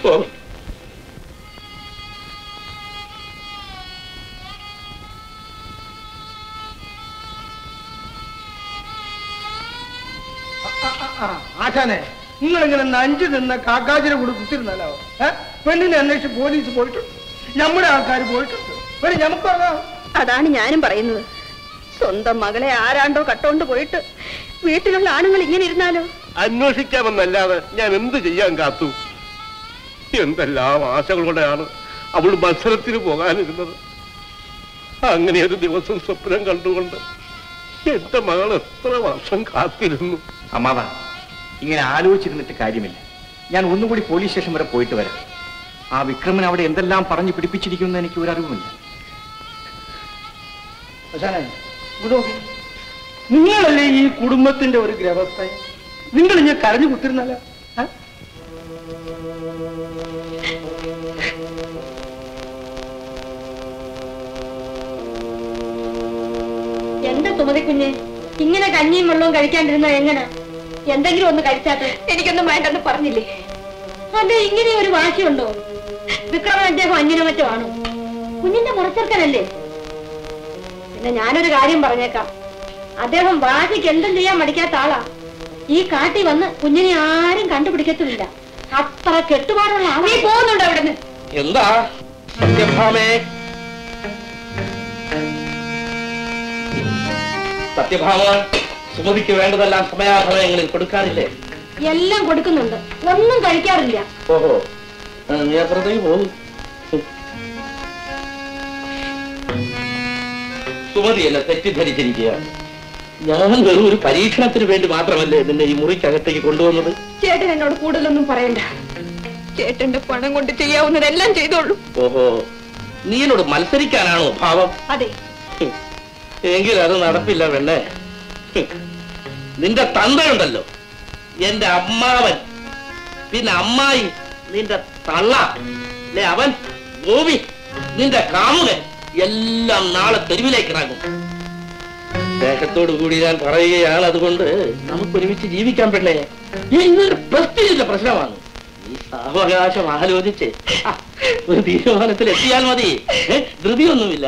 [SPEAKER 5] ആശാനെ നിങ്ങൾ ഇങ്ങനെ നഞ്ചു നിന്ന കാക്കാച്ചിനെ കൂടി കുത്തിരുന്നാലോ ഏ പെണ്ണിനെ അന്വേഷിച്ച് പോലീസ് പോയിട്ടുണ്ട് നമ്മുടെ ആൾക്കാർ പോയിട്ടുണ്ട് ഒരു നമുക്കറിയാം
[SPEAKER 4] അതാണ് ഞാനും പറയുന്നത് സ്വന്തം മകളെ ആരാണ്ടോ കട്ടോണ്ട് പോയിട്ട് വീട്ടിലുള്ള ആണുങ്ങൾ ഇങ്ങനെ ഇരുന്നാലോ
[SPEAKER 10] അന്വേഷിക്കാമെന്നല്ലാതെ ഞാൻ എന്ത് ചെയ്യാൻ കാത്തു എന്തെല്ലാം ആശകളോടെയാണ് അവൾ മത്സരത്തിന് പോകാനിരുന്നത് അങ്ങനെ ഒരു ദിവസം സ്വപ്നം കണ്ടുകൊണ്ട് എന്റെ മകൾ എത്ര വർഷം കാത്തിരുന്നു
[SPEAKER 12] അമ്മാവ ഇങ്ങനെ ആലോചിച്ചിരുന്നിട്ട് കാര്യമില്ല ഞാൻ ഒന്നുകൂടി പോലീസ് സ്റ്റേഷൻ വരെ പോയിട്ട് വരാം ആ വിക്രമൻ അവിടെ എന്തെല്ലാം പറഞ്ഞു പിടിപ്പിച്ചിരിക്കുമെന്ന് എനിക്ക് ഒരു അറിവുമില്ല
[SPEAKER 5] ആശാനെ ഇങ്ങോട്ട് നോക്ക്. നിങ്ങളല്ലേ ഈ കുടുംബത്തിന്റെ ഒരു ഗ്രഹസ്ഥ നിങ്ങൾ ഇങ്ങനെ കരഞ്ഞു കുത്തിരുന്നാലോ ഏ?
[SPEAKER 4] എന്താ സുമതി കുഞ്ഞ് ഇങ്ങനെ കഞ്ഞിയും വെള്ളവും കഴിക്കാണ്ടിരുന്ന എങ്ങനെ എന്തെങ്കിലും ഒന്ന് കഴിച്ചാട്ടെ എനിക്കൊന്നും വേണ്ടെന്ന് പറഞ്ഞില്ലേ അതെ ഇങ്ങനെ ഒരു വാശിയുണ്ടോ വിക്രമൻ അദ്ദേഹം അന്യനോ മറ്റോ ആണോ കുഞ്ഞിന്റെ മുറച്ചെറുക്കനല്ലേ പിന്നെ ഞാനൊരു കാര്യം പറഞ്ഞേക്കാം അദ്ദേഹം വാശിക്ക് എന്തും ചെയ്യാൻ മടിക്കാത്ത ആളാ ഈ കാട്ടി വന്ന് കുഞ്ഞിനെ ആരും കണ്ടുപിടിക്കത്തുമില്ല അത്ര കെട്ടുപാടുള്ള ആളാ നീ പോകുന്നുണ്ടോ അവിടുന്ന്
[SPEAKER 6] എന്താ സത്യഭാമേ സത്യഭാമ സുമതിക്ക് വേണ്ടതെല്ലാം സമയാസമയങ്ങളിൽ കൊടുക്കാറില്ലേ
[SPEAKER 4] എല്ലാം കൊടുക്കുന്നുണ്ട് ഒന്നും കഴിക്കാറില്ല
[SPEAKER 6] ഓഹോ ആ, നീ അപ്പുറത്തേക്ക് പോകും സുമതിയല്ല തെറ്റിദ്ധരിച്ചിരിക്കുക ഞാൻ വെറും ഒരു പരീക്ഷണത്തിന് വേണ്ടി മാത്രമല്ലേ നിന്നെ ഈ മുറിക്കകത്തേക്ക് കൊണ്ടുവന്നത്
[SPEAKER 4] ചേട്ടൻ എന്നോട് കൂടുതലൊന്നും പറയണ്ട ചേട്ടന്റെ പണം കൊണ്ട് ചെയ്യാവുന്നതെല്ലാം ചെയ്തോളൂ
[SPEAKER 6] ഓഹോ നീ എന്നോട് മത്സരിക്കാനാണോ ഭാവം
[SPEAKER 4] അതെ
[SPEAKER 6] ഹും. എങ്കിൽ അത് നടപ്പില്ല പെണ്ണെ ഹും. നിന്റെ തന്തയുണ്ടല്ലോ എന്റെ അമ്മാവൻ പിന്നെ അമ്മായി നിന്റെ തള്ള അല്ലെ അവൻ ഗോപി നിന്റെ കാമുകൻ എല്ലാം നാളെ തെരുവിലേക്ക് ഇറങ്ങും ദേഹത്തോടു കൂടി ഞാൻ പറയുകയാണ് അതുകൊണ്ട് നമുക്ക് ഒരുമിച്ച് ജീവിക്കാൻ പെണ്ണേ ഇതൊരു പ്രസ്റ്റീജിന്റെ പ്രശ്നമാണ് ഈ സാവകാശം ആലോചിച്ച് ആ, ഒരു തീരുമാനത്തിൽ എത്തിയാൽ മതി ഏ, ധൃതിയൊന്നുമില്ല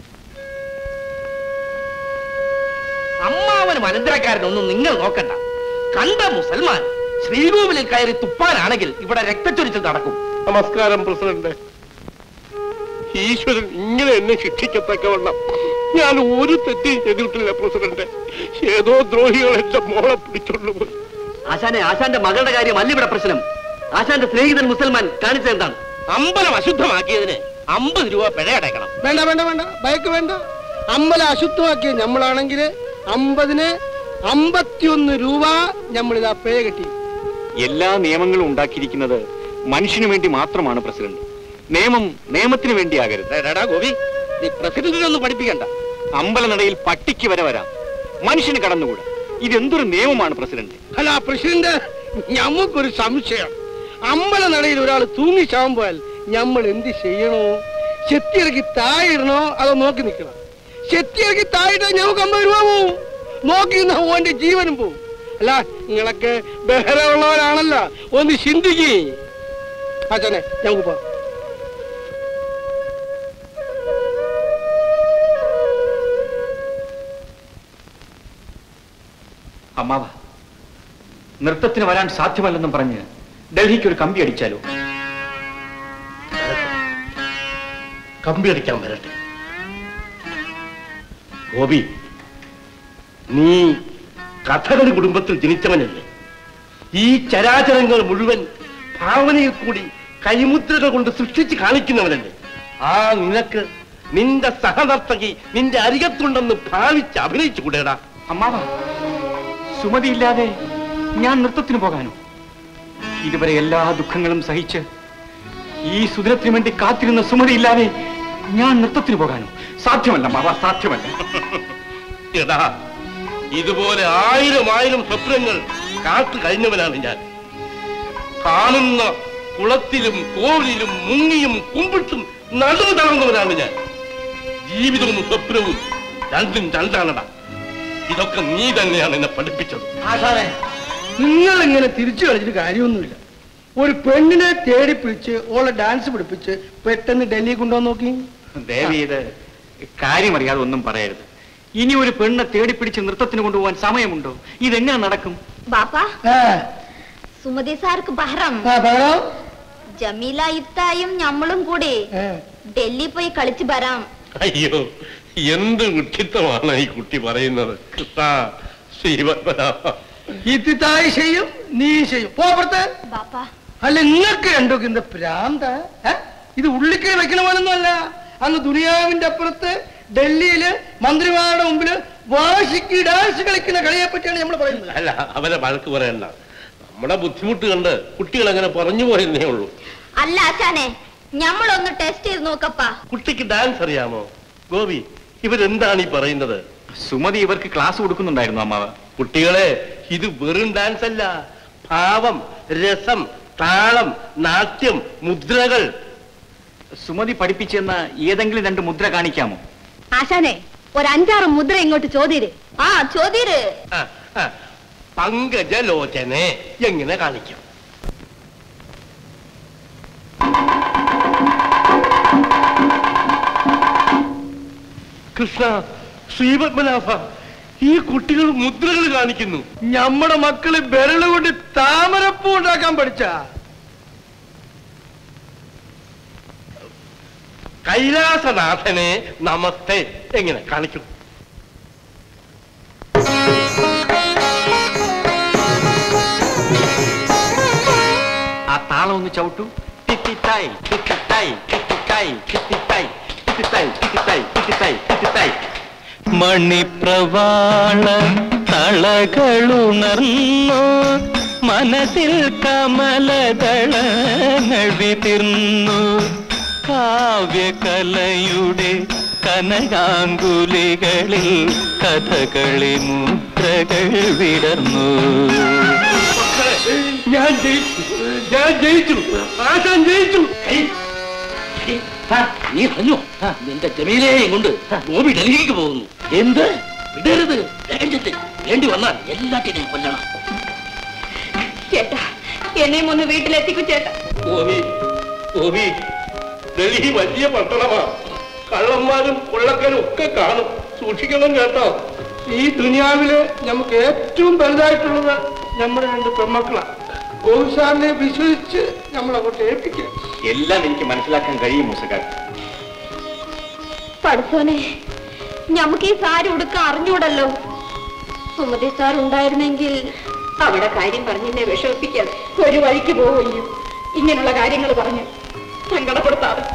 [SPEAKER 6] അമ്മാവനും അനന്തരക്കാരനൊന്നും നിങ്ങൾ നോക്കണ്ട കണ്ട മുസൽമാൻ ശ്രീകോവിലിൽ കയറി തുപ്പാനാണെങ്കിൽ ഇവിടെ രക്തച്ചൊരിച്ചിൽ നടക്കും
[SPEAKER 10] നമസ്കാരം പ്രസിഡന്റ് ഈശ്വരൻ ഇങ്ങനെ എന്നെ ശിക്ഷിക്കത്തക്കവണ്ണം ഞാൻ ഒരു തെറ്റും ചെയ്തിട്ടില്ല പ്രസിഡന്റ് ഏതോ ദ്രോഹികൾ എന്റെ മോളെ പിടിച്ചോണ്ടുപോയി
[SPEAKER 7] ആശാനെ ആശാന്റെ മകളുടെ കാര്യം അല്ല ഇവിടെ പ്രശ്നം ആശാന്റെ സ്നേഹിതൻ മുസൽമാൻ കാണിച്ചത് എന്താണ്
[SPEAKER 6] അമ്പലം അശുദ്ധമാക്കിയതിന് അമ്പത് രൂപ പിഴ അടയ്ക്കണം
[SPEAKER 5] വേണ്ട വേണ്ട വേണ്ട ബൈക്ക് വേണ്ട അമ്പലം അശുദ്ധമാക്കിയ നമ്മളാണെങ്കിൽ അമ്പതിന് അമ്പത്തിയൊന്ന് രൂപ നമ്മളിതാ പേ കെട്ടി
[SPEAKER 11] എല്ലാ നിയമങ്ങളും ഉണ്ടാക്കിയിരിക്കുന്നത് മനുഷ്യന് വേണ്ടി മാത്രമാണ് പ്രസിഡന്റ് നിയമം നിയമത്തിന് വേണ്ടിയാകരുത്
[SPEAKER 6] എടാ ഗോപി നീ പ്രസിഡന്റിനെ ഒന്ന് പഠിപ്പിക്കണ്ട
[SPEAKER 11] അമ്പലനടയിൽ പട്ടിക്ക് വരെ വരാം മനുഷ്യന് കടന്നുകൂടാ ഇതെന്തൊരു നിയമമാണ് പ്രസിഡന്റ്
[SPEAKER 5] അല്ല പ്രസിഡന്റ് ഞമ്മക്കൊരു സംശയം അമ്പല നടയിൽ ഒരാൾ തൂങ്ങി ചാവുമ്പോൾ നമ്മൾ എന്ത് ചെയ്യണോ ചെത്തിയിറക്കി താഴിടണോ അതോ നോക്കി നിൽക്കണം ചെത്തിയിറക്കി താഴിട്ടാ ഞമ്മക്ക് അമ്പത് രൂപ പോവും നോക്കി നിന്നാ ഓന്റെ ജീവനും പോവും അല്ല നിങ്ങളൊക്കെ ബഹരമുള്ളവരാണല്ലോ ഒന്ന് ചിന്തിക്കേ അച്ഛനെ ഞങ്ങൾക്ക് പോവാം
[SPEAKER 11] അമ്മാവ നൃത്തത്തിന് വരാൻ സാധ്യമല്ലെന്നും പറഞ്ഞ് ഡൽഹിക്ക് ഒരു കമ്പി അടിച്ചാലോ
[SPEAKER 6] കമ്പി അടിക്കാൻ വരട്ടെ ഗോപി നീ കഥകളി കുടുംബത്തിൽ ജനിച്ചവനല്ലേ ഈ ചരാചരങ്ങൾ മുഴുവൻ ഭാവനയിൽ കൂടി കൈമുദ്രകൾ കൊണ്ട് സൃഷ്ടിച്ച് കാണിക്കുന്നവനല്ലേ ആ നിനക്ക് നിന്റെ സഹനർത്തകി നിന്റെ അരികത്തുണ്ടെന്ന് ഭാവിച്ച് അഭിനയിച്ചു കൂടെടാ
[SPEAKER 11] അമ്മാവ സുമതിയില്ലാതെ ഞാൻ നൃത്തത്തിന് പോകാനോ ഇതുവരെ എല്ലാ ദുഃഖങ്ങളും സഹിച്ച് ഈ സുദിനത്തിന് വേണ്ടി കാത്തിരുന്ന സുമതിയില്ലാതെ ഞാൻ നൃത്തത്തിന് പോകാനോ സാധ്യമല്ല അമ്മാവ സാധ്യമല്ല
[SPEAKER 6] എടാ ഇതുപോലെ ആയിരം ആയിരം സ്വപ്നങ്ങൾ കാത്തു കഴിഞ്ഞവനാണ് ഞാൻ കാണുന്ന കുളത്തിലും കോവിലും മുങ്ങിയും കുമ്പിട്ടും നടുവ് തളർന്നവനാണ് ഞാൻ ജീവിതവും സ്വപ്നവും രണ്ടും രണ്ടാണടാ ഇതൊക്കെ നീ തന്നെയാണ് എന്നെ പഠിപ്പിച്ചത്
[SPEAKER 5] ആശാനെ നിങ്ങൾ ഇങ്ങനെ തിരിച്ചു കളിച്ചിട്ട് കാര്യമൊന്നുമില്ല ഒരു പെണ്ണിനെ തേടി പിടിച്ച് ഓളെ ഡാൻസ് പഠിപ്പിച്ച് പെട്ടെന്ന് ഡൽഹി കൊണ്ടുവന്ന് നോക്കി
[SPEAKER 11] ദേവി ഇത് കാര്യമറിയാതെ ഒന്നും പറയരുത് ഇനി ഒരു പെണ്ണെ തേടിപ്പിടിച്ച് നൃത്തത്തിന് കൊണ്ടുപോകാൻ സമയമുണ്ടോ ഇതെങ്ങനെ നടക്കും
[SPEAKER 3] ബാപ്പാ സുമതി സാർക്ക് ബഹ്റം ജമീല ഇത്തായും ഞമ്മളും കൂടി ഡൽഹി പോയി കളിച്ചു വരാം
[SPEAKER 10] അയ്യോ എന്ത് വിഡ്ഢിത്തമാണ് ഈ കുട്ടി പറയുന്നത് കൃഷ്ണ ശ്രീപത്മനാഭ
[SPEAKER 5] ഇത്തിത്തായി ചെയ്യും നീ ചെയ്യും പോപ്പുറത്ത്
[SPEAKER 3] ബാപ്പാ
[SPEAKER 5] അല്ല നിങ്ങൾക്ക് രണ്ടോ ഇന്ത പ്രാന്ത ഏ? ഇത് ഉള്ളിക്കൈ വെക്കണ പോലൊന്നും അല്ല അന്ന് ദുനിയാവിന്റെ അപ്പുറത്ത് ഡൽഹിയില് മന്ത്രിമാരുടെ മുമ്പില് വാശിക്ക് ഡാൻസ് കളിക്കുന്ന കളിയെ പറ്റിയാണ് നമ്മൾ പറയുന്നത്
[SPEAKER 10] അല്ല അവനെ വഴക്ക് പറയണ്ട നമ്മുടെ ബുദ്ധിമുട്ട് കണ്ട് കുട്ടികൾ അങ്ങനെ പറഞ്ഞു പോയെന്നേ ഉള്ളൂ
[SPEAKER 3] അല്ല അച്ഛാനെ ഞമ്മളൊന്ന് ടെസ്റ്റ് ചെയ്ത് നോക്കപ്പാ
[SPEAKER 10] കുട്ടിക്ക് ഡാൻസ് അറിയാമോ ഗോപി ഇവരെന്താണ് ഈ പറയുന്നത്
[SPEAKER 11] സുമതി ഇവർക്ക് ക്ലാസ് കൊടുക്കുന്നുണ്ടായിരുന്നു അമ്മാവ
[SPEAKER 10] കുട്ടികളെ ഇത് വെറും ഡാൻസ് അല്ല ഭാവം രസം താളം നാട്യം മുദ്രകൾ
[SPEAKER 11] സുമതി പഠിപ്പിച്ചെന്ന ഏതെങ്കിലും രണ്ട് മുദ്ര കാണിക്കാമോ
[SPEAKER 3] ആശാനെ ഒരു അഞ്ചാറ് മുദ്ര ഇങ്ങോട്ട് ചോദ്യര് ആ ചോദ്യര്
[SPEAKER 10] ആ, ആ. പങ്കജലോചനെ എങ്ങനെ കാണിക്കാം കൃഷ്ണ ശ്രീപത്മനാഭ ഈ കുട്ടികൾ മുദ്രകൾ കാണിക്കുന്നു
[SPEAKER 5] നമ്മുടെ മക്കള് ബെരള് കൊണ്ട് താമരപ്പൂ ഉണ്ടാക്കാൻ പഠിച്ച
[SPEAKER 10] കൈലാസനാഥനെ നമസ്തേ എങ്ങനെ കാണിക്കും
[SPEAKER 11] ആ താളം ഒന്ന് ചവിട്ടു ടിറ്റിത്തായ് ടിറ്റിത്തായ് ടിറ്റിത്തായ് ടിറ്റിത്തായ് ടിറ്റിത്തായ് ടിറ്റിത്തായ് ടിറ്റിത്തായ് ടിറ്റിത്തായ്
[SPEAKER 13] മണിപ്രവാള തളകളുണർന്നു മനസ്സിൽ കമലദളങ്ങൾ വിതിർന്നു കാവ്യകലയുടെ കനകാങ്കുലികളിൽ കഥകളി മുദ്രകൾ വിടർന്നു
[SPEAKER 10] ഞാൻ ജയിച്ചു ഞാൻ ജയിച്ചു ആശാൻ ജയിച്ചു
[SPEAKER 6] നീ പറഞ്ഞു നിന്റെ ജമീലയെയും കൊണ്ട് ഗോപി ഡൽഹിക്ക് പോകുന്നു എന്ത് വിടരുത് രാജ്യത്ത് വേണ്ടി വന്നാൽ എല്ലാറ്റിനെയും കൊല്ലണം
[SPEAKER 4] ചേട്ടാ എന്നെയും ഒന്ന് വീട്ടിലെത്തിക്കൂ ചേട്ടാ
[SPEAKER 10] ഗോപി ഗോപി ഡൽഹി വലിയ പട്ടണമാ കള്ളന്മാരും കൊള്ളക്കാരും ഒക്കെ കാണും സൂക്ഷിക്കണം കേട്ടോ
[SPEAKER 5] ഈ ദുനിയാവില് നമുക്ക് ഏറ്റവും വലുതായിട്ടുള്ളത് നമ്മുടെ രണ്ട് പെമ്മക്കളാ ഗോവിസാറിനെ വിശ്വസിച്ച് നമ്മൾ അങ്ങോട്ട് ഏൽപ്പിക്കുക
[SPEAKER 12] എല്ലാം എനിക്ക് മനസ്സിലാക്കാൻ കഴിയും മുസകാർ
[SPEAKER 4] പഠിച്ചോനെ നമുക്ക് ഈ സാരി ഉടുക്ക അറിഞ്ഞൂടല്ലോ സുമതി സാർ ഉണ്ടായിരുന്നെങ്കിൽ അവിടെ കാര്യം പറഞ്ഞെന്നെ വിഷമിപ്പിക്കാതെ ഒരു വഴിക്ക് പോവുകയും ഇങ്ങനെയുള്ള കാര്യങ്ങൾ പറഞ്ഞ് സങ്കടപ്പെടുത്താതെ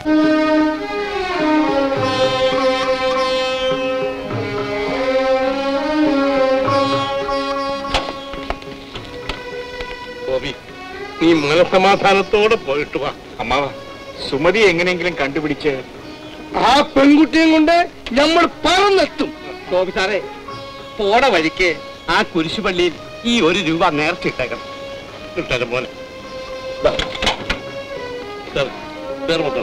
[SPEAKER 10] ഗോപി നീ മനസമാധാനത്തോടെ പോയിട്ട് വാ
[SPEAKER 12] അമ്മാവ സുമതി എങ്ങനെയെങ്കിലും കണ്ടുപിടിച്ച്
[SPEAKER 5] ആ പെൺകുട്ടിയും കൊണ്ട് നമ്മൾ പറന്നെത്തും
[SPEAKER 2] ഗോപി സാറേ പോണ വഴിക്ക് ആ കുരിശുപള്ളിയിൽ ഈ ഒരു രൂപ നേർച്ചിട്ടേക്കണം
[SPEAKER 10] ഇട്ടേരെ മോനെ ദാ. കേറ്. കേറ് മക്കളെ.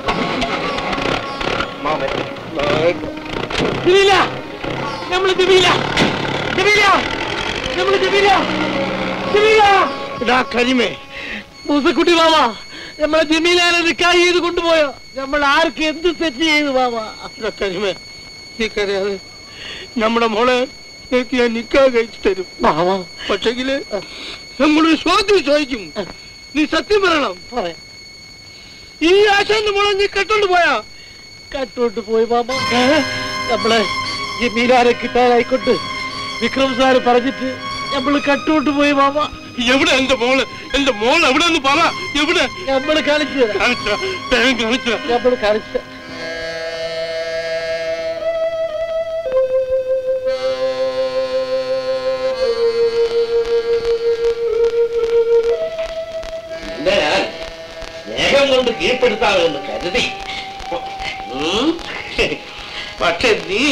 [SPEAKER 10] നായിട്ട്.
[SPEAKER 2] ദിവില നമ്മള് ദിവില ദിവില നമ്മള് ദിവില ദിവില
[SPEAKER 5] ഇടാ കരിമേ
[SPEAKER 2] മൂസക്കുട്ടി മാമ നമ്മളെ ജമീലാനെ നിക്കാഹ് ചെയ്ത് കൊണ്ടുപോയോ നമ്മൾ ആർക്ക് എന്ത് തെറ്റ് ചെയ്തു മാമ
[SPEAKER 5] ഇടാ കരിമേ നീ കരയാതെ നമ്മുടെ മോളെ നിനക്ക് ഞാൻ നിക്കാ കഴിച്ചു തരും
[SPEAKER 2] മാമ
[SPEAKER 5] പക്ഷെങ്കില് നമ്മളൊരു ചോദ്യം ചോദിക്കും നീ സത്യം പറയണം
[SPEAKER 2] പറയാം
[SPEAKER 5] ഈ ആശാന്റെ മോളെ നീ കെട്ടോണ്ട് പോയാ
[SPEAKER 2] കട്ടോട്ട് പോയി മാമ നമ്മളെ ജമീലാനെ കിട്ടാനായിക്കൊണ്ട് വിക്രം സാറ് പറഞ്ഞിട്ട് നമ്മള് കട്ടോട്ട് പോയി മാമ
[SPEAKER 10] എവിടെ എന്റെ മോള് എന്റെ മോൾ എവിടെ എന്ന് പറ എവിടെ
[SPEAKER 2] നമ്മള് കാണിച്ചു തരാം
[SPEAKER 10] കാണിച്ച വേഗം കാണിച്ച
[SPEAKER 2] നമ്മള് കാണിച്ചു
[SPEAKER 6] നിന്നെ ഞാൻ സ്നേഹം കൊണ്ട് കീഴ്പ്പെടുത്താമെന്ന് കരുതി ഉം. പക്ഷെ നീ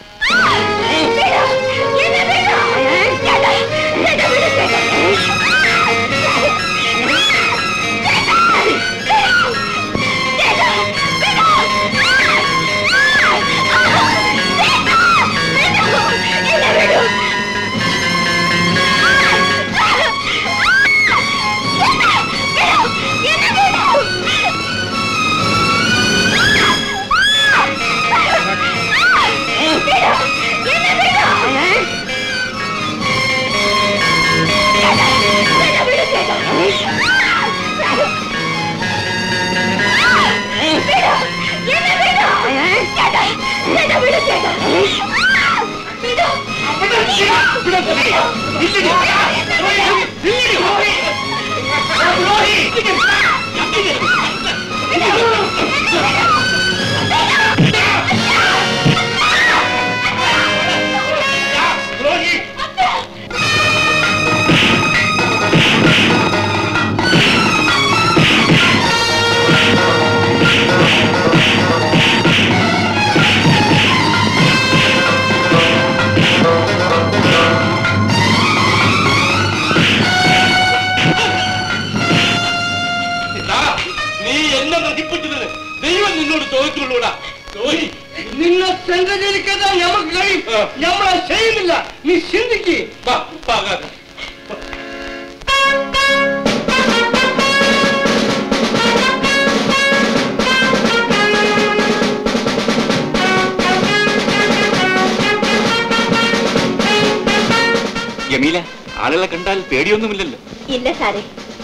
[SPEAKER 10] ഇതാ, നീ എന്നെ നശിപ്പിച്ചതിന് ദൈവം നിന്നോട് ചോദിച്ചുള്ളൂടാ ചോദി
[SPEAKER 5] നിന്നെ സംഘടിക്കാൻ നമുക്ക് കഴിയും നമ്മളെ ചെയ്യുന്നില്ല നീ ചിന്തിക്ക്
[SPEAKER 10] വാ വാ കാക്ക.
[SPEAKER 12] ജമീല ആളുകളെ കണ്ടാൽ പേടിയൊന്നുമില്ലല്ലോ
[SPEAKER 4] ഇല്ല സാറേ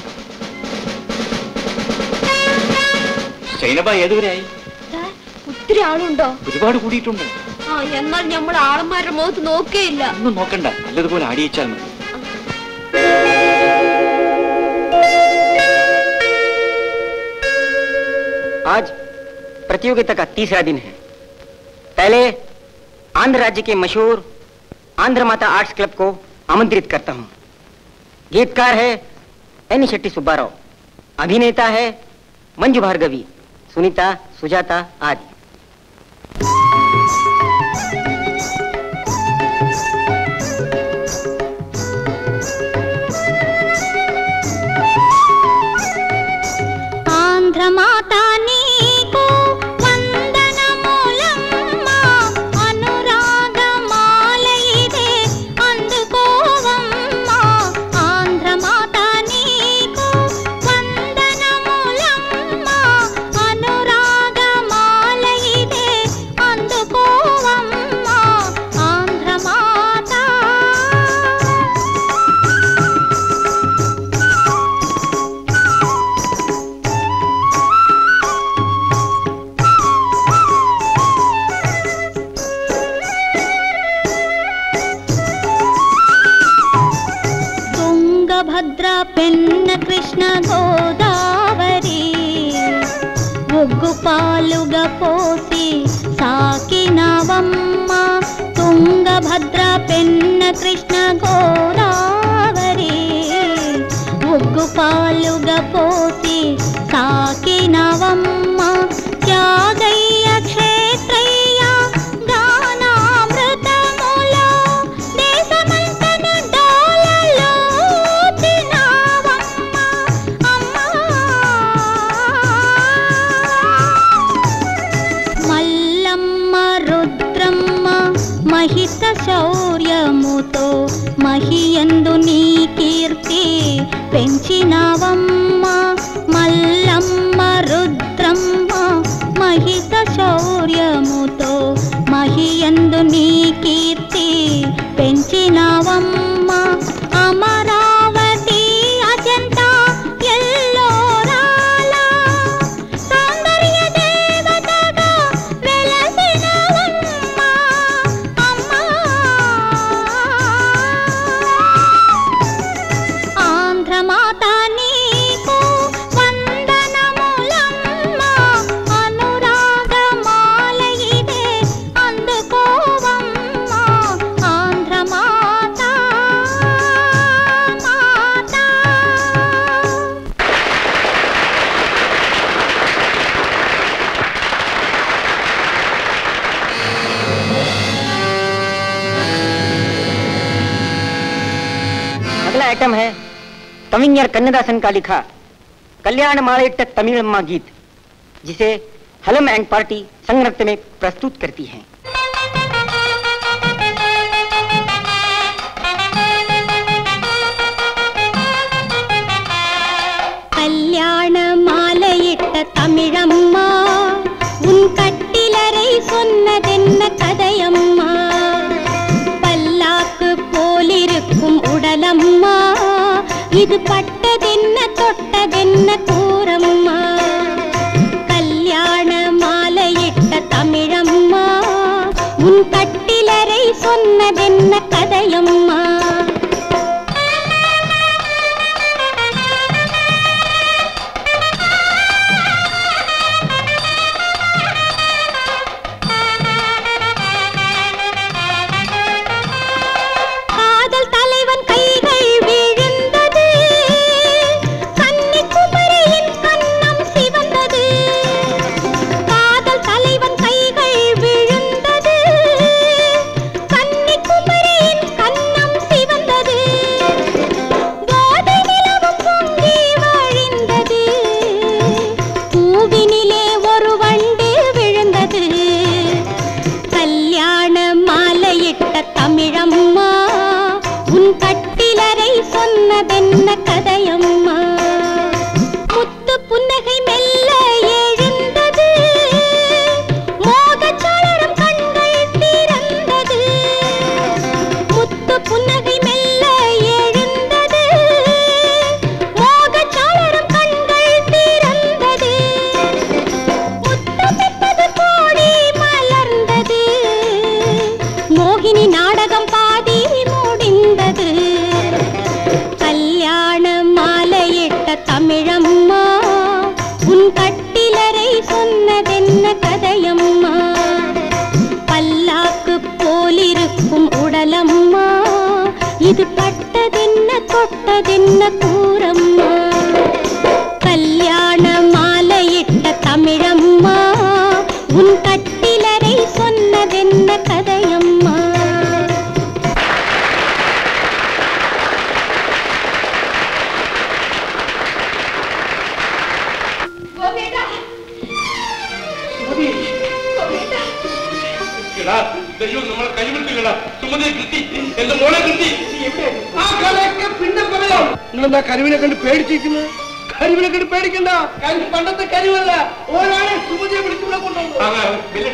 [SPEAKER 12] സൈനബ ഏതുവരെയായി
[SPEAKER 4] സാർ, ഒത്തിരി ആളുണ്ടോ
[SPEAKER 12] ഒരുപാട് കൂടിയിട്ടുണ്ട്
[SPEAKER 4] ആ എന്നാൽ നമ്മൾ ആളന്മാരുടെ മുഖത്ത് നോക്കേയില്ല
[SPEAKER 12] ഒന്നും നോക്കണ്ട നല്ലതുപോലെ ആടിയിച്ചാൽ മതി
[SPEAKER 14] आज प्रतियोगिता का तीसरा दिन है पहले आंध्र राज्य के मशहूर आंध्र माता आर्ट्स क्लब को आमंत्रित करता हूं गीतकार है एन शेट्टी सुब्बाराव अभिनेता है मंजू भार्गवी सुनीता सुजाता आदि
[SPEAKER 9] ఆంధ్రమాత నీకు వందనములమ్మా అనురాగమాల ఇదే అందుకోవమ్మా ఆంధ్రమాత నీకు వందనములమ్మా అనురాగమాల గోదావరి ఒగ్గు పాలుగా పోసి సాకినవమ్మ తుంగభద్ర పెన్న కృష్ణ గోదావరి ఒగ్గు పాలుగా పోసి సాకినవమ్మ త్యాగయ్య క్షేత్రయ్య గానామృతములో దేశమంతను డోలలో తినవమ్మ మల్లమ్మ రుద్రమ్మ మహిత శౌర్యముతో మహియందు నీ కీర్తి పెంచినవమ్మ మల్లమ్మ రుద్రమ్మ మహిత శౌర్యముతో మహియందు నీ కీర్తి పెంచినవమ్మ అమరావతి అజంత ఎల్లోరాల సౌందర్య దేవతగా వెలసినవమ్మ ఆంధ్రమాత నీకు వందనములమ్మ అనురాగమాల ఇదే అందుకోవమ్మ ఆంధ్రమాత మాత
[SPEAKER 14] अगला आइटम है कविஞர் कन्नदासन का लिखा कल्याण मालिट तमिलम्मा गीत जिसे हलम एंड पार्टी संघ नृत्य में प्रस्तुत करती हैं
[SPEAKER 9] கல்யாண மாலையிட்ட தமிழம்மா உன் கட்டிலரை சொன்னதென்ன கதையம்மா பல்லாக்கு போலிருக்கும் உடலம்மா இது பட்டதென்ன தொட்டதென்ன கூறம்மா கல்யாண மாலையிட்ட தமிழம்மா உன் கட்டிலரை சொன்னதென்ன கதையம்மா காதல் தலைவன் கைகள் விழுந்தது கன்னிக்குமரியின் கன்னம் சிவந்தது காதல் தலைவன் கைகள் விழுந்தது கன்னிக்குமரியின் கன்னம் சிவந்தது கோதை நிலவும் பொங்கி வழிந்தது பூவினிலே ஒரு வண்டு விழுந்தது கல்யாண மாலையிட்ட தமிழம்மா உன் கட்டிலரை சொன்னதென்ன கதையம்மா முத்து புன்னகை மெல்ல எழுந்தது மோகச்சாளரம் கண்கள் திறந்தது முத்து புன்னகை மெல்ல எழுந்தது மோகச்சாளரம் கண்கள் திறந்தது முத்தமிட்டது கோடி மலர்ந்தது மோகினி நாடகம் பாதி முடிந்தது கல்யாண மாலையிட்ட தமிழம்மா உன் கட்டிலரை சொன்னதென்ன கதையம்மா பல்லாக்கு போலிருக்கும் உடலம்மா இது பட்டதென்ன தொட்டதென்ன கூறம்மா கல்யாண மாலையிட்ட தமிழம்மா உன் கட்டிலரை சொன்னதென்ன கதையம்மா
[SPEAKER 10] എടാ, ദൈവം നമ്മളെ കൈവിട്ടില്ലടാ സുമതിയെ കിട്ടി എന്റെ മോളെ കിട്ടി
[SPEAKER 5] ആ കഥയൊക്കെ പിന്നെ പറയാം നിങ്ങളെന്താ കരുവിനെ കണ്ട് പേടിച്ചിരിക്കുന്നത് കരുവിനെ കണ്ട് പേടിക്കണ്ട കരു പണ്ടത്തെ കരുവല്ല ഒരാളെ സുമതിയെ വിളിച്ചുള്ള കൊണ്ടുപോകും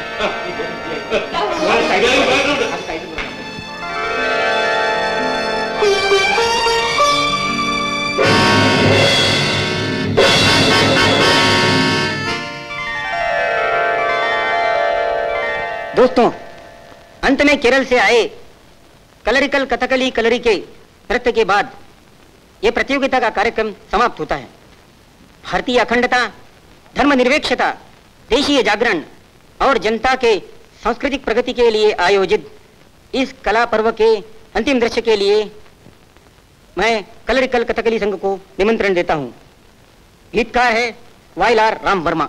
[SPEAKER 14] दोस्तों अंत में केरल से आए कलरिकल कथकली कलरी के नृत्य के बाद ये प्रतियोगिता का कार्यक्रम समाप्त होता है भारतीय अखंडता धर्मनिरपेक्षता देशीय जागरण और जनता के सांस्कृतिक प्रगति के लिए आयोजित इस कला पर्व के अंतिम दृश्य के लिए मैं कलरिकल कथकली संघ को निमंत्रण देता हूँ गीतकार है वाइलार राम वर्मा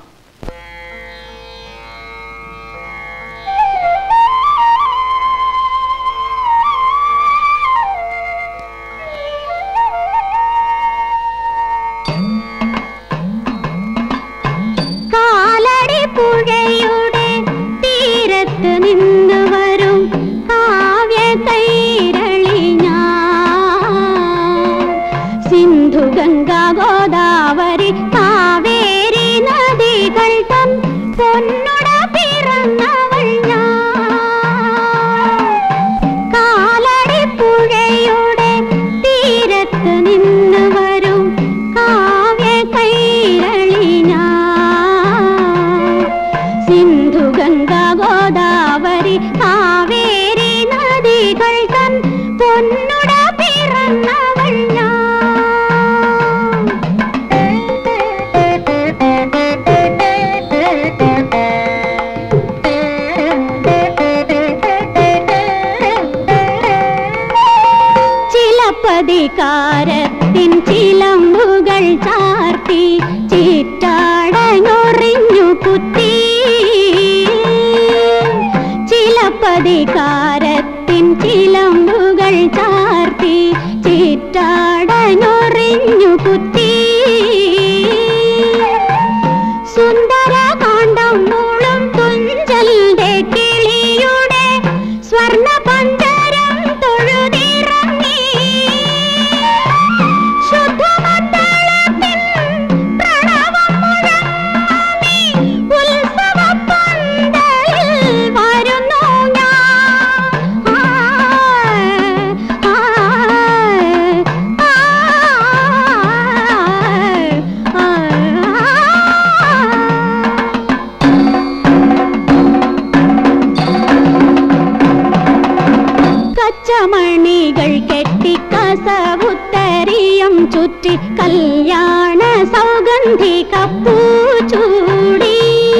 [SPEAKER 9] കാലടി പുഴയുടെ തീരത്ത് നിന്ന് വരും കാവ്യ കൈരളി ഞാൻ സിന്ധു ഗംഗ ഗോദാവരി കാവേരി നദികൾ തൻ പൊന്നുട പിറന്നവൾ ഞാൻ കാലടി പുഴയുടെ തീരത്ത് നിന്ന് വരും കാവ്യ കൈരളി ഞാൻ സിന്ധു ഗംഗ ഗോദാവരി കാവേരി നദികൾ തൻ പൊന്നുട പിറന്നവൾ ചിലപ്പതികാരത്തിൻ ചിലമ്പുകൾ ചാർത്തി ചീറ്റാടഞ്ഞൊറിഞ്ഞു കുത്തി ചിലപ്പതികാരത്തിൻ ചിലമ്പുകൾ ചാർത്തി ചീറ്റാടഞ്ഞൊറിഞ്ഞു കുത്തി സുന്ദരകാന്ഡം മൂളും തുഞ്ചലിന്റെ കിളിയുടെ സ്വർണ്ണ പഞ്ചരം തൊഴുതിറങ്ങി ശുദ്ധമണ്ഡലത്തിൽ പ്രണവം മുഴങ്ങി ഉത്സവപ്പന്തലിൽ വരുന്നു ഞാൻ ആ, ആ, ആ, ആ, കച്ചമണികൾ കെട്ടി കസവുത്തരിയം ചുറ്റി കല്യാണ സൗഗന്ധി കപ്പൂ ചൂടി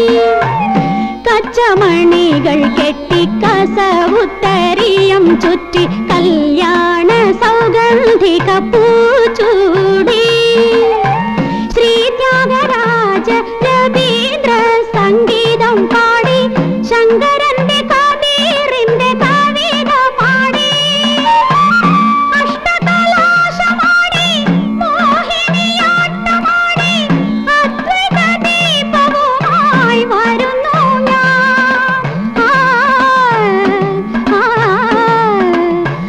[SPEAKER 9] കച്ചമണികൾ കെട്ടി കസവുത്തരിയം ചുറ്റി കല്യാണ സൗഗന്ധി കപ്പൂ ചൂടി ശ്രീ ത്യാഗരാജ രവീന്ദ്ര സംഗീതം പാടി ശങ്കരന്റെ കബീറിന്റെ കവിത പാടി അഷ്ടകലാശമാടി മോഹിനിയാട്ടമാടി അദ്വൈത ദീപവുമായി വരുന്നു ഞാൻ ആ, ആ,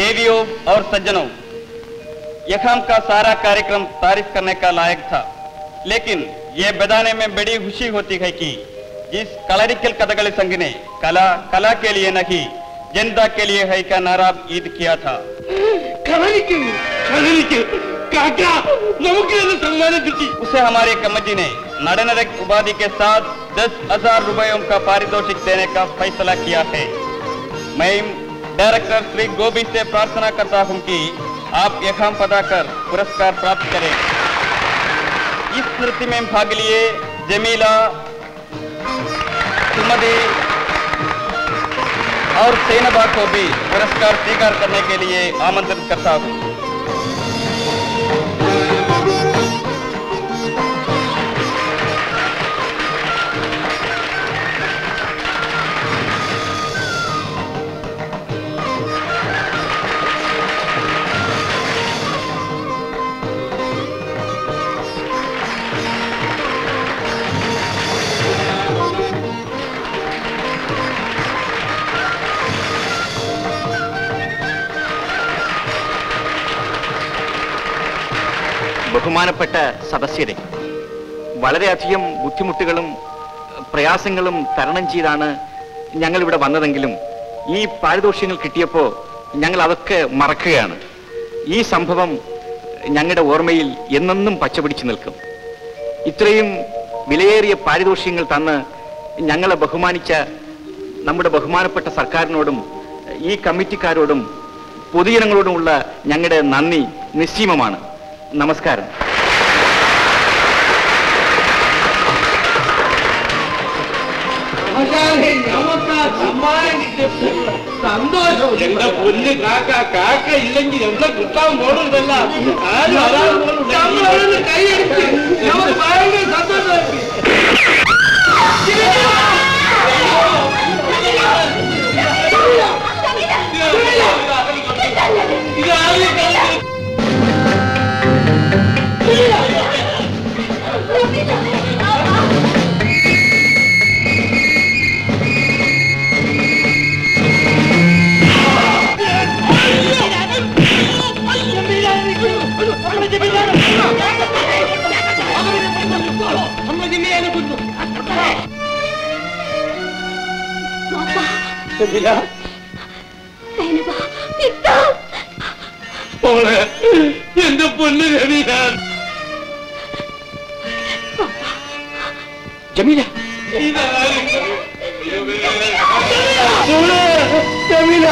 [SPEAKER 15] देवियों और सज्जनों यहां का सारा कार्यक्रम तारीफ करने का लायक था लेकिन ये बताने में बड़ी खुशी होती है कि जिस कलरिकल कथकली संघ ने कला कला के लिए नहीं जनता के लिए है का नारा ईद किया था उसे हमारे कमेटी ने नडनरक उपाधि के साथ दस हजार रुपयों का पारितोषिक देने का फैसला किया है मैं डायरेक्टर श्री गोभी से प्रार्थना करता हूं कि आप यहाँ पता कर पुरस्कार प्राप्त करें इस नृत्य में भाग लिए जमीला सुमदी और सैनबा को भी पुरस्कार स्वीकार करने के लिए आमंत्रित करता हूं
[SPEAKER 16] ബഹുമാനപ്പെട്ട സദസ്യരെ വളരെയധികം ബുദ്ധിമുട്ടുകളും പ്രയാസങ്ങളും തരണം ചെയ്താണ് ഞങ്ങൾ ഇവിടെ വന്നതെങ്കിലും ഈ പാരിതോഷ്യങ്ങൾ കിട്ടിയപ്പോൾ ഞങ്ങൾ അതൊക്കെ മറക്കുകയാണ് ഈ സംഭവം ഞങ്ങളുടെ ഓർമ്മയിൽ എന്നെന്നും പച്ചപിടിച്ചു നിൽക്കും ഇത്രയും വിലയേറിയ പാരിതോഷ്യങ്ങൾ തന്ന് ഞങ്ങളെ ബഹുമാനിച്ച നമ്മുടെ ബഹുമാനപ്പെട്ട സർക്കാരിനോടും ഈ കമ്മിറ്റിക്കാരോടും പൊതുജനങ്ങളോടുമുള്ള ഞങ്ങളുടെ നന്ദി നിസ്സീമമാണ് നമസ്കാരം
[SPEAKER 5] നമുക്ക് ആ സമ്മാനം കിട്ടിയപ്പോൾ സന്തോഷം
[SPEAKER 10] എന്റെ പൊന്ന് കാക്ക കാക്ക ഇല്ലെങ്കിൽ എന്താ കിട്ടാൻ പോണില്ല ആരും ഒരാൾ പോലും
[SPEAKER 5] നമ്മളൊന്ന് കൈയടിച്ച് നമുക്ക് ഭയങ്കര സന്തോഷമായി
[SPEAKER 10] മോളെ എന്റെ പൊന്ന് രവീന
[SPEAKER 16] ജമീല
[SPEAKER 5] ജമീല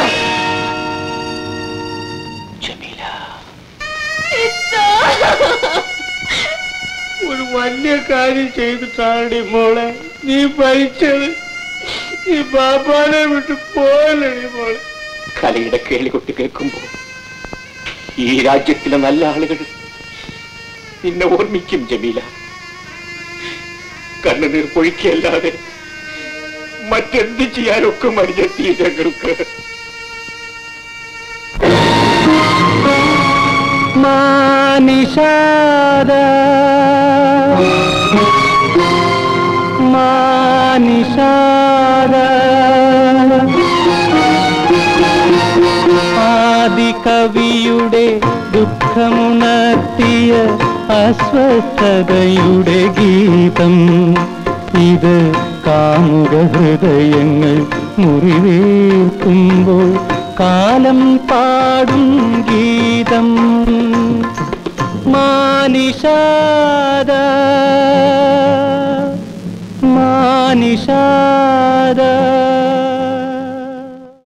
[SPEAKER 5] ഒരു വലിയ കാര്യം ചെയ്തിട്ടാണ് മോളെ നീ ഭരിച്ചത് നീ ബാബാനെ വിട്ട് പോയല്ലടി മോളെ
[SPEAKER 16] കലയുടെ കേളികൊട്ട് കേൾക്കുമ്പോൾ ഈ രാജ്യത്തിലെ നല്ല ആളുകൾ നിന്നെ ഓർമ്മിക്കും ജമീല കണ്ണുനീർ പൊഴിക്കല്ലാതെ മറ്റെന്ത് ചെയ്യാനൊക്കെ മടിഞ്ഞെത്തി ഞങ്ങൾക്ക്
[SPEAKER 13] മാനിഷാദ മാനിഷാദ ആദികവിയുടെ ദുഃഖമുണർത്തിയ അസ്വസ്ഥതയുടെ ഗീതം ഇത് കാമുക ഹൃദയങ്ങൾ മുറിവേൽക്കുമ്പോൾ കാലം പാടും ഗീതം മാനിഷാദ മാനിഷാദ